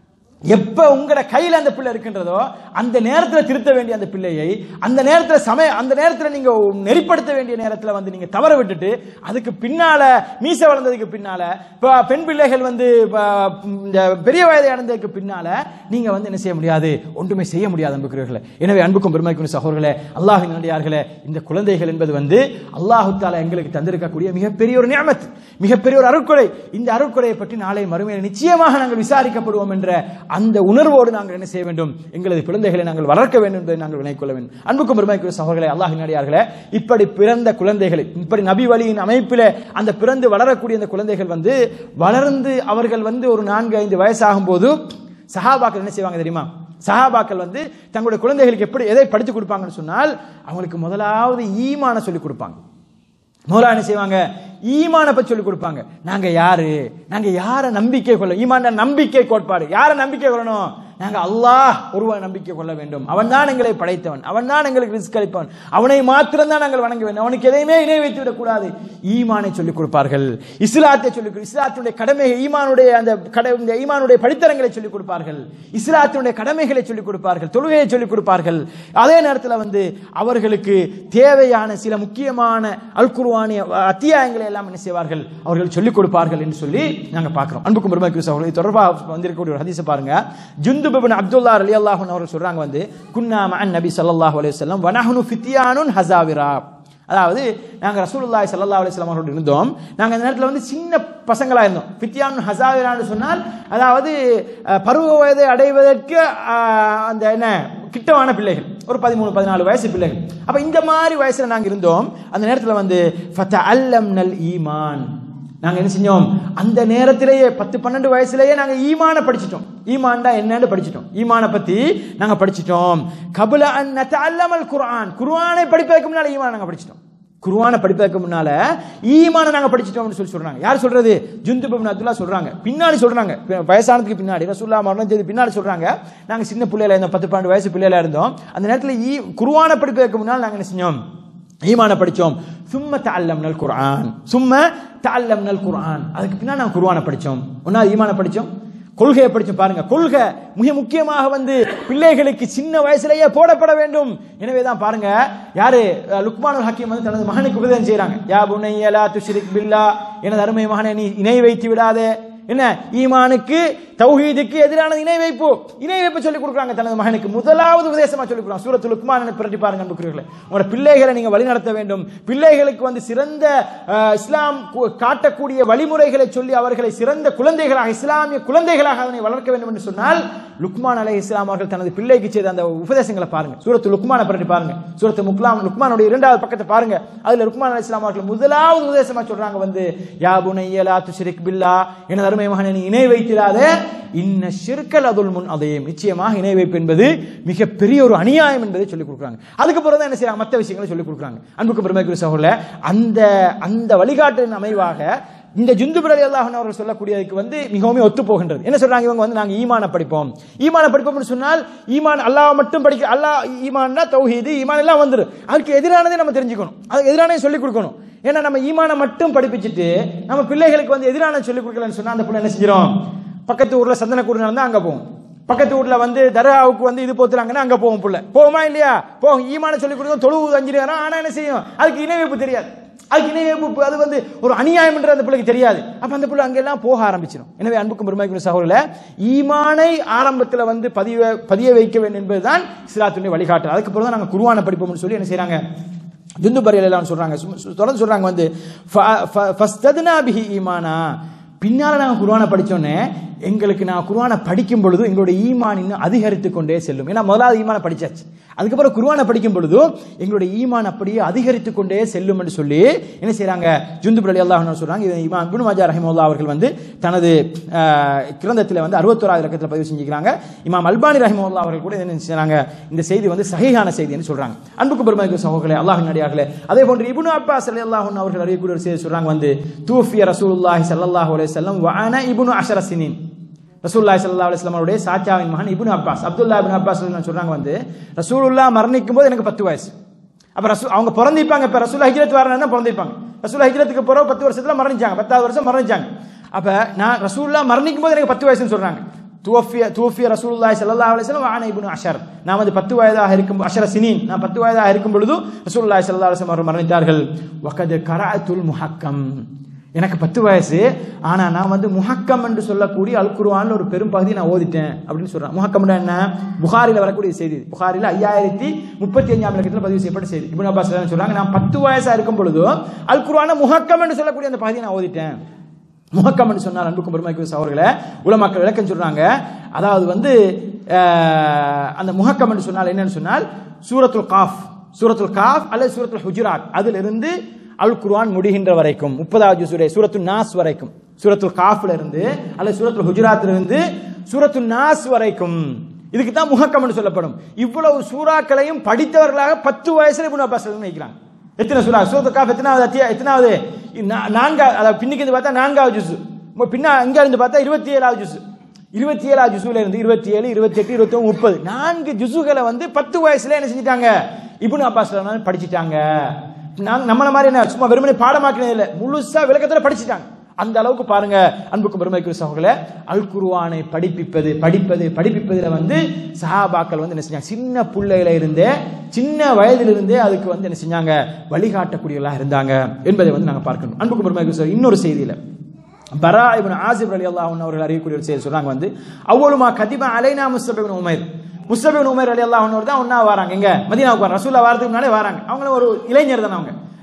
எப்ப உங்களோட கையில அந்த பிள்ளை இருக்கின்றதோ அந்த நேரத்தில் திருத்த வேண்டிய அந்த பிள்ளையை அந்த நேரத்தில் சமய அந்த நேரத்தில் நீங்க நெறிப்படுத்த வேண்டிய நேரத்தில் வந்து நீங்க தவற விட்டுட்டு அதுக்கு பின்னால மீச வளர்ந்ததுக்கு பின்னால இப்ப பெண் பிள்ளைகள் வந்து இப்ப, இந்த பெரிய வயதை அடைந்ததுக்கு பின்னால நீங்க வந்து என்ன செய்ய முடியாது ஒன்றுமே செய்ய முடியாது அன்புக்குரியவர்களே எனவே அன்புக்கும் பெருமைக்கும் சகோதரர்களே அல்லாஹின் நடிகார்களே இந்த குழந்தைகள் என்பது வந்து அல்லாஹு தாலா எங்களுக்கு தந்திருக்கக்கூடிய மிகப்பெரிய ஒரு நியமத் மிகப்பெரிய ஒரு அருட்கொடை இந்த அருட்கொடையை பற்றி நாளை மறுமையில் நிச்சயமாக நாங்கள் விசாரிக்கப்படுவோம் என்ற அந்த உணர்வோடு நாங்கள் என்ன செய்ய வேண்டும் எங்களது குழந்தைகளை நாங்கள் வளர்க்க வேண்டும் என்பதை நாங்கள் வினைக் கொள்ள வேண்டும் அன்புக்கும் பெருமைக்குரிய சகோதரர்களே அல்லாஹின் நடிகார்களே இப்படி பிறந்த குழந்தைகளை இப்படி நபி வழியின் அமைப்பிலே அந்த பிறந்து வளரக்கூடிய அந்த குழந்தைகள் வந்து வளர்ந்து அவர்கள் வந்து ஒரு நான்கு ஐந்து வயசாகும் போது சஹாபாக்கள் என்ன செய்வாங்க தெரியுமா சஹாபாக்கள் வந்து தங்களுடைய குழந்தைகளுக்கு எப்படி எதை படித்து கொடுப்பாங்கன்னு சொன்னால் அவங்களுக்கு முதலாவது ஈமான சொல்லி கொடுப்பாங்க முதல்ல என்ன செய்வாங்க ஈமான பத்தி சொல்லி கொடுப்பாங்க நாங்க யாரு நாங்க யார நம்பிக்கை கொள்ள ஈமான நம்பிக்கை கோட்பாடு யார நம்பிக்கை கொள்ளணும் நாங்க அல்லாஹ் ஒருவன் நம்பிக்கை கொள்ள வேண்டும் அவன் தான் எங்களை படைத்தவன் அவன் தான் எங்களுக்கு ரிஸ்க் அளிப்பவன் அவனை மாத்திரம் தான் நாங்கள் வணங்க வேண்டும் அவனுக்கு எதையுமே இணை வைத்து விடக்கூடாது ஈமானை சொல்லிக் கொடுப்பார்கள் இஸ்லாத்தை சொல்லிக் கொடு- இஸ்லாத்தினுடைய கடமை ஈமானுடைய அந்த கடை இந்த ஈமானுடைய படித்தரங்களை சொல்லிக் கொடுப்பார்கள் இஸ்லாத்தினுடைய கடமைகளை சொல்லிக் கொடுப்பார்கள் தொழுகையை சொல்லிக் கொடுப்பார்கள் அதே நேரத்தில் வந்து அவர்களுக்கு தேவையான சில முக்கியமான அல் குர்ஆனிய அத்தியாயங்களை எல்லாம் என்ன செய்வார்கள் அவர்கள் சொல்லிக் கொடுப்பார்கள் என்று சொல்லி நாங்க பார்க்கிறோம் அன்புக்கும் பெருமைக்கு சகோதரர் இது தொடர்பாக வந்திருக்கக்கூடிய ஒரு ஹதீஸை பாருங்க ஜுந்துப் இப்னு அப்துல்லா ரலியல்லாஹு அன்ஹு அவர்கள் சொல்றாங்க வந்து குன்னா மஅன் நபி ஸல்லல்லாஹு அலைஹி வஸல்லம் வனஹனு ஃபித்யானுன் ஹஸாவிரா அதாவது நாங்கள் ரசூலுல்லாஹி ஸல்லல்லாஹு அலைஹி வஸல்லம் அவர்களோடு இருந்தோம் நாங்கள் அந்த நேரத்தில் வந்து சின்ன பசங்களா இருந்தோம் ஃபித்யான் ஹசாவிரான்னு சொன்னால் அதாவது அஹ், பருவ வயதை அடைவதற்கு அஹ், அந்த என்ன கிட்டவான பிள்ளைகள் ஒரு பதிமூணு பதினாலு வயசு பிள்ளைகள் அப்ப இந்த மாதிரி வயசுல நாங்க இருந்தோம் அந்த நேரத்துல வந்து ஃபதஅல்லம்னல் ஈமான் நாங்க என்ன செஞ்சோம் அந்த நேரத்திலேயே பத்து பன்னெண்டு வயசுலயே நாங்க ஈமான படிச்சிட்டோம் ஈமான்டா என்னன்னு படிச்சிட்டோம் ஈமான பத்தி நாங்க படிச்சிட்டோம் கபுல அன் நதஅல்லமல் குர்ஆன் குர்ஆனை படிப்பதற்கு முன்னால ஈமான நாங்க படிச்சிட்டோம் குர்ஆனை படிப்பதற்கு முன்னால ஈமான நாங்க படிச்சிட்டோம்னு சொல்லி சொல்றாங்க யார் சொல்றது ஜுந்துப் இப்னு அப்துல்லா சொல்றாங்க பின்னாடி சொல்றாங்க பி- வயசானதுக்கு பின்னாடி ரசூல்லா மரணம் செய்து பின்னாடி சொல்றாங்க நாங்க சின்ன பிள்ளையில இருந்தோம் பத்து பன்னெண்டு வயசு பிள்ளையில இருந்தோம் அந்த நேரத்துல ஈ குர்ஆனை படிப்பதற்கு முன்னால் நாங்க என்ன செஞ்சோம் ஈமான படிச்சோம் சும்ம தஅல்லம்னல் குர்ஆன் சும்ம தஅல்லம்னல் குர்ஆன் அதுக்கு பின்னாடி நாங்க குர்ஆனை படிச்சோம் ஒன்னாவது ஈமான படிச்சோம் கொள்கையை படிச்சு பாருங்க கொள்கை மிக முக்கியமாக வந்து பிள்ளைகளுக்கு சின்ன வயசுலயே போடப்பட வேண்டும் எனவே தான் பாருங்க யாரு அஹ், லுக்மானுல் ஹக்கீம் வந்து தனது மகனுக்கு உபதேசம் செய்றாங்க யா புனைய லா துஷ்ரிக் பில்லா எனது அருமை மகனை நீ இணை வைத்து விடாதே என்ன ஈமானுக்கு தௌஹீதுக்கு எதிரானது இணை வைப்பு இணை வைப்பு சொல்லி கொடுக்குறாங்க தனது மகனுக்கு முதலாவது உபதேசமா சொல்லி கொடுக்குறாங்க சூரத்து லுக்மான் பிரட்டி பாருங்க அன்புக்குரியவர்களே உங்களோட பிள்ளைகளை நீங்க வழிநடத்த வேண்டும் பிள்ளைகளுக்கு வந்து சிறந்த அஹ், இஸ்லாம் கு- காட்டக்கூடிய வழிமுறைகளை சொல்லி அவர்களை சிறந்த குழந்தைகளாக இஸ்லாமிய குழந்தைகளாக அதனை வளர்க்க வேண்டும் என்று சொன்னால் லுக்மான் அலை இஸ்லாம் அவர்கள் தனது பிள்ளைக்கு செய்த அந்த உபதேசங்களை பாருங்க சூரத்து லுக்மான பிரட்டி பாருங்க சூரத்து முக்லாம் லுக்மானுடைய இரண்டாவது பக்கத்தை பாருங்க அதுல லுக்மான் அலை இஸ்லாம் அவர்கள் முதலாவது உபதேசமா சொல்றாங்க வந்து யா புனைய லா துஷ்ரிக் பில்லா எனது அருமை மகனை நீ இணை வைத்திராதே இன்ன ஷிர்கல் அதுல் முன் அதையும் நிச்சயமாக இணை வைப்பு என்பது மிக பெரிய ஒரு அநியாயம் என்பதை சொல்லிக் கொடுக்குறாங்க அதுக்கப்புறம் தான் என்ன செய்றாங்க மற்ற விஷயங்களை சொல்லிக் கொடுக்குறாங்க அன்புக்கு பெருமைக்குரிய சகோதரர்களே அந்த அந்த வழிகாட்டின் அமைவாக இந்த ஜுந்துபர் அலி அல்லாஹன் அவர்கள் சொல்லக்கூடியதுக்கு வந்து மிகவும் ஒத்து போகின்றது என்ன சொல்றாங்க இவங்க வந்து நாங்க ஈமான படிப்போம் ஈமான படிப்போம்னு சொன்னால் ஈமான் அல்லாஹ் மட்டும் படிக்க அல்லாஹ் ஈமான்னா தௌஹீது ஈமான் எல்லாம் வந்துரும் அதுக்கு எதிரானதை நம்ம தெரிஞ்சுக்கணும் அதுக்கு எதிரானதை சொல்லிக் கொடுக்கணும் ஏன்னா நம்ம ஈமானை மட்டும் படிப்பிச்சுட்டு நம்ம பிள்ளைகளுக்கு வந்து எதிரான சொல்லிக் கொடுக்கலன்னு சொன்னா அந்த பிள்ளை என்ன செஞ்சிடும் பக்கத்து ஊர்ல சந்தன கூடு நடந்தா அங்க போகும் பக்கத்து வீட்ல வந்து தர்காவுக்கு வந்து இது போத்துறாங்கன்னா அங்க போகும் புள்ள போகுமா இல்லையா போகும் ஈமான சொல்லி கொடுத்தோம் தொழுவு அஞ்சு நேரம் ஆனா என்ன செய்யும் அதுக்கு இணை வைப்பு தெரியாது அதுக்கு இணை வைப்பு அது வந்து ஒரு அநியாயம் என்று அந்த பிள்ளைக்கு தெரியாது அப்ப அந்த பிள்ளை அங்கெல்லாம் போக ஆரம்பிச்சிடும் எனவே அன்புக்கும் பெருமைக்கும் சகோதரர்களே ஈமானை ஆரம்பத்துல வந்து பதிய பதிய வைக்க வேண்டும் என்பதுதான் இஸ்லாத்துடைய வழிகாட்டு அதுக்கப்புறம் தான் நாங்க குருவான படிப்போம்னு சொல்லி என்ன செய்றாங்க ஜுந்து பரியலாம் சொல்றாங்க சும்- சு- தொடர்ந்து சொல்றாங்க வந்து ஃப- ஃப- ஃபஸ்தத்னா பிஹி ஈமானா பின்னால நாங்க குர்ஆனை படிச்சோன்னே எங்களுக்கு நான் குர்ஆனை படிக்கும் பொழுது எங்களுடைய ஈமான் இன்னும் அதிகரித்து கொண்டே செல்லும் ஏன்னா முதலாவது ஈமானை படிச்சாச்சு அதுக்கப்புறம் குர்ஆனை படிக்கும் பொழுது எங்களுடைய ஈமான் அப்படியே அதிகரித்து கொண்டே செல்லும் என்று சொல்லி என்ன செய்றாங்க ஜுந்து அலி அல்லாஹ் சொல்றாங்க இது இமாம் இப்னு மாஜா ரஹிமுல்லா அவர்கள் வந்து தனது ஆஹ், கிரந்தத்தில் வந்து அறுபத்தோராவது இலக்கத்தில் பதிவு செஞ்சுக்கிறாங்க இமாம் அல்பானி ரஹிமுல்லா அவர்கள் கூட என்ன செய்றாங்க இந்த செய்தி வந்து சஹீஹான செய்தின்னு சொல்றாங்க அன்புக்கு பெருமைக்கு சகோதரர்களே அல்லாஹின் அடியார்களே அதே போன்று இப்னு அப்பாஸ் ரலியல்லாஹு அன்ஹு அவர்கள் அறியக்கூடிய ஒரு செய்தி சொல்றாங்க வந்து தூஃபிய ரசூலுல்லாஹி ஸல்லல்லாஹு அலைஹி வஸல்லம் வ அன இப்னு அஷர சினீன் ரசூலுல்லாஹி ஸல்லல்லாஹு அலைஹி வஸல்லம் அவருடைய சாச்சாவின் மகன் Ibn Abbas Abdullah Ibn Abbas ரலியல்லாஹு அன்ஹு சொல்றாங்க வந்து ரசூலுல்லாஹ் மரணிக்கும் போது எனக்கு பத்து வயசு அப்ப ரசூ அவங்க பிறந்திருப்பாங்க இப்ப ரசூல் ஹிஜ்ரத் வரணும்னா பிறந்திருப்பாங்க ரசூல் ஹிஜ்ரத்துக்கு பிறகு பத்து வருஷத்துல மரணிச்சாங்க பத்தாவது வருஷம் மரணிச்சாங்க அப்ப நான் ரசூல்லா மரணிக்கும் போது எனக்கு பத்து வயசுன்னு சொல்றாங்க துவஃபிய துவஃபிய ரசூலுல்லாஹி ஸல்லல்லாஹு அலைஹி வஸல்லம் ஆன இப்னு அஷர் நான் வந்து பத்து வயதாக இருக்கும் அஷர சினீன் நான் பத்து வயதாக இருக்கும் பொழுது ரசூலுல்லாஹி ஸல்லல்லாஹு அலைஹி வஸல்லம் அவர்கள் மரணித்தார்கள் வகத் கரஅத்துல் முஹக்கம் எனக்கு பத்து வயசு ஆனா நான் வந்து முஹக்கம் என்று சொல்லக்கூடிய அல் குர்ஆன்ல ஒரு பெரும் பகுதி நான் ஓதிட்டேன் அப்படின்னு சொல்றேன் முஹக்கம்னா என்ன புகாரில வரக்கூடிய செய்தி புகாரில ஐயாயிரத்தி முப்பத்தி அஞ்சாம் இலக்கத்தில் பதிவு செய்யப்பட்ட செய்தி இப்னு அப்பாஸ் ரலியல்லாஹு அன்ஹு சொல்றாங்க நான் பத்து வயசா இருக்கும் பொழுது அல் குர்ஆன முஹக்கம் என்று சொல்லக்கூடிய அந்த பகுதியை நான் ஓதிட்டேன் முஹக்கம் என்று சொன்னால் அன்புக்கும் பெருமைக்கு அவர்களே உலமாக்கள் விளக்கம் சொல்றாங்க அதாவது வந்து அஹ், அந்த முஹக்கம் என்று சொன்னால் என்னன்னு சொன்னால் சூரத்துல் காஃப் சூரத்துல் காஃப் அல்லது சூரத்துல் ஹுஜராத் அதிலிருந்து அல் குர்ஆன் முடிகின்ற வரைக்கும் முப்பதாவது சூரை சூரத்து நாஸ் வரைக்கும் சூரத்துல் காஃப்ல இருந்து அல்லது சூரத்துல் ஹுஜராத்ல இருந்து சூரத்து நாஸ் வரைக்கும் இதுக்கு தான் முஹக்கம்னு சொல்லப்படும் இவ்வளவு சூறாக்களையும் படித்தவர்களாக பத்து வயசுல இப்னு அப்பாஸ் நினைக்கிறாங்க எத்தனை சூறா சூரத்து காஃப் எத்தனாவது அத்தியா எத்தனாவது நா- நான்காவது அதாவது பின்னுக்கு இருந்து பார்த்தா நான்காவது ஜுசு பின்னா இங்க இருந்து பார்த்தா இருபத்தி ஏழாவது ஜுசு இருபத்தி ஏழாவது ஜுசுல இருந்து இருபத்தி ஏழு இருபத்தி எட்டு இருபத்தி முப்பது நான்கு ஜுசுகளை வந்து பத்து வயசுல என்ன செஞ்சிட்டாங்க இப்னு அப்பாஸ் ரலியல்லாஹு படிச்சிட்டாங்க நாங்க நம்மள மாதிரி என்ன சும்மா வெறுமனே பாடமாக்கினது இல்ல முழுசா விளக்கத்துல படிச்சிட்டாங்க அந்த அளவுக்கு பாருங்க அன்புக்கும் பெருமைக்கு சகோதரர்களே அல் குர்ஆனை படிப்பிப்பது படிப்பது படிப்பிப்பதுல வந்து சஹாபாக்கள் வந்து என்ன செஞ்சாங்க சின்ன புள்ளையில இருந்தே சின்ன வயதிலிருந்தே அதுக்கு வந்து என்ன செஞ்சாங்க வழிகாட்டக்கூடியவர்களாக இருந்தாங்க என்பதை வந்து நாங்க பார்க்கணும் அன்புக்கும் பெருமைக்கு சகோதரர்களே, இன்னொரு செய்தியில பரா இப்னு ஆசிப் ரலியல்லாஹு அன்ஹு அவர்கள் அறியக்கூடிய ஒரு செய்தி சொல்றாங்க வந்து அவ்வளவுமா கதிபா அலைனா முஸ்தப் இப்னு உமைர் முஸ்தப் இப்னு உமைர் ரலியல்லாஹு அன்ஹு தான் ஒண்ணா வராங்க எங்க மதீனாவுக்கு வராங்க ரசூல்லா வரதுக்கு முன்னாலே வராங்க அவங்க ஒரு இளைஞர் தானே அவங்க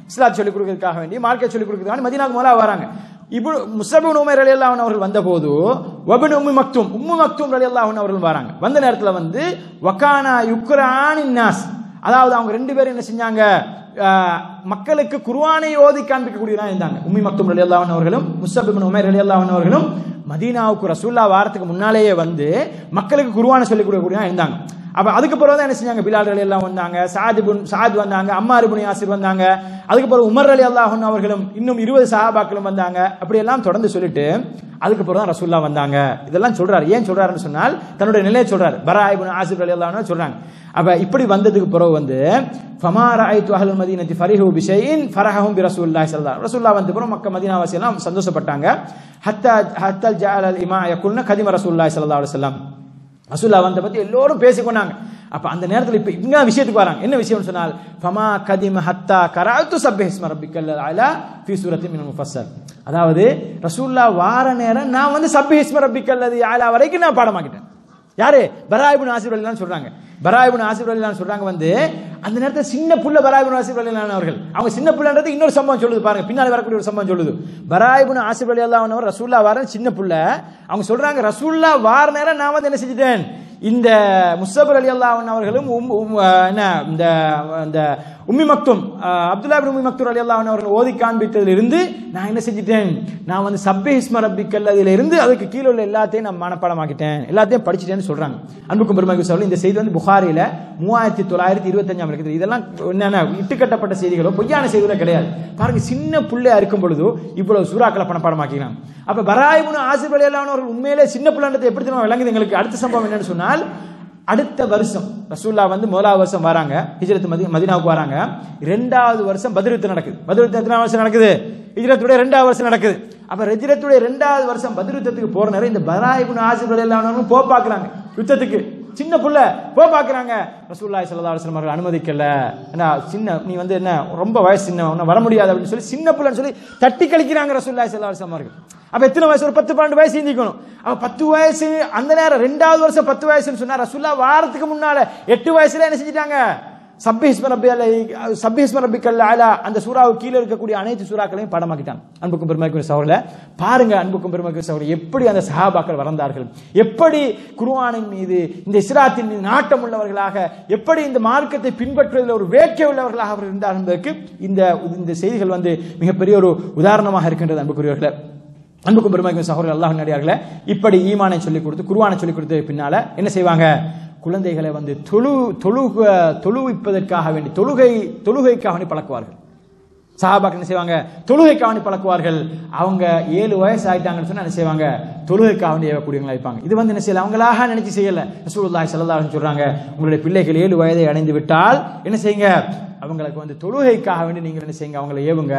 இஸ்லாத் சொல்லிக் கொடுக்கறதுக்காக வேண்டி மார்க்கெட் சொல்லிக் கொடுக்கறதுக்காக மதீனாக்கு முதல்ல வராங்க இப்போ முஸ்தபின் உமர் அலி அல்லாஹன் அவர்கள் வந்தபோது வபின் உம்மு மக்தும் உம்மு மக்தும் அலி அல்லாஹன் அவர்கள் வராங்க வந்த நேரத்தில் வந்து வக்கானா யுக்ரான் நாஸ் அதாவது அவங்க ரெண்டு பேரும் என்ன செஞ்சாங்க அஹ், மக்களுக்கு குர்ஆனை ஓதி காண்பிக்கக்கூடியவராக இருந்தாங்க உம்மி மக்தும் அலி அல்லாஹன் அவர்களும் முஸ்தபின் உமர் அலி அல்லாஹன் அவர்களும் மதீனாவுக்கு ரசூல்லா வாரத்துக்கு முன்னாலேயே வந்து மக்களுக்கு குர்ஆனை சொல்லிக் கொடுக்கக்கூடியவராக இருந்தாங்க அப்ப அதுக்கு பிறகு தான் என்ன செஞ்சாங்க பிலால் அலி எல்லாம் வந்தாங்க சாத் இப்னு சாத் வந்தாங்க அம்மார் இப்னு யாசிர் வந்தாங்க அதுக்கு பிறகு உமர் அலி அல்லாஹ் அவர்களும் இன்னும் இருபது சஹாபாக்களும் வந்தாங்க அப்படி எல்லாம் தொடர்ந்து சொல்லிட்டு அதுக்கு பிறகு தான் ரசூல்லா வந்தாங்க இதெல்லாம் சொல்றாரு ஏன் சொல்றாருன்னு சொன்னால் தன்னுடைய நிலையை சொல்றாரு பரா இப்னு ஆசிப் அலி அல்லாஹ் சொல்றாங்க அப்ப இப்படி வந்ததுக்கு பிறகு வந்து ஃபமார ஐத்து அஹ்லுல் மதீனத்தி ஃபரிஹு பிஷைஇன் ஃபரஹஹும் பி ரசூலுல்லாஹி ஸல்லல்லாஹு ரசூல்லா வந்த பிறகு மக்கா மதீனாவாசி எல்லாம் சந்தோஷப்பட்டாங்க ஹத்தா ஹத்தல் ஜஅல் அல் இமா யகுல்ன கதிம ரசூலுல்லாஹி ஸல்லல்லாஹு அலைஹி வஸல்லம் ரசூல்லா வந்த பத்தி எல்லோரும் பேசிக்கொண்டாங்க அப்ப அந்த நேரத்தில் இப்ப இங்க விஷயத்துக்கு வராங்க என்ன விஷயம்னு சொன்னால் ஃபமா கதிம ஹத்தா கராத்து சப்ஹிஸ்ம ரப்பிக்கல் அலா ஃபீ சூரத்தி மினல் முஃபஸ்ஸல் அதாவது ரசூல்லா வார நேரம் நான் வந்து சப்ஹிஸ்ம ரப்பிக்கல் அலா வரைக்கும் நான் பாடமாக்கிட்டேன் யாரு பராயிபுன் ஆசிர் அலிலாம் சொல்றாங்க பராயிபுன் ஆசிர் அலிலாம் சொல்றாங்க வந்து அந்த நேரத்தில் சின்ன புள்ள பராயிபுன் ஆசிர் அலிலான் அவர்கள் அவங்க சின்ன புள்ளன்றது இன்னொரு சம்பவம் சொல்லுது பாருங்க பின்னாடி வரக்கூடிய ஒரு சம்பவம் சொல்லுது பராயிபுன் ஆசிர் அலி அல்லாஹ் அவர் ரசூல்லா வார சின்ன புள்ள அவங்க சொல்றாங்க ரசூல்லா வார நேரம் நான் வந்து என்ன செஞ்சுட்டேன் இந்த முஸ்தபர் அலி அல்லாஹ் அவர்களும் உம் உம் என்ன இந்த இந்த உம்மி மக்தும் அஹ், அப்துல்லா பின் உம்மி மக்தூர் அலி அல்லாஹ் அவர்கள் ஓதி காண்பித்ததில் இருந்து நான் என்ன செஞ்சிட்டேன் நான் வந்து சப்பே இஸ்ம ரப்பிக்கல் அதில் இருந்து அதுக்கு கீழே உள்ள எல்லாத்தையும் நான் மனப்பாடமாக்கிட்டேன் எல்லாத்தையும் படிச்சிட்டேன்னு சொல்றாங்க அன்புக்கும் பெருமைக்கு சொல்ல இந்த செய்தி வந்து புகாரில மூவாயிரத்தி தொள்ளாயிரத்தி இருபத்தஞ்சாம் இருக்குது இதெல்லாம் என்னென்ன இட்டுக்கட்டப்பட்ட செய்திகளோ பொய்யான செய்திகளோ கிடையாது பாருங்க சின்ன புள்ளையா இருக்கும் பொழுது இவ்வளவு சூறாக்களை பணப்பாடமாக்கிறாங்க அப்ப பராயிபுன் ஆசிப் அலி அல்லாஹ் அவர்கள் உண்மையிலே சின்ன பிள்ளைன்றதை எப்படி தெரியுமா விளங்குது எங்களுக்கு அடுத்த சம்பவம் என்னன்னு சொன்னால் அடுத்த வருஷம் ரசூல்லா வந்து முதலாவது வருஷம் வராங்க ஹிஜ்ரத் மதி மதினாவுக்கு வராங்க ரெண்டாவது வருஷம் பதிரத்து நடக்குது பதிரத்து எத்தனை வருஷம் நடக்குது ஹிஜ்ரத்துடைய ரெண்டாவது வருஷம் நடக்குது அப்ப ரெஜிரத்துடைய ரெண்டாவது வருஷம் பதிருத்தத்துக்கு போற நேரம் இந்த பராயிபுன் ஆசிப் அலி அல்லாஹ் போ பாக்குறாங்க யுத்தத்துக்கு சின்ன புள்ள போ பாக்குறாங்க ரசூல்லாய் சல்லா அலுவலம் அவர்கள் அனுமதிக்கல என்ன சின்ன நீ வந்து என்ன ரொம்ப வயசு சின்ன உன்னை வர முடியாது அப்படின்னு சொல்லி சின்ன புள்ளன்னு சொல்லி தட்டி கழிக்கிறாங்க ரசூல்லாய் சல்லா அலுவலம் அவர்கள் அப்ப எத்தனை வயசு ஒரு பத்து பன்னெண்டு வயசு சிந்திக்கணும் அப்ப பத்து வயசு அந்த நேரம் ரெண்டாவது வருஷம் பத்து வயசுன்னு சொன்னா ரசூல்லா வாரத்துக்கு முன்னால எட்டு வயசுல என்ன செஞ்சிட்டாங்க சப்பிஹிஸ்ம ரப்பி அல்ல சப்பிஹிஸ்ம ரப்பிக்கல் அலா அந்த சூறாவுக்கு கீழே இருக்கக்கூடிய அனைத்து சூறாக்களையும் படமாக்கிட்டாங்க அன்புக்கும் பெருமைக்கும் சகோதர பாருங்க அன்புக்கும் பெருமைக்கும் சகோதரர் எப்படி அந்த சஹாபாக்கள் வளர்ந்தார்கள் எப்படி குருவானின் மீது இந்த இஸ்ராத்தின் மீது நாட்டம் உள்ளவர்களாக எப்படி இந்த மார்க்கத்தை பின்பற்றுவதில் ஒரு வேட்கை உள்ளவர்களாக அவர் இருந்தார் என்பதற்கு இந்த இந்த செய்திகள் வந்து மிகப்பெரிய ஒரு உதாரணமாக இருக்கின்றது அன்புக்குரியவர்களே அன்புக்கும் பெருமைக்கும் சகோதரர் அல்லாஹ் நடிகார்களே இப்படி ஈமானை சொல்லிக் கொடுத்து குருவானை சொல்லிக் கொடுத்த பின்னால என்ன செய்வாங்க குழந்தைகளை வந்து தொழு தொழுக தொழுவிப்பதற்காக வேண்டி தொழுகை தொழுகைக்காக வேண்டி பழக்குவார்கள் சஹாபாக்கள் என்ன செய்வாங்க தொழுகைக்காக வேண்டி பழக்குவார்கள் அவங்க ஏழு வயசு ஆயிட்டாங்கன்னு சொன்னா என்ன செய்வாங்க தொழுகைக்காக வேண்டி ஏவக்கூடியவங்களா இருப்பாங்க இது வந்து என்ன செய்யல அவங்களாக நினைச்சு செய்யல ரசூலுல்லாஹி ஸல்லல்லாஹு அலைஹி சொல்றாங்க உங்களுடைய பிள்ளைகள் ஏழு வயதை அடைந்து விட்டால் என்ன செய்யுங்க அவங்களுக்கு வந்து தொழுகைக்காக வேண்டி நீங்க என்ன செய்யுங்க அவங்களை ஏவுங்க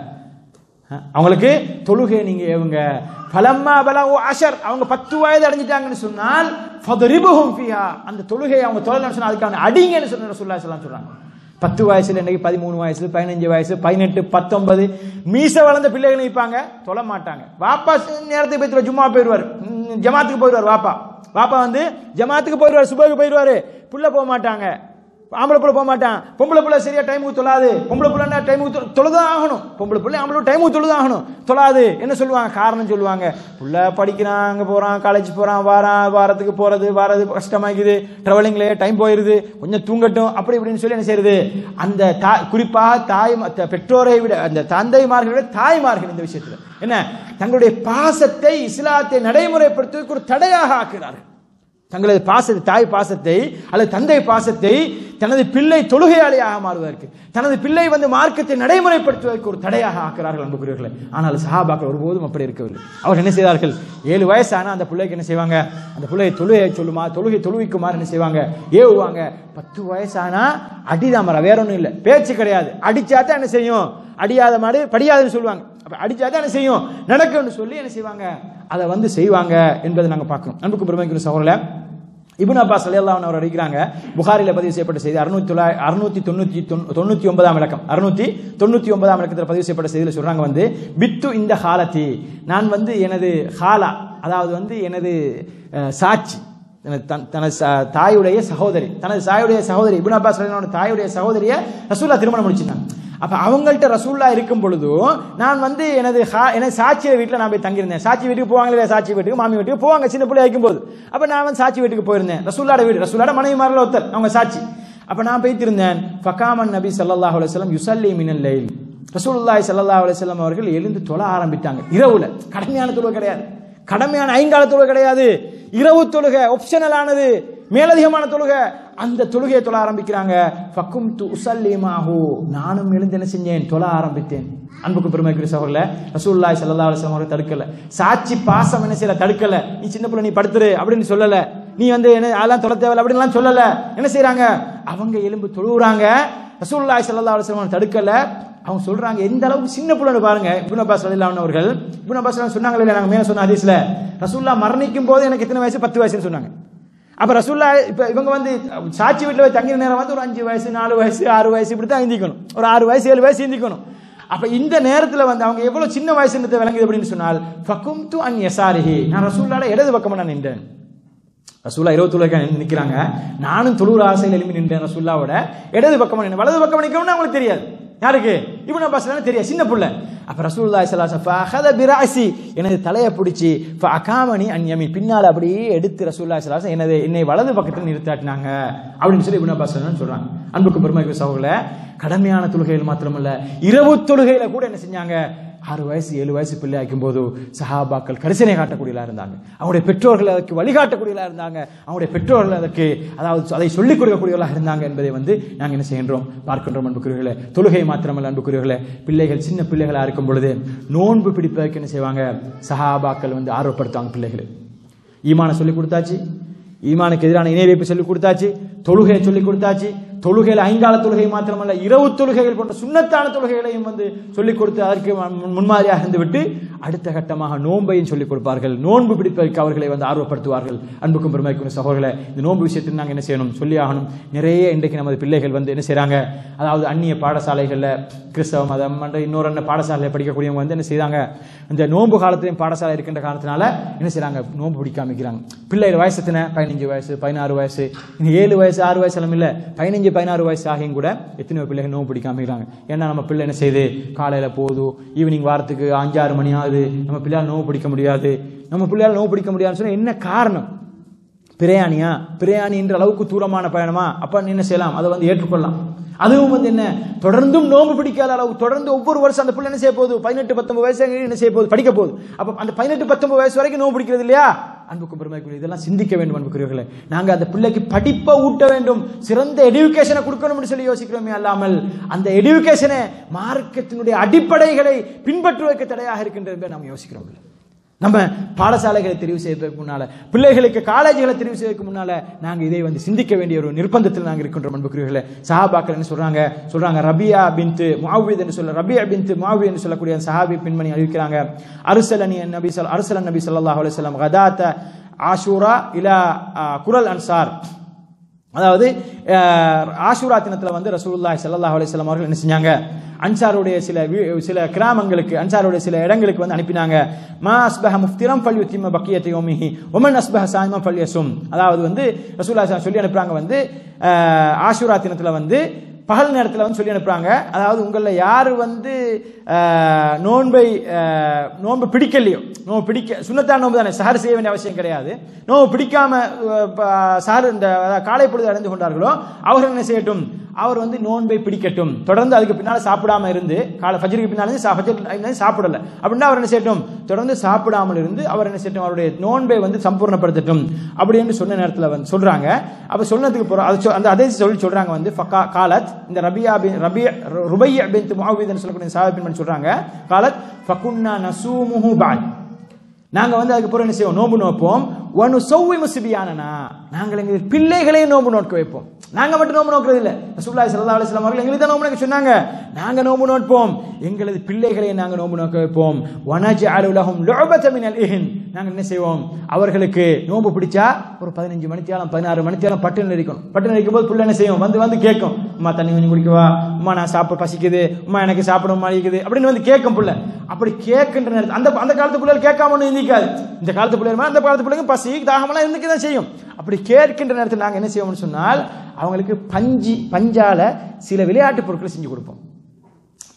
அவங்களுக்கு தொழுகை நீங்க ஏவுங்க பலம்மா பலவு அஷர் அவங்க பத்து வயது அடைஞ்சிட்டாங்கன்னு சொன்னால் ஃபதரிபுஹும் ஃபிஹா அந்த தொழுகை அவங்க தொழலன்னு சொன்னா அதுக்கான அடிங்கன்னு சொன்ன ரசூலுல்லாஹி ஸல்லல்லாஹு சொல்றாங்க பத்து வயசுல இன்னைக்கு பதிமூணு வயசு பதினஞ்சு வயசு பதினெட்டு பத்தொன்பது மீச வளர்ந்த பிள்ளைகள் நிற்பாங்க தொழ மாட்டாங்க வாப்பா நேரத்துக்கு போய் ஜும்மா போயிடுவார் ம், ஜமாத்துக்கு போயிடுவார் வாப்பா வாப்பா வந்து ஜமாத்துக்கு போயிடுவார் சுபகுக்கு போயிடுவாரு புள்ள போக மாட்டாங்க ஆம்பளை புள்ள போக மாட்டான் பொம்பளை புள்ள சரியா டைமுக்கு தொழாது பொம்பளை புள்ளனா டைமுக்கு தொழுதான் ஆகணும் பொம்பளை புள்ள ஆம்பளை டைமுக்கு தொழுதான் ஆகணும் தொழாது என்ன சொல்லுவாங்க காரணம் சொல்லுவாங்க புள்ள படிக்கிறான் அங்கே போறான் காலேஜ் போறான் வாரான் வாரத்துக்கு போறது வாரது கஷ்டமாக்குது ட்ராவலிங்ல டைம் போயிருது கொஞ்சம் தூங்கட்டும் அப்படி இப்படின்னு சொல்லி என்ன செய்யுது அந்த தாய் குறிப்பாக தாய் த- பெற்றோரை விட அந்த தந்தைமார்களை விட தாய்மார்கள் இந்த விஷயத்தில் என்ன தங்களுடைய பாசத்தை இஸ்லாத்தை நடைமுறைப்படுத்துவதற்கு ஒரு தடையாக ஆக்குகிறார்கள் தங்களது பாசத்தை தாய் பாசத்தை அல்லது தந்தை பாசத்தை தனது பிள்ளை தொழுகையாளியாக மாறுவதற்கு தனது பிள்ளை வந்து மார்க்கத்தை நடைமுறைப்படுத்துவதற்கு ஒரு தடையாக ஆக்கிறார்கள் அன்புக்குரியவர்களே ஆனால் சஹாபாக்கள் ஒருபோதும் அப்படி இருக்கவில்லை அவர் என்ன செய்தார்கள் ஏழு வயசான அந்த பிள்ளைக்கு என்ன செய்வாங்க அந்த பிள்ளையை தொழுகை சொல்லுமா தொழுகை தொழுவிக்குமாறு என்ன செய்வாங்க ஏவுவாங்க பத்து வயசானா அடிதாமரா வேற ஒன்றும் இல்லை பேச்சு கிடையாது அடிச்சாதான் என்ன செய்யும் அடியாத மாதிரி படியாதுன்னு சொல்லுவாங்க அப்ப அடிச்சாதான் என்ன செய்யும் நடக்கும்னு சொல்லி என்ன செய்வாங்க அதை வந்து செய்வாங்க என்பதை நாங்க பார்க்கணும் அன்புக்கு பெருமைக்கு சகோதரல இப்னு அப்பாஸ் அலியல்லாஹ் அவர் அடிக்கிறாங்க புகாரில பதிவு செய்யப்பட்ட செய்தி அறுநூத்தி தொள்ளாயிரம் அறுநூத்தி தொண்ணூத்தி தொண்ணூத்தி ஒன்பதாம் இலக்கம் அறுநூத்தி தொண்ணூத்தி ஒன்பதாம் இலக்கத்தில் பதிவு செய்யப்பட்ட செய்தியில் சொல்றாங்க வந்து பித்து இந்த ஹாலத்தி நான் வந்து எனது ஹாலா அதாவது வந்து எனது அஹ், சாட்சி தனது தன்- தனது ச- தாயுடைய சகோதரி தனது தாயுடைய சகோதரி இப்னு அப்பாஸ் ரலியல்லாஹு அன்ஹு தாயுடைய சகோதரிய ரசூல்லா திருமணம் முடிச்சிருந்தாங்க அப்ப அவங்கள்ட்ட ரசூல்லா இருக்கும் பொழுதும் நான் வந்து எனது ஹா- எனது சாட்சிய வீட்டில் நான் போய் தங்கியிருந்தேன் சாட்சி வீட்டுக்கு போவாங்களே சாட்சி வீட்டுக்கு மாமி வீட்டுக்கு போவாங்க சின்ன பிள்ளை வைக்கும்போது அப்ப நான் வந்து சாட்சி வீட்டுக்கு போயிருந்தேன் ரசூல்லாட வீடு ரசூல்லாட மனைவி மாரில் ஒருத்தர் அவங்க சாட்சி அப்ப நான் போய்த்திருந்தேன் ஃபகாமன் நபி ஸல்லல்லாஹு அலைஹி வஸல்லம் யுஸல்லி மினல் லைல் ரசூலுல்லாஹி ஸல்லல்லாஹு அலைஹி வஸல்லம் அவர்கள் எழுந்து தொழ ஆரம்பித்தாங்க இரவுல கடமையான தொழுகை கிடையாது கடமையான ஐங்கால தொழுகை கிடையாது இரவு தொழுகை ஆனது மேலதிகமான தொழுகை அந்த தொழுகையை தொழ ஆரம்பிக்கிறாங்க ஃபக்கும் து உசல்லிமாஹு நானும் எழுந்து என்ன செஞ்சேன் தொழ ஆரம்பித்தேன் அன்புக்கு பெருமைக்குரிய சகோதரல ரசூலுல்லாஹி ஸல்லல்லாஹு அலைஹி வஸல்லம் அவர்கள் தடுக்கல சாட்சி பாசம் என்ன செய்யல தடுக்கல நீ சின்ன பிள்ளை நீ படுத்துரு அப்படின்னு சொல்லல நீ வந்து என்ன அதெல்லாம் தொலை தேவையில்ல அப்படின்லாம் சொல்லல என்ன செய்றாங்க அவங்க எலும்பு தொழுவுறாங்க ரசூலுல்லாஹி ஸல்லல்லாஹு அலைஹி வஸல்லம் தடுக்கல அவங்க சொல்றாங்க எந்த அளவுக்கு சின்ன பிள்ளைன்னு பாருங்க இப்னு அப்பாஸ் ரலியல்லாஹு அவர்கள் இப்னு அப்பாஸ் சொன்னாங்களே இல்லையா, நாங்க மேல சொன்ன ஹதீஸ்ல ரசூல்லா மரணிக்கும் போது எனக்கு எத்தனை வயசு பத்து வயசுன்னு சொன்னாங்க அப்ப ரசூல்லா இப்ப இவங்க வந்து சாட்சி வீட்டுல போய் தங்கிற நேரம் வந்து ஒரு அஞ்சு வயசு நாலு வயசு ஆறு வயசு இப்படி தான் இந்திக்கணும் ஒரு ஆறு வயசு ஏழு வயசு இந்திக்கணும் அப்ப இந்த நேரத்துல வந்து அவங்க எவ்வளவு சின்ன வயசுன்றதை விளங்குது அப்படின்னு சொன்னால் ஃபகும் து அன் யசாரிஹி நான் ரசூல்லாட இடது பக்கமா நான் நின்றேன் ரசூல்லா இருபத்தி தொழுகை நிற்கிறாங்க நானும் தொழுற ஆசையில் எழுப்பி நின்றேன் ரசூல்லாவோட இடது பக்கமா நின்று வலது பக்கம் நிற்கணும்னு அவங்களுக்கு தெரியாது யாருக்கு இவன் அப்பாஸ் தெரியாது சின்ன புள்ள அப்ப ரசூலுல்லாஹி ஸல்லல்லாஹு அலைஹி வஸல்லம் ஃபஅஹத பிராசி எனது தலையை பிடிச்சி ஃபஅகாமனி அன் யமீன் பின்னால அப்படியே எடுத்து ரசூலுல்லாஹி ஸல்லல்லாஹு அலைஹி வஸல்லம் எனது என்னை வலது பக்கத்தில் நிறுத்தாட்டினாங்க அப்படின்னு சொல்லி இப்னு அப்பாஸ் சொல்றாங்க அன்புக்கு பெருமைக்கு சகோதரர்களே கடமையான தொழுகைகள் மாத்திரமல்ல இரவு தொழுகையில கூட என்ன செஞ்சாங்க ஆறு வயசு ஏழு வயசு பிள்ளை ஆக்கும் போது சஹாபாக்கள் கரிசனை காட்டக்கூடியவர்களா இருந்தாங்க அவங்களுடைய பெற்றோர்கள் அதற்கு வழிகாட்டக்கூடியவர்களா இருந்தாங்க அவங்களுடைய பெற்றோர்கள் அதற்கு அதாவது அதை சொல்லிக் கொடுக்கக்கூடியவர்களாக இருந்தாங்க என்பதை வந்து நாங்கள் என்ன செய்கின்றோம் பார்க்கின்றோம் அன்புக்குரியவர்களே தொழுகை மாத்திரமல்ல அன்புக்குரியவர்களே பிள்ளைகள் சின்ன பிள்ளைகளா இருக்கும் பொழுது நோன்பு பிடிப்பதற்கு என்ன செய்வாங்க சஹாபாக்கள் வந்து ஆர்வப்படுத்துவாங்க பிள்ளைகளை ஈமான சொல்லி கொடுத்தாச்சு ஈமானுக்கு எதிரான இணை வைப்பு சொல்லி கொடுத்தாச்சு தொழுகையை சொல்லி கொடுத்தாச்சு தொழுகையில் ஐங்கால தொழுகை மாத்திரமல்ல இரவு தொழுகைகள் போன்ற சுண்ணத்தான தொழுகைகளையும் வந்து சொல்லிக் கொடுத்து அதற்கு முன்- முன்மாதிரியாக இருந்துவிட்டு அடுத்த கட்டமாக நோன்பையும் சொல்லிக் கொடுப்பார்கள் நோன்பு பிடிப்பதற்கு அவர்களை வந்து ஆர்வப்படுத்துவார்கள் அன்புக்கும் பெருமைக்கும் சகோதரர்களை இந்த நோன்பு விஷயத்தில் நாங்கள் என்ன செய்யணும் சொல்லி ஆகணும் நிறைய இன்றைக்கு நமது பிள்ளைகள் வந்து என்ன செய்றாங்க அதாவது அந்நிய பாடசாலைகளில் கிறிஸ்தவ மதம் மற்ற இன்னொரு அண்ணன் பாடசாலையில் படிக்கக்கூடியவங்க வந்து என்ன செய்றாங்க இந்த நோன்பு காலத்திலையும் பாடசாலை இருக்கின்ற காரணத்தினால என்ன செய்றாங்க நோன்பு பிடிக்காம இருக்கிறாங்க பிள்ளைகள் வயசு எத்தனை பதினஞ்சு வயசு பதினாறு வயசு இன்னும் ஏழு வயசு ஆறு வயசு எல்லாம் இல்லை பதினஞ்சு பதினாறு வயசு ஆகியும் கூட எத்தனையோ பிள்ளைகள் நோன்பு பிடிக்காம இருக்கிறாங்க ஏன்னா நம்ம பிள்ளை என்ன செய்யுது காலையில போகுது ஈவினிங் வாரத்துக்கு அஞ்சாறு மணி ஆகுது நம்ம பிள்ளையால் நோவு பிடிக்க முடியாது நம்ம பிள்ளையால் நோவு பிடிக்க முடியாதுன்னு சொன்னா என்ன காரணம் பிரயாணியா பிரயாணி என்ற அளவுக்கு தூரமான பயணமா அப்ப என்ன செய்யலாம் அதை வந்து ஏற்றுக்கொள்ளலாம் அதுவும் வந்து என்ன தொடர்ந்தும் நோம்பு பிடிக்காத அளவு தொடர்ந்து ஒவ்வொரு வருஷம் அந்த பிள்ளை என்ன செய்ய போகுது பதினெட்டு பத்தொன்பது வயசு என்ன செய்ய போகுது படிக்க போகுது அப்ப அந்த பதினெட்டு பத்தொன்பது வயசு வரைக்கும் நோம்பு பிடிக்கிறது இல்லையா அன்புக்கும் பெருமைக்குரிய இதெல்லாம் சிந்திக்க வேண்டும் அன்புக்குரியவர்களே நாங்க அந்த பிள்ளைக்கு படிப்பை ஊட்ட வேண்டும் சிறந்த எடுகேஷனை கொடுக்கணும்னு சொல்லி யோசிக்கிறோமே அல்லாமல் அந்த எடுகேஷனை மார்க்கத்தினுடைய அடிப்படைகளை பின்பற்றுவதற்கு தடையாக இருக்கின்றது என்பதை நாம் யோசிக்கிறோம் இல்லை. நம்ம பாடசாலைகளை தெரிவு செய்வதற்கு முன்னால பிள்ளைகளுக்கு காலேஜுகளை தெரிவு செய்வதற்கு முன்னால நாங்க இதை வந்து சிந்திக்க வேண்டிய ஒரு நிர்பந்தத்தில் நாங்க இருக்கின்றோம் அன்புக்குரியவர்களே சஹாபாக்கள் என்ன சொல்றாங்க சொல்றாங்க ரபியா பின்த் முஆவித் என்று சொல்ல ரபியா பின்த் முஆவித் என்று சொல்லக்கூடிய அந்த சஹாபி பெண்மணி அறிவிக்கிறாங்க அருசலனி நபி சொல் அருசலன் நபி ஸல்லல்லாஹு அலைஹி வஸல்லம் கதாத்த ஆஷூரா இலா அஹ், குரல் அன்சார் அதாவது அஹ், ஆஷூரா தினத்துல வந்து ரசூலுல்லாஹி ஸல்லல்லாஹு அலைஹி வஸல்லம் அவர்கள் என்ன செஞ்சாங்க அன்சாருடைய சில வீ- சில கிராமங்களுக்கு அன்சாருடைய சில இடங்களுக்கு வந்து அனுப்பினாங்க மா அஸ்பஹ முஃப்திரம் ஃபல்யுத்திம பக்கியத்தை யோமிஹி ஒமன் அஸ்பஹ சாயிமா ஃபல்யசும் அதாவது வந்து ரசூலுல்லாஹி ஸல்லல்லாஹு சொல்லி அனுப்புறாங்க வந்து அஹ், ஆஷூரா தினத்துல வந்து பகல் நேரத்தில் வந்து சொல்லி அனுப்புறாங்க அதாவது உங்களில் யார் வந்து அஹ், நோன்பை அஹ், நோன்பு பிடிக்கலையோ நோன்பு பிடிக்க சுண்ணத்தான் நோன்பு தானே சார் செய்ய வேண்டிய அவசியம் கிடையாது நோன்பு பிடிக்காம அஹ், ப- சார் இந்த அதாவது காலை பொழுது அடைந்து கொண்டார்களோ அவர்கள் என்ன செய்யட்டும் அவர் வந்து நோன்பை பிடிக்கட்டும் தொடர்ந்து அதுக்கு பின்னால சாப்பிடாம இருந்து காலை ஃபஜ்ருக்கு பின்னால இருந்து சா- ஃபஜ்ர் டைம்ல இருந்து சாப்பிடல அப்படின்னா அவர் என்ன செய்யட்டும் தொடர்ந்து சாப்பிடாமல் இருந்து அவர் என்ன செய்யட்டும் அவருடைய நோன்பை வந்து சம்பூர்ணப்படுத்தட்டும் அப்படின்னு சொன்ன நேரத்தில் வந்து சொல்றாங்க அப்ப சொன்னதுக்கு போற அது சொ- அந்த அதே சொல்லி சொல்றாங்க வந்து ஃபக்கா காலத் இந்த ரபியா பின் ரபியா ருபையா பின் முஆவித்னு சொல்லக்கூடிய சாஹிப் பின் சொல்றாங்க காலத் ஃபகுன்னா நசூமுஹு பாத் நாங்க வந்து அதுக்கு பிறகு என்ன செய்வோம் நோன்பு நோப்போம் ஒன்னு சௌவி முசிபியானனா நாங்கள் எங்கள் பிள்ளைகளையும் நோன்பு நோக்க வைப்போம் நாங்க மட்டும் நோன்பு நோக்கிறது இல்ல ரசூலுல்லாஹி ஸல்லல்லாஹு அலைஹி வஸல்லம் அவர்கள் எங்களுக்கு தான் நோன்பு நோக்க சொன்னாங்க நாங்க நோன்பு நோட்போம் எங்களது பிள்ளைகளையும் நாங்க நோன்பு நோக்க வைப்போம் வனஜஅலு லஹும் லுஅபத மினல் இஹ்ன் நாங்க என்ன செய்வோம் அவர்களுக்கு நோன்பு பிடிச்சா ஒரு பதினஞ்சு மணித்தியாலம் பதினாறு மணித்தியாலம் பட்டு நெரிக்கணும் பட்டு நெரிக்கும் போது பிள்ளை என்ன செய்யும் வந்து வந்து கேட்கும் அம்மா தண்ணி கொஞ்சம் குடிக்கவா அம்மா நான் சாப்பிட பசிக்குது அம்மா எனக்கு சாப்பிட மாட்டேங்குது அப்படின்னு வந்து கேட்கும் பிள்ளை அப்படி கேட்கின்ற நேரத்தில் அந்த அந்த காலத்து பிள்ளைகள் கேட்காம ஒன்றும் இருந்திக்காது இந்த காலத்து பிள்ளைகள் மாதிரி அந்த காலத்து பிள்ளைங்க பசி தாகமெல்லாம் இருந்துக்க தான் செய்யும் அப்படி கேட்கின்ற நேரத்தில் நாங்கள் என்ன செய்வோம்னு சொன்னால் அவங்களுக்கு பஞ்சு பஞ்சால சில விளையாட்டு பொருட்களை செஞ்சு கொடுப்போம்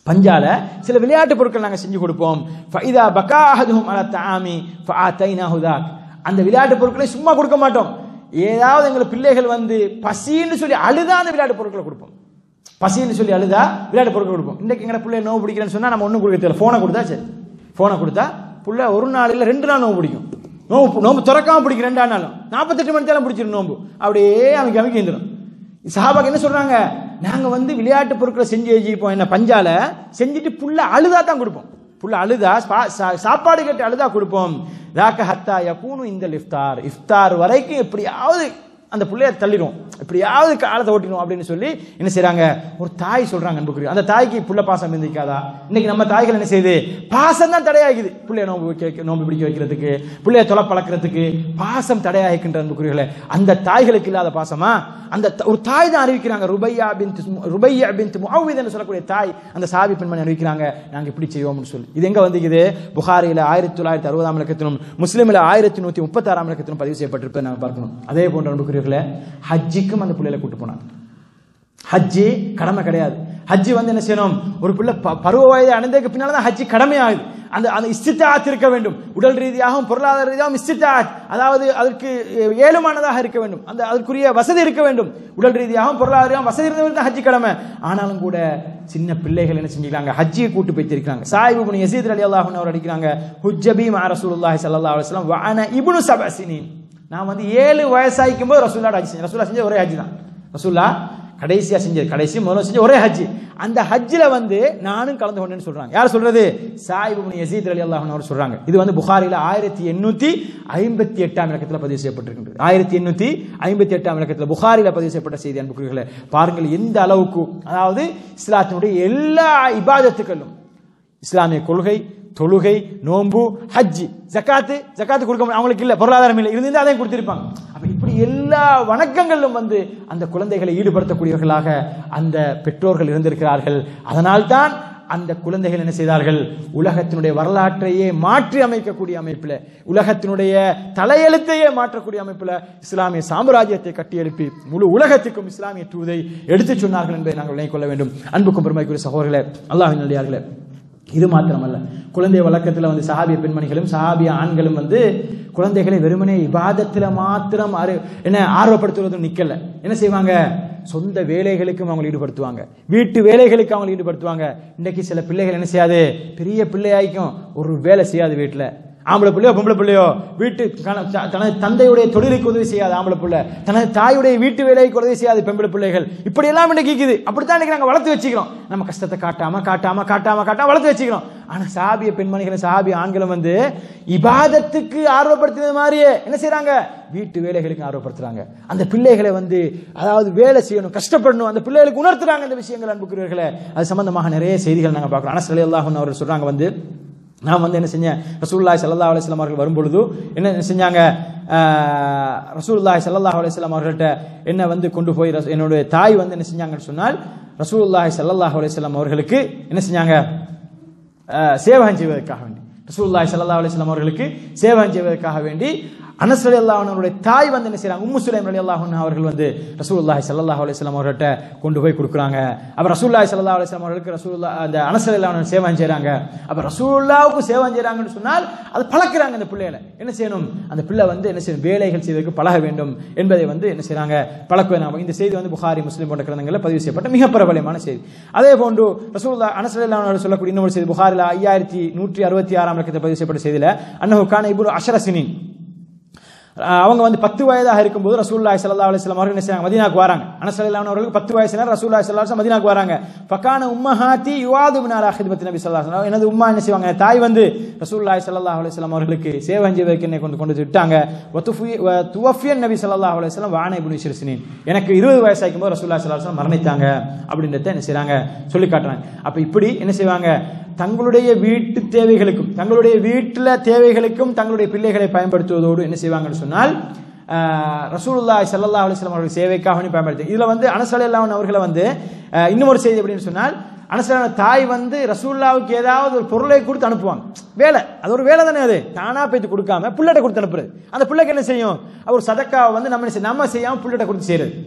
பஞ்சால சில விளையாட்டு பொருட்கள் நாங்க செஞ்சு கொடுப்போம் ஃபைதா பகாஹதுஹும் அலா தஆமி ஃபஆதைனாஹு தாக் அந்த விளையாட்டு பொருட்களை சும்மா கொடுக்க மாட்டோம் ஏதாவது எங்கள் பிள்ளைகள் வந்து பசின்னு சொல்லி அழுதா அந்த விளையாட்டு பொருட்களை கொடுப்போம் பசின்னு சொல்லி அழுதா விளையாட்டு பொருட்கள் கொடுப்போம் இன்னைக்கு எங்க பிள்ளை நோவு பிடிக்கிறேன்னு சொன்னா நம்ம ஒன்றும் கொடுக்க தேவை ஃபோனை கொடுத்தா சரி ஃபோனை கொடுத்தா புள்ள ஒரு நாள் இல்லை ரெண்டு நாள் நோவு பிடிக்கும் நோம்பு நோம்பு திறக்காம பிடிக்கும் ரெண்டா நாளும் நாற்பத்தெட்டு மணி நேரம் பிடிச்சிடும் நோம்பு அப்படியே அமைக்க அமைக்க இருந்துடும் சஹாபாக்கு என்ன சொல்றாங்க நாங்க வந்து விளையாட்டு பொருட்களை செஞ்சு வச்சுப்போம் என்ன பஞ்சால செஞ்சுட்டு புள்ள அழுதா தான் கொடுப்போம் புள்ள அழுதா சா- சா- சாப்பாடு கேட்டு அழுதா கொடுப்போம் ராக்க ஹத்தா யகூனு இந்த இஃப்தார் இஃப்தார் வரைக்கும் எப்படியாவது அந்த புள்ளைய தள்ளிடும் எப்படியாவது காலத்தை ஓட்டிடும் அப்படின்னு சொல்லி என்ன செய்றாங்க ஒரு தாய் சொல்றாங்க அன்புக்குரிய அந்த தாய்க்கு புள்ள பாசம் இருந்திருக்காதா இன்னைக்கு நம்ம தாய்கள் என்ன செய்யுது பாசம் தான் தடையாகுது புள்ளைய நோம்பு வைக்க நோம்பு பிடிக்க வைக்கிறதுக்கு புள்ளைய தொலை பழக்கிறதுக்கு பாசம் தடையாகின்ற அன்புக்குரியர்களே அந்த தாய்களுக்கு இல்லாத பாசமா அந்த த- ஒரு தாய் தான் அறிவிக்கிறாங்க ருபையா பின் ருபையா பின் முஹாவித் என்று சொல்லக்கூடிய தாய் அந்த சாபி பெண்மணி அறிவிக்கிறாங்க நாங்க இப்படி செய்வோம்னு சொல்லி இது எங்க வந்துக்குது புகாரில ஆயிரத்தி தொள்ளாயிரத்தி அறுபதாம் இலக்கத்திலும் முஸ்லீமில் ஆயிரத்தி நூத்தி முப்பத்தாறாம் இலக்கத்திலும் பதிவு செய்யப்பட்டிருப்பதை நாங்க பார்க்கணும் அதே போன்ற அன்புக்குரியவர்களே ஹஜ்ஜிக்கும் அந்த பிள்ளைகளை கூட்டு போனாங்க ஹஜ்ஜி கடமை கிடையாது ஹஜ்ஜி வந்து என்ன செய்யணும் ஒரு பிள்ளை ப- பருவ வயதை அடைந்ததுக்கு பின்னால தான் ஹஜ்ஜி கடமையாகுது அந்த அந்த இஸ்தித்தாத் இருக்க வேண்டும் உடல் ரீதியாகவும் பொருளாதார ரீதியாகவும் இஸ்தித்தாத் அதாவது அதற்கு ஏழுமானதாக இருக்க வேண்டும் அந்த அதற்குரிய வசதி இருக்க வேண்டும் உடல் ரீதியாகவும் பொருளாதார ரீதியாகவும் வசதி இருந்தவர்கள் தான் ஹஜ்ஜி கடமை ஆனாலும் கூட சின்ன பிள்ளைகள் என்ன செஞ்சுக்கிறாங்க ஹஜ்ஜியை கூட்டு போய்த்திருக்கிறாங்க சாஹிப் இப்னு யசீத் அலி அல்லாஹ் அவர் அடிக்கிறாங்க ஹுஜ்ஜபி மா ரசூலுல்லாஹி ஸல்லல்லாஹு அலைஹி வஸல்லம் வ அன இப்னு சபஸினின் நான் வந்து ஏழு வயசாயிக்கும் போது ரசூல்லா ஹஜ் செஞ்சேன் ரசூல்லா செஞ்ச ஒரே ஹஜ் தான் ரசூல்லா கடைசியா செஞ்சது கடைசி முதல்ல செஞ்ச ஒரே ஹஜ் அந்த ஹஜ்ஜில் வந்து நானும் கலந்து கொண்டேன்னு சொல்றாங்க யார் சொல்றது சாயிப் இப்னு யசீத் அலி அல்லாஹ் அவர் சொல்றாங்க இது வந்து புகாரில ஆயிரத்தி எண்ணூத்தி ஐம்பத்தி எட்டாம் இலக்கத்தில் பதிவு செய்யப்பட்டிருக்கின்றது ஆயிரத்தி எண்ணூத்தி ஐம்பத்தி எட்டாம் இலக்கத்தில் புகாரில பதிவு செய்யப்பட்ட செய்தி அன்புக்குரியர்களே பாருங்கள் எந்த அளவுக்கு அதாவது இஸ்லாத்தினுடைய எல்லா இபாதத்துக்களும் இஸ்லாமிய கொள்கை தொழுகை நோன்பு ஹஜ்ஜி ஜக்காத்து ஜக்காத்து கொடுக்க முடியும் அவங்களுக்கு இல்ல பொருளாதாரம் இல்லை இருந்திருந்தா அதையும் கொடுத்திருப்பாங்க அப்ப இப்படி எல்லா வணக்கங்களிலும் வந்து அந்த குழந்தைகளை ஈடுபடுத்தக்கூடியவர்களாக அந்த பெற்றோர்கள் இருந்திருக்கிறார்கள் அதனால்தான் அந்த குழந்தைகள் என்ன செய்தார்கள் உலகத்தினுடைய வரலாற்றையே மாற்றி அமைக்கக்கூடிய அமைப்பில் உலகத்தினுடைய தலையெழுத்தையே மாற்றக்கூடிய அமைப்பில் இஸ்லாமிய சாம்ராஜ்யத்தை கட்டியெழுப்பி முழு உலகத்துக்கும் இஸ்லாமிய தூதை எடுத்துச் சொன்னார்கள் என்பதை நாங்கள் விளங்கிக் கொள்ள வேண்டும் அன்புக்கும் பெருமைக்குரிய சகோதரர்களே அல்லாஹின் நல்லியார்களே இது மாத்திரமல்ல குழந்தை வழக்கத்தில் வந்து சஹாபிய பெண்மணிகளும் சஹாபிய ஆண்களும் வந்து குழந்தைகளை வெறுமனே இபாதத்தில் மாத்திரம் அரு என்ன ஆர்வப்படுத்துவதும் நிக்கல என்ன செய்வாங்க சொந்த வேலைகளுக்கும் அவங்க ஈடுபடுத்துவாங்க வீட்டு வேலைகளுக்கு அவங்க ஈடுபடுத்துவாங்க இன்னைக்கு சில பிள்ளைகள் என்ன செய்யாது பெரிய பிள்ளையாய்க்கும் ஒரு வேலை செய்யாது வீட்டில் ஆம்பளை பிள்ளையோ பொம்பளை பிள்ளையோ வீட்டு கண- த- தனது தந்தையுடைய தொழிலுக்கு உதவி செய்யாது ஆம்பளை பிள்ளை தனது தாயுடைய வீட்டு வேலைக்கு உதவி செய்யாது பெம்பளை பிள்ளைகள் இப்படி எல்லாம் இன்னைக்கு இருக்குது அப்படித்தான் இன்னைக்கு நாங்க வளர்த்து வச்சுக்கிறோம் நம்ம கஷ்டத்தை காட்டாம காட்டாம காட்டாம காட்டாம வளர்த்து வச்சுக்கிறோம் ஆனா சாபிய பெண்மணிகளும் சாபிய ஆண்களும் வந்து இபாதத்துக்கு ஆர்வப்படுத்தினது மாதிரியே என்ன செய்றாங்க வீட்டு வேலைகளுக்கு ஆர்வப்படுத்துறாங்க அந்த பிள்ளைகளை வந்து அதாவது வேலை செய்யணும் கஷ்டப்படணும் அந்த பிள்ளைகளுக்கு உணர்த்துறாங்க இந்த விஷயங்கள் அன்புக்குரியவர்களே அது சம்பந்தமாக நிறைய செய்திகள் நாங்க பார்க்கிறோம் அனஸ் ரலியல்லாஹு அன்ஹு அவர்கள் சொல்றாங்க வந்து நான் வந்து என்ன செஞ்சேன் ரசூலுல்லாஹி ஸல்லல்லாஹு அலைஹி வஸல்லம் அவர்கள் வரும்பொழுது என்ன செஞ்சாங்க ஆஹ், ரசூலுல்லாஹி ஸல்லல்லாஹு அலைஹி வஸல்லம் அவர்கள்ட்ட என்ன வந்து கொண்டு போய் ரசூ- என்னுடைய தாய் வந்து என்ன செஞ்சாங்கன்னு சொன்னால் ரசூலுல்லாஹி ஸல்லல்லாஹு அலைஹி வஸல்லம் அவர்களுக்கு என்ன செஞ்சாங்க ஆஹ், சேவகம் செய்வதற்காக வேண்டி ரசூலுல்லாஹி ஸல்லல்லாஹு அலைஹி வஸல்லம் அவர்களுக்கு சேவகம் செய்வதற்காக வேண்டி அனஸ் ரலியல்லாஹு அன்ஹு அவருடைய தாய் வந்து என்ன செய்றாங்க உம்மு சுலைம் ரலியல்லாஹு அன்ஹா அவர்கள் வந்து ரசூலுல்லாஹி ஸல்லல்லாஹு அலைஹி வஸல்லம் அவர்கள்ட்ட கொண்டு போய் கொடுக்குறாங்க அப்ப ரசூலுல்லாஹி ஸல்லல்லாஹு அலைஹி வஸல்லம் அவர்களுக்கு ரசூலுல்லாஹ் அந்த அனஸ் ரலியல்லாஹு அன்ஹு சேவகம் செய்றாங்க அப்ப ரசூலுல்லாஹ்வுக்கு சேவகம் செய்றாங்கன்னு சொன்னால் அது பழக்குறாங்க அந்த பிள்ளைகளை என்ன செய்யணும் அந்த பிள்ளை வந்து என்ன செய்யணும் வேலைகள் செய்வதற்கு பழக வேண்டும் என்பதை வந்து என்ன செய்றாங்க பழக்குவேன் இந்த செய்தி வந்து புகாரி முஸ்லிம் போன்ற கிரந்தங்களில் பதிவு செய்யப்பட்ட மிக பிரபலமான செய்தி அதே போன்று ரசூலுல்லாஹ் அனஸ் ரலியல்லாஹு அன்ஹு சொல்லக்கூடிய இன்னொரு செய்தி புகாரில் ஐயாயிரத்தி நூற்றி அறுபத்தி ஆறாம் இலக்கத்தில் பதிவு செய்யப்பட்ட செய்தியில் அன்னஹு கான இப்னு அஷரசினின் அஹ் அவங்க வந்து பத்து வயதாக இருக்கும்போது ரசூலுல்லாஹி ஸல்லல்லாஹு அலைஹி வஸல்லம் அவர்கள் என்ன செய்றாங்க மதீனாக்கு வராங்க அனஸ் ரலியல்லாஹு அவர்களுக்கு பத்து வயசுல ரசூலுல்லாஹி ஸல்லல்லாஹு அலைஹி வஸல்லம் மதீனாக்கு வராங்க ஃபகான உம்மஹாத்தி யுவாது பின் அலா ஹித்மத் நபி ஸல்லல்லாஹு அலைஹி வஸல்லம் எனது உம்மா என்ன செய்வாங்க என் தாய் வந்து ரசூலுல்லாஹி ஸல்லல்லாஹு அலைஹி வஸல்லம் அவர்களுக்கு சேவை செய்வதற்கு என்னை கொண்டு கொண்டு வந்து விட்டாங்க வத்துஃபி துவஃபியன் நபி ஸல்லல்லாஹு அலைஹி வஸல்லம் வான இப்னு ஷிர்சினின் எனக்கு 20 வயசாகும் போது ரசூலுல்லாஹி ஸல்லல்லாஹு அலைஹி வஸல்லம் மரணித்தாங்க அப்படின்றத என்ன செய்றாங்க சொல்லி காட்டுறாங்க அப்ப இப்படி என்ன செய்வாங்க தங்களுடைய வீட்டு தேவைகளுக்கும் தங்களுடைய வீட்டில் தேவைகளுக்கும் தங்களுடைய பிள்ளைகளை பயன்படுத்துவதோடு என்ன செய்வாங்கன்னு சொன்னால் ஆஹ், ரசூலுல்லாஹி ஸல்லல்லாஹு அலைஹி வஸல்லம் அவர்கள் சேவைக்காக வேண்டி பயன்படுத்தி இதுல வந்து அனஸ் ரலியல்லாஹு அவர்களை வந்து ஆஹ், இன்னும் ஒரு செய்தி எப்படின்னு சொன்னால் அனஸ் ரலியல்லாஹு தாய் வந்து ரசூலுல்லாவுக்கு ஏதாவது ஒரு பொருளை கொடுத்து அனுப்புவாங்க வேலை அது ஒரு வேலை தானே அது தானா போயிட்டு கொடுக்காம புள்ளட்ட கொடுத்து அனுப்புறது அந்த பிள்ளைக்கு என்ன செய்யும் அவர் சதக்காவை வந்து நம்ம என்ன செய்ய- நம்ம செய்யாம புள்ளட்ட கொடுத்து செய்யறது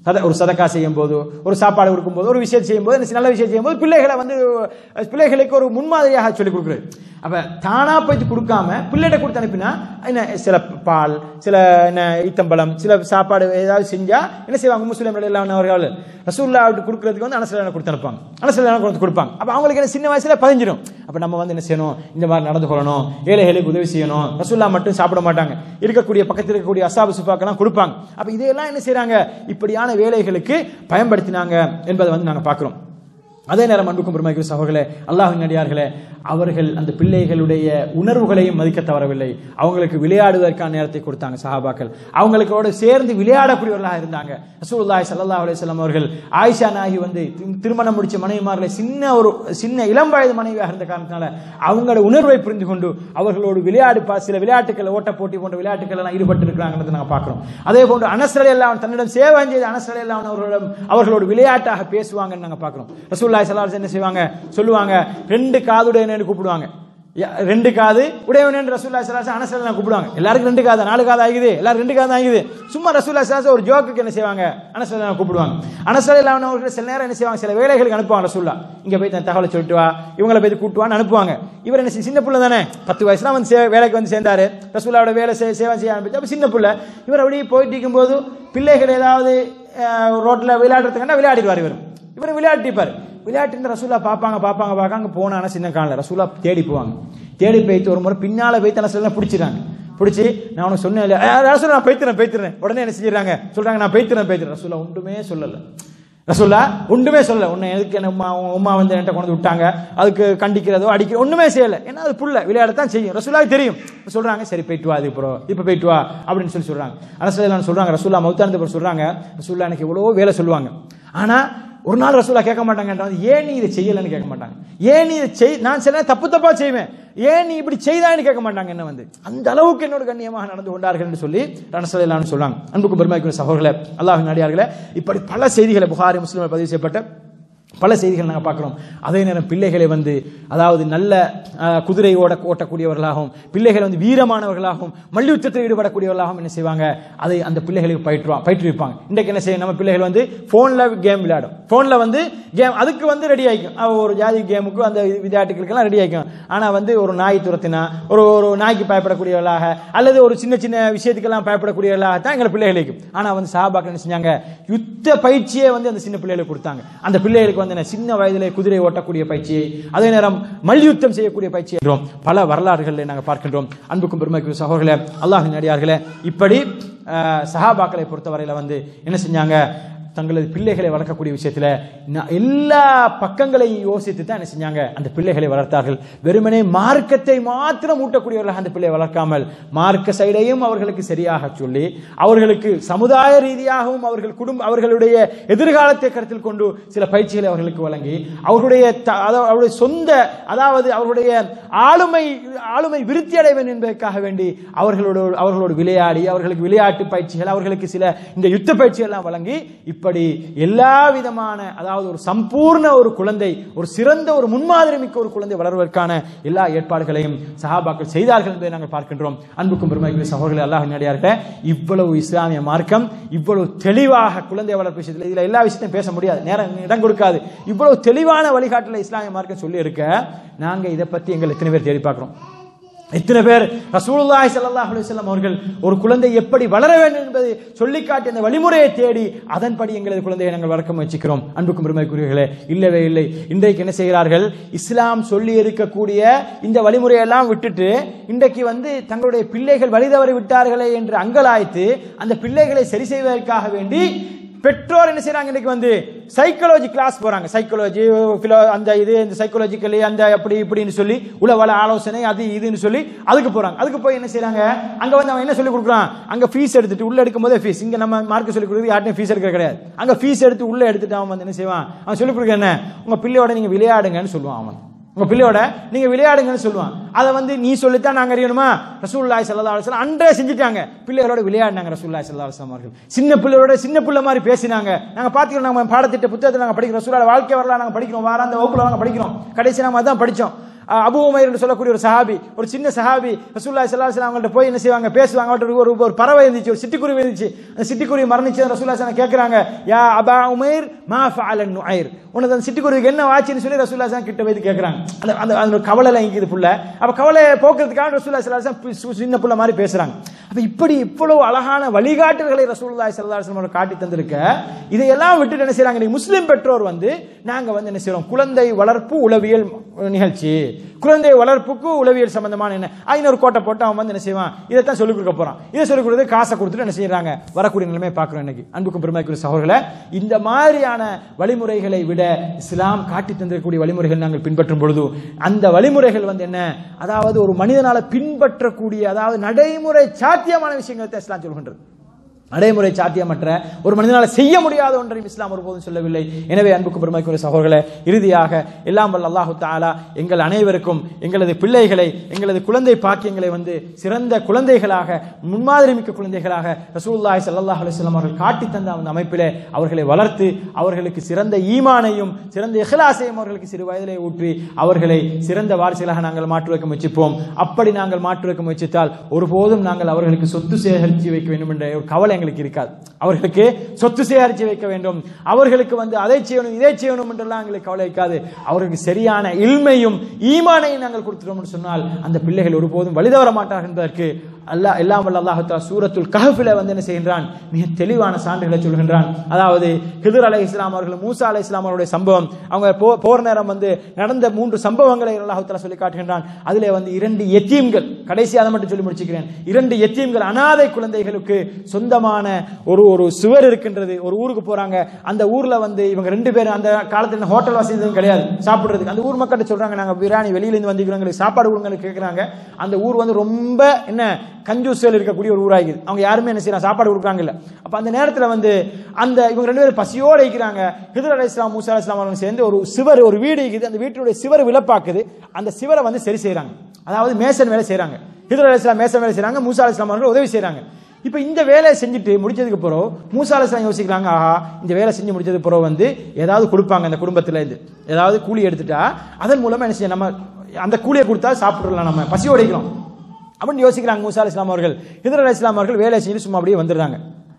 சத ஒரு சதக்கா செய்யும் போது ஒரு சாப்பாடு கொடுக்கும்போது ஒரு விஷயம் செய்யும் போது நல்ல விஷயம் செய்யும் போது பிள்ளைகளை வந்து அஹ், பிள்ளைகளுக்கு ஒரு முன்மாதிரியாக சொல்லிக் கொடுக்குறது அப்ப தானா போய் கொடுக்காம பிள்ளைகிட்ட கொடுத்து அனுப்பினா என்ன சில பால் சில என்ன ஈத்தம்பழம் சில சாப்பாடு ஏதாவது செஞ்சா என்ன செய்வாங்க முஸ்லீம்கள் எல்லாம் அவர்கள் ரசூல்லா கொடுக்கறதுக்கு வந்து அனசலான கொடுத்து அனுப்பாங்க அனசலான கொடுத்து கொடுப்பாங்க அப்ப அவங்களுக்கு என்ன சின்ன வயசுல பதிஞ்சிடும் அப்ப நம்ம வந்து என்ன செய்யணும் இந்த மாதிரி நடந்து கொள்ளணும் ஏழைகளுக்கு உதவி செய்யணும் ரசூல்லா மட்டும் சாப்பிட மாட்டாங்க இருக்கக்கூடிய பக்கத்தில் இருக்கக்கூடிய அசாபு சுஃபாக்கெல்லாம் கொடுப்பாங்க அப்ப இதையெல்லாம் என்ன செய்றாங்க இப்படியான வேலைகளுக்கு பயன்படுத்தினாங்க என்பதை வந்து நாங்க பார்க்கிறோம் அதே நேரம் அன்புக்கும் பெருமைக்கு சகோதரர்களே அல்லாஹின் நடிகார்களே அவர்கள் அந்த பிள்ளைகளுடைய உணர்வுகளையும் மதிக்க தவறவில்லை அவங்களுக்கு விளையாடுவதற்கான நேரத்தை கொடுத்தாங்க சஹாபாக்கள் அவங்களுக்கோடு சேர்ந்து விளையாடக்கூடியவர்களாக இருந்தாங்க ரசூலுல்லாஹி ஸல்லல்லாஹு அலைஹி வஸல்லம் அவர்கள் ஆயிஷா நாகி வந்து தி- திருமணம் முடிச்ச மனைவிமார்களை சின்ன ஒரு சின்ன இளம் வயது மனைவியாக இருந்த காரணத்தினால அவங்களோட உணர்வை புரிந்து கொண்டு அவர்களோடு விளையாடு பா- சில விளையாட்டுகள் ஓட்ட போட்டி போன்ற விளையாட்டுகள் எல்லாம் ஈடுபட்டு இருக்கிறாங்கிறத நாங்கள் பார்க்கிறோம் அதே போன்று அனசரை எல்லாம் தன்னிடம் சேவை செய்த அனசரை எல்லாம் அவர்களிடம் அவர்களோடு விளையாட்டாக பேசுவாங்கன்னு நாங்கள் பார்க்கிறோம் ரசூல்லாய் சலாஹ் என்ன செய்வாங்க சொல்லுவாங்க ரெண்டு காதுடையனு கூப்பிடுவாங்க யா- ரெண்டு காது உடையவன் ரசூல்லா சலாஸ் அனசரா கூப்பிடுவாங்க எல்லாருக்கும் ரெண்டு காது நாலு காது ஆகுது எல்லாரும் ரெண்டு காது ஆகுது சும்மா ரசூல்லா சலாஸ் ஒரு ஜோக்குக்கு என்ன செய்வாங்க அனசரா கூப்பிடுவாங்க அனசர் இல்லாம அவர்கள் சில நேரம் என்ன செய்வாங்க சில வேலைகளுக்கு அனுப்புவாங்க ரசூல்லா இங்க போய் தன் தகவலை சொல்லிட்டு வா இவங்களை போய் கூட்டுவான்னு அனுப்புவாங்க இவர் என்ன செய்ய- சின்ன புள்ள தானே பத்து வயசுல வந்து சே- வேலைக்கு வந்து சேர்ந்தாரு ரசூல்லாவோட வேலை செய்- சேவை செய்ய ஆரம்பிச்சு அப்ப சின்ன புள்ள இவர் அப்படியே போயிட்டு இருக்கும்போது பிள்ளைகள் ஏதாவது அஹ், ரோட்ல விளையாடுறதுக்கான விளையாடிடுவார் இவர் இவர் விளையாட்டிப்பார் விளையாட்டு ரசூலா பார்ப்பாங்க பார்ப்பாங்க பார்க்காங்க போனான சின்ன காலில் ரசூலா தேடி போவாங்க தேடி போய்த்து ஒரு முறை பின்னால போய் தனசெல்லாம் பிடிச்சிட்டாங்க பிடிச்சி நான் உனக்கு சொன்னேன் இல்லையா "ஏய், ரசூலா நான் பைத்துறேன் பைத்துறேன் உடனே என்ன செஞ்சிடறாங்க சொல்றாங்க நான் பைத்துறேன் பைத்துறேன் ரசூலா ஒன்றுமே சொல்லல ரசூலா ஒன்றுமே சொல்லல உன்னை எதுக்கு என்ன உமா உன் உமா வந்து என்கிட்ட கொண்டு வந்து விட்டாங்க அதுக்கு கண்டிக்கிறதோ அடிக்கிறதோ ஒண்ணுமே செய்யல ஏன்னா அது புள்ள விளையாடத்தான் செய்யும் ரசூலாவுக்கு தெரியும் சொல்றாங்க சரி போயிட்டு வா அது இப்போ இப்போ போயிட்டு வா அப்படின்னு சொல்லி சொல்றாங்க அரசு சொல்றாங்க ரசூல்லா மௌத்தானது அப்புறம் சொல்றாங்க ரசூல்லா எனக்கு எவ்வளவோ வேலை சொல்லுவாங்க ஆனா ஒரு நாள் ரசூலா கேட்க மாட்டாங்க ஏன் நீ இதை செய்யலைன்னு கேட்க மாட்டாங்க ஏன் நீ இதை செய் நான் சில நேரம் தப்பு தப்பா செய்வேன் ஏன் நீ இப்படி செய்தான்னு கேட்க மாட்டாங்க என்ன வந்து அந்த அளவுக்கு என்னோட கண்ணியமாக நடந்து கொண்டார்கள் என்று சொல்லி ரனசலான்னு சொல்றாங்க அன்புக்கும் பெருமைக்குரிய சகோதரர்களே அல்லாஹின் அடியார்களே இப்படி பல செய்திகளை புகாரி முஸ்லிம் பதிவு செய்யப்பட்ட பல செய்திகள் நாங்கள் பார்க்கிறோம் அதே நேரம் பிள்ளைகளை வந்து அதாவது நல்ல அஹ், குதிரை ஓட ஓட்டக்கூடியவர்களாகவும் பிள்ளைகள் வந்து வீரமானவர்களாகவும் மல்யுத்தத்தில் ஈடுபடக்கூடியவர்களாகவும் என்ன செய்வாங்க அதை அந்த பிள்ளைகளுக்கு பயிற்றுவா பயிற்றுவிப்பாங்க இன்றைக்கு என்ன செய்யும் நம்ம பிள்ளைகள் வந்து ஃபோனில் கேம் விளையாடும் ஃபோனில் வந்து கேம் அதுக்கு வந்து ரெடி ஆகிக்கும் அவ ஒரு ஜாதி கேமுக்கு அந்த விளையாட்டுகளுக்கெல்லாம் ரெடி ஆகிக்கும் ஆனால் வந்து ஒரு நாய் துரத்தினா ஒரு ஒரு நாய்க்கு பயப்படக்கூடியவர்களாக அல்லது ஒரு சின்ன சின்ன விஷயத்துக்கெல்லாம் பயப்படக்கூடியவர்களாக தான் எங்கள் பிள்ளைகள் இருக்கும் ஆனால் வந்து சாபாக்கள் என்ன செஞ்சாங்க யுத்த பயிற்சியே வந்து அந்த சின்ன பிள்ளைகளுக்கு கொடுத்தாங்க அந்த பிள்ளைகளுக்கு வந்து என்ன சின்ன வயதிலே குதிரை ஓட்டக்கூடிய பயிற்சியை அதே நேரம் மல்யுத்தம் செய்யக்கூடிய பயிற்சி என்றோம் பல வரலாறுகளை நாங்கள் பார்க்கின்றோம் அன்புக்கும் பெருமைக்கும் சகோதரர்களே அல்லாஹின் அடியார்களே இப்படி அஹ், சஹாபாக்களை பொறுத்தவரையில் வந்து என்ன செஞ்சாங்க தங்களது பிள்ளைகளை வளர்க்கக்கூடிய விஷயத்துல ந- எல்லா பக்கங்களையும் யோசித்து தான் என்ன செஞ்சாங்க அந்த பிள்ளைகளை வளர்த்தார்கள் வெறுமனே மார்க்கத்தை மாத்திரம் ஊட்டக்கூடியவர்களாக அந்த பிள்ளையை வளர்க்காமல் மார்க்க சைடையும் அவர்களுக்கு சரியாக சொல்லி அவர்களுக்கு சமுதாய ரீதியாகவும் அவர்கள் குடும்ப அவர்களுடைய எதிர்காலத்தை கருத்தில் கொண்டு சில பயிற்சிகளை அவர்களுக்கு வழங்கி அவர்களுடைய த- அதாவது அவருடைய சொந்த அதாவது அவர்களுடைய ஆளுமை ஆளுமை விருத்தி அடைவேன் என்பதற்காக வேண்டி அவர்களோடு அவர்களோடு விளையாடி அவர்களுக்கு விளையாட்டு பயிற்சிகள் அவர்களுக்கு சில இந்த யுத்த பயிற்சிகள் எல்லாம் வழங்கி இப்படி எல்லா விதமான அதாவது ஒரு சம்பூர்ண ஒரு குழந்தை ஒரு சிறந்த ஒரு முன்மாதிரி மிக்க ஒரு குழந்தை வளர்வதற்கான எல்லா ஏற்பாடுகளையும் சஹாபாக்கள் செய்தார்கள் என்பதை நாங்கள் பார்க்கின்றோம் அன்புக்கும் பெருமைக்குரிய சகோதரர்கள் அல்லாஹ் நடிகார்கிட்ட இவ்வளவு இஸ்லாமிய மார்க்கம் இவ்வளவு தெளிவாக குழந்தை வளர்ப்பு விஷயத்தில் இதுல எல்லா விஷயத்தையும் பேச முடியாது நேரம் இடம் கொடுக்காது இவ்வளவு தெளிவான வழிகாட்டில் இஸ்லாமிய மார்க்கம் சொல்லி இருக்க நாங்க இதை பத்தி எங்களை எத்தனை பேர் தேடி பார்க்கிறோம் எத்தனை பேர் ரசூலுல்லாஹி ஸல்லல்லாஹு அலைஹி வஸல்லம் அவர்கள் ஒரு குழந்தை எப்படி வளர வேண்டும் என்பதை சொல்லிக்காட்டி அந்த வழிமுறையை தேடி அதன்படி எங்களது குழந்தையை நாங்கள் வளர்க்க முயற்சிக்கிறோம் அன்புக்கும் பெருமைக்குரியவர்களே இல்லவே இல்லை இன்றைக்கு என்ன செய்கிறார்கள் இஸ்லாம் சொல்லி இருக்கக்கூடிய இந்த வழிமுறையெல்லாம் விட்டுட்டு இன்றைக்கு வந்து தங்களுடைய பிள்ளைகள் வழிதவறி விட்டார்களே என்று அங்கலாய்த்து அந்த பிள்ளைகளை சரி செய்வதற்காக வேண்டி பெற்றோர் என்ன செய்றாங்க இன்னைக்கு வந்து சைக்காலஜி கிளாஸ் போறாங்க சைக்காலஜி அந்த இது இந்த சைக்காலஜிக்கலி அந்த அப்படி இப்படின்னு சொல்லி உளவள ஆலோசனை அது இதுன்னு சொல்லி அதுக்கு போறாங்க அதுக்கு போய் என்ன செய்றாங்க அங்க வந்து அவன் என்ன சொல்லி கொடுக்குறான் அங்க ஃபீஸ் எடுத்துட்டு உள்ள எடுக்கும் போதே ஃபீஸ் இங்க நம்ம மார்க் சொல்லி கொடுக்குறது யார்ட்டையும் ஃபீஸ் எடுக்க கிடையாது அங்க ஃபீஸ் எடுத்து உள்ள எடுத்துட்டு அவன் வந்து என்ன செய்வான் அவன் சொல்லி கொடுக்க என்ன உங்க பிள்ளையோட நீங்க விளையாடுங்கன்னு சொல்லுவான் அவன் உங்க பிள்ளையோட நீங்க விளையாடுங்கன்னு சொல்லுவான் அதை வந்து நீ சொல்லித்தான் நாங்க அறியணுமா ரசூலுல்லாஹி ஸல்லல்லாஹு அலைஹி வஸல்லம் அன்றே செஞ்சுட்டாங்க பிள்ளைகளோட விளையாடினாங்க ரசூலுல்லாஹி ஸல்லல்லாஹு அலைஹி வஸல்லம் அவர்கள் சின்ன பிள்ளையோட சின்ன பிள்ளை மாதிரி பேசினாங்க நாங்க பாத்துக்கிறோம் நம்ம பாடத்திட்ட புத்தகத்தில் நாங்க படிக்கிறோம் ரசூலோட வாழ்க்கை வரலாறு நாங்க படிக்கிறோம் வாராந்த வகுப்புல நாங்க படிக்கிறோம் கடைசி நாம அதான் படிச்சோம் அஹ், அபூ உமைர் என்று சொல்லக்கூடிய ஒரு சஹாபி ஒரு சின்ன சஹாபி ரசூலுல்லாஹி ஸல்லல்லாஹு அலைஹி வஸல்லம் அவங்கள்ட்ட போய் என்ன செய்வாங்க பேசுவாங்க அவங்கள்ட்ட ஒரு ஒரு பறவை இருந்துச்சு ஒரு சிட்டுக்குருவி இருந்துச்சு அந்த சிட்டுக்குருவி மரணிச்சு ரசூலுல்லாஹி ஸல்லல்லாஹு கேட்கறாங்க யா அபா உமைர் மா ஃபஅல நுஐர் உனது அந்த சிட்டுக்குருவிக்கு என்ன ஆச்சுன்னு சொல்லி ரசூலுல்லாஹி ஸல்லல்லாஹு கிட்ட போய் கேட்கறாங்க அந்த அந்த அந்த ஒரு கவலைல இங்கிது புள்ள அப்ப கவலையை போக்குறதுக்காக ரசூலுல்லாஹி ஸல்லல்லாஹு அலைஹி வஸல்லம் சு- சின்ன புள்ள மாதிரி பேசுறாங்க அப்ப இப்படி இவ்வளவு அழகான வழிகாட்டுதல்களை ரசூலுல்லாஹி ஸல்லல்லாஹு அலைஹி வஸல்லம் காட்டி தந்திருக்க இதையெல்லாம் விட்டுட்டு என்ன செய்றாங்க இன்னைக்கு முஸ்லிம் பெற்றோர் வந்து நாங்க வந்து என்ன செய்றோம் குழந்தை வளர்ப்பு உளவியல் நிகழ்ச்சி குழந்தை வளர்ப்புக்கு உளவியல் சம்பந்தமான என்ன ஐநூறு கோட்டை போட்டு அவன் வந்து என்ன செய்வான் இதைத்தான் சொல்லிக் கொடுக்க போறான் இதை சொல்லிக் கொடுத்து காசை கொடுத்துட்டு என்ன செய்யறாங்க வரக்கூடிய நிலைமை பார்க்கிறோம் இன்னைக்கு அன்புக்கும் பெருமைக்குரிய சகோதரர்களே இந்த மாதிரியான வழிமுறைகளை விட இஸ்லாம் காட்டி தந்திருக்கக்கூடிய வழிமுறைகள் நாங்கள் பின்பற்றும் பொழுது அந்த வழிமுறைகள் வந்து என்ன அதாவது ஒரு மனிதனால பின்பற்றக்கூடிய அதாவது நடைமுறை சாத்தியமான விஷயங்களை தான் இஸ்லாம் சொல்கின்றது நடைமுறை சாத்தியமற்ற ஒரு மனிதனால செய்ய முடியாத ஒன்றையும் இஸ்லாம் ஒருபோதும் சொல்லவில்லை எனவே அன்புக்கு பெருமைக்குரிய சகோதரர்களே இறுதியாக எல்லாம் வல்ல அல்லாஹு தாலா எங்கள் அனைவருக்கும் எங்களது பிள்ளைகளை எங்களது குழந்தை பாக்கியங்களை வந்து சிறந்த குழந்தைகளாக முன்மாதிரி மிக்க குழந்தைகளாக ரசூலுல்லாஹி ஸல்லல்லாஹு அலைஹி வஸல்லம் அவர்கள் காட்டி தந்த அந்த அமைப்பிலே அவர்களை வளர்த்து அவர்களுக்கு சிறந்த ஈமானையும் சிறந்த இஹ்லாஸையும் அவர்களுக்கு சிறு வயதிலே ஊற்றி அவர்களை சிறந்த வாரிசுகளாக நாங்கள் மாற்றி வைக்க முயற்சிப்போம் அப்படி நாங்கள் மாற்றி வைக்க முயற்சித்தால் ஒருபோதும் நாங்கள் அவர்களுக்கு சொத்து சேகரித்து வைக்க வேண்டும் என்ற ஒரு கவலை எங்களுக்கு இருக்காது அவர்களுக்கு சொத்து சேகரித்து வைக்க வேண்டும் அவர்களுக்கு வந்து அதை செய்யணும் இதை செய்யணும் என்றெல்லாம் எங்களுக்கு கவலை இருக்காது அவர்களுக்கு சரியான இல்மையும் ஈமானையும் நாங்கள் கொடுத்துட்டோம்னு சொன்னால் அந்த பிள்ளைகள் ஒருபோதும் வழிதவர மாட்டார்கள் என்பதற்கு அல்லாஹ் எல்லாம் வல்ல அல்லாஹ் தஆலா சூரத்துல் கஹ்ஃபில வந்து என்ன செய்கின்றான் மிக தெளிவான சான்றுகளை சொல்கின்றான் அதாவது ஹிதர் அலை இஸ்லாம் அவர்கள் மூசா அலை இஸ்லாம் அவருடைய சம்பவம் அவங்க போ- போர் நேரம் வந்து நடந்த மூன்று சம்பவங்களை அல்லாஹ் தஆலா சொல்லி காட்டுகின்றான் அதிலே வந்து இரண்டு எத்தீம்கள் கடைசி அதை மட்டும் சொல்லி முடிச்சுக்கிறேன் இரண்டு எத்தீம்கள் அனாதை குழந்தைகளுக்கு சொந்தமான ஒரு ஒரு சுவர் இருக்கின்றது ஒரு ஊருக்கு போறாங்க அந்த ஊர்ல வந்து இவங்க ரெண்டு பேரும் அந்த காலத்துல ஹோட்டல் வசதி எதுவும் கிடையாது சாப்பிடுறதுக்கு அந்த ஊர் மக்கள்கிட்ட சொல்றாங்க நாங்க பிரியாணி வெளியில இருந்து வந்திருக்கிறோம் எங்களுக்கு சாப்பாடு கொடுங்கன்னு கேட்கறாங்க அந்த ஊர் வந்து ரொம்ப என்ன கஞ்சூசல் இருக்கக்கூடிய ஒரு ஊராகிது அவங்க யாருமே என்ன செய்யறாங்க சாப்பாடு கொடுக்குறாங்க இல்ல அப்ப அந்த நேரத்துல வந்து அந்த இவங்க ரெண்டு பேரும் பசியோட இருக்கிறாங்க ஹிதர் அலை இஸ்லாம் மூசா அலை இஸ்லாம் அவர்கள் சேர்ந்து ஒரு சிவர் ஒரு வீடு இருக்குது அந்த வீட்டுடைய சிவர் விழப்பாக்குது அந்த சிவரை வந்து சரி செய்றாங்க அதாவது மேசன் வேலை செய்றாங்க ஹிதர் அலை இஸ்லாம் மேசன் வேலை செய்றாங்க மூசா அலை இஸ்லாம் அவர்கள் உதவி செய்றாங்க இப்போ இந்த வேலையை செஞ்சுட்டு முடிச்சதுக்கு பிறகு மூசா அலை இஸ்லாம் யோசிக்கிறாங்க ஆஹா இந்த வேலை செஞ்சு முடிச்சதுக்கு பிறகு வந்து ஏதாவது கொடுப்பாங்க அந்த குடும்பத்துல இருந்து ஏதாவது கூலி எடுத்துட்டா அதன் மூலமா என்ன செய்ய நம்ம அந்த கூலியை கொடுத்தா சாப்பிடலாம் நம்ம பசி உடைக்கிறோம் அப்படின்னு யோசிக்கிறாங்க மூசா அலி இஸ்லாம் அவர்கள் ஹிதர் அலி இஸ்லாம் அவர்கள் வேலை செஞ்சு சும்மா அப்படியே வந்துடுறாங்க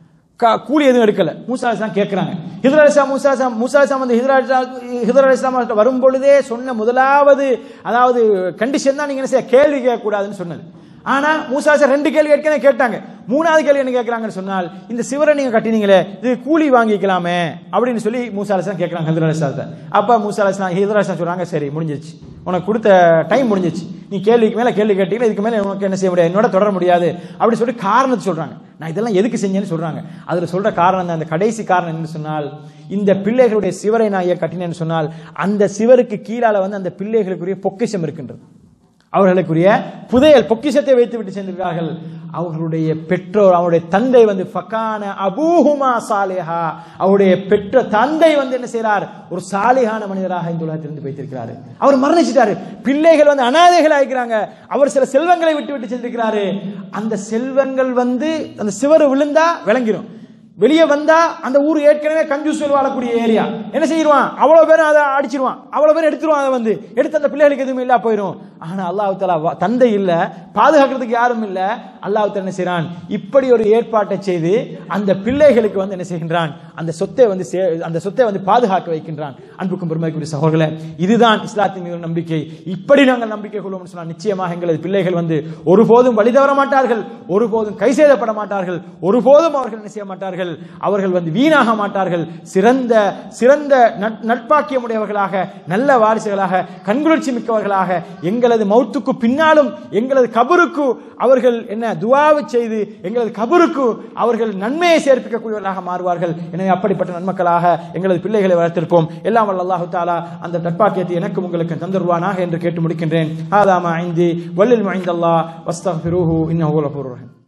க- கூலி எதுவும் எடுக்கல மூசா அலி இஸ்லாம் கேட்கறாங்க ஹிதர் அலி இஸ்லாம் மூசா அலி இஸ்லாம் மூசா அலி இஸ்லாம் வந்து ஹிதர் அலி இஸ்லாம் ஹிதர் அலி இஸ்லாம் அவர்கள்ட்ட வரும் பொழுதே சொன்ன முதலாவது அதாவது கண்டிஷன் தான் நீங்க என்ன செய்ய கேள்வி கேட்கக்கூடாதுன்னு சொன்னது ஆனா மூசா அலி இஸ்லாம் ரெண்டு கேள்வி ஏற்கனவே கேட்டாங்க மூணாவது கேள்வி என்ன கேட்கறாங்கன்னு சொன்னால் இந்த சிவரை நீங்க கட்டினீங்களே இது கூலி வாங்கிக்கலாமே அப்படின்னு சொல்லி மூசா அலி இஸ்லாம் கேட்கறாங்க ஹிதர் அலி இஸ்லாத்தை அப்ப மூசா அலி இஸ்லாம் ஹிதர் அலி இஸ்லாம் சொல்றாங்க சரி முடிஞ்சிருச்சு உனக்கு கொடுத்த டைம் முடிஞ்சிச்சு நீ கேள்விக்கு மேல கேள்வி கேட்டீங்க இதுக்கு மேல உனக்கு என்ன செய்ய முடியாது என்னோட தொடர முடியாது அப்படி சொல்லி காரணத்தை சொல்றாங்க நான் இதெல்லாம் எதுக்கு செஞ்சேன்னு சொல்றாங்க அதுல சொல்ற காரணம் தான் அந்த கடைசி காரணம் என்ன சொன்னால் இந்த பிள்ளைகளுடைய சிவரை நான் ஏன் கட்டினேன்னு சொன்னால் அந்த சிவருக்கு கீழால வந்து அந்த பிள்ளைகளுக்குரிய பொக்கிஷம் இருக்கின்றது அவர்களுக்குரிய புதையல் பொக்கிஷத்தை வைத்து விட்டு சென்றிருக்கிறார்கள் அவர்களுடைய பெற்றோர் அவருடைய தந்தை வந்து ஃபக்கான அபூஹுமா சாலிஹா அவருடைய பெற்ற தந்தை வந்து என்ன செய்றார் ஒரு சாலிகான மனிதராக இந்த உலகத்திலிருந்து வைத்திருக்கிறாரு அவர் மரணிச்சிட்டாரு பிள்ளைகள் வந்து அனாதைகள் ஆகிறாங்க அவர் சில செல்வங்களை விட்டு விட்டு சென்றிருக்கிறாரு அந்த செல்வங்கள் வந்து அந்த சிவரு விழுந்தா விளங்கிடும் வெளியே வந்தா அந்த ஊர் ஏற்கனவே கஞ்சூசல் வாழக்கூடிய ஏரியா என்ன செய்வான் அவ்வளவு பேரும் அதை அடிச்சிருவான் அவ்வளவு பேர் எடுத்துருவான் அதை வந்து எடுத்து அந்த பிள்ளைகளுக்கு எதுவுமே இல்லா போயிடும் ஆனா அல்லாஹ் தலா தந்தை இல்ல பாதுகாக்கிறதுக்கு யாரும் இல்ல அல்லாஹ் தஆலா என்ன செய்றான் இப்படி ஒரு ஏற்பாட்டை செய்து அந்த பிள்ளைகளுக்கு வந்து என்ன செய்கின்றான் அந்த சொத்தை வந்து சே- அந்த சொத்தை வந்து பாதுகாக்க வைக்கின்றான் அன்புக்கும் பெருமைக்குரிய சகோதரர்களே இதுதான் இஸ்லாத்தின் மீது நம்பிக்கை இப்படி நாங்கள் நம்பிக்கை கொள்வோம்னு சொன்னால் நிச்சயமாக எங்களது பிள்ளைகள் வந்து ஒருபோதும் வழி தவற மாட்டார்கள் ஒருபோதும் கை செய்தப்பட மாட்டார்கள் ஒருபோதும் அவர்கள் என்ன செய்ய மாட்டார்கள் அவர்கள் வந்து வீணாக மாட்டார்கள் சிறந்த சிறந்த நட்- நட்பாக்கியமுடையவர்களாக நல்ல வாரிசுகளாக கண்குளிர்ச்சி மிக்கவர்களாக எங்களது மௌத்துக்கு பின்னாலும் எங்களது கபருக்கு அவர்கள் என்ன துவாவு செய்து எங்களது கபருக்கு அவர்கள் நன்மையை சேர்ப்பிக்கக்கூடியவர்களாக மாறுவார்கள் எனவே அப்படிப்பட்ட நன்மக்களாக எங்களது பிள்ளைகளை வளர்த்திருப்போம் எல்லாம் வல்ல அல்லாஹு தாலா அந்த நட்பாக்கியத்தை எனக்கும் உங்களுக்கு தந்துருவானாக என்று கேட்டு முடிக்கின்றேன் ஆதாமா ஐந்தி வல்லில் மைந்தல்லா வஸ்தஃபிருஹு இன்னஹு லஃபூர் ரஹீம்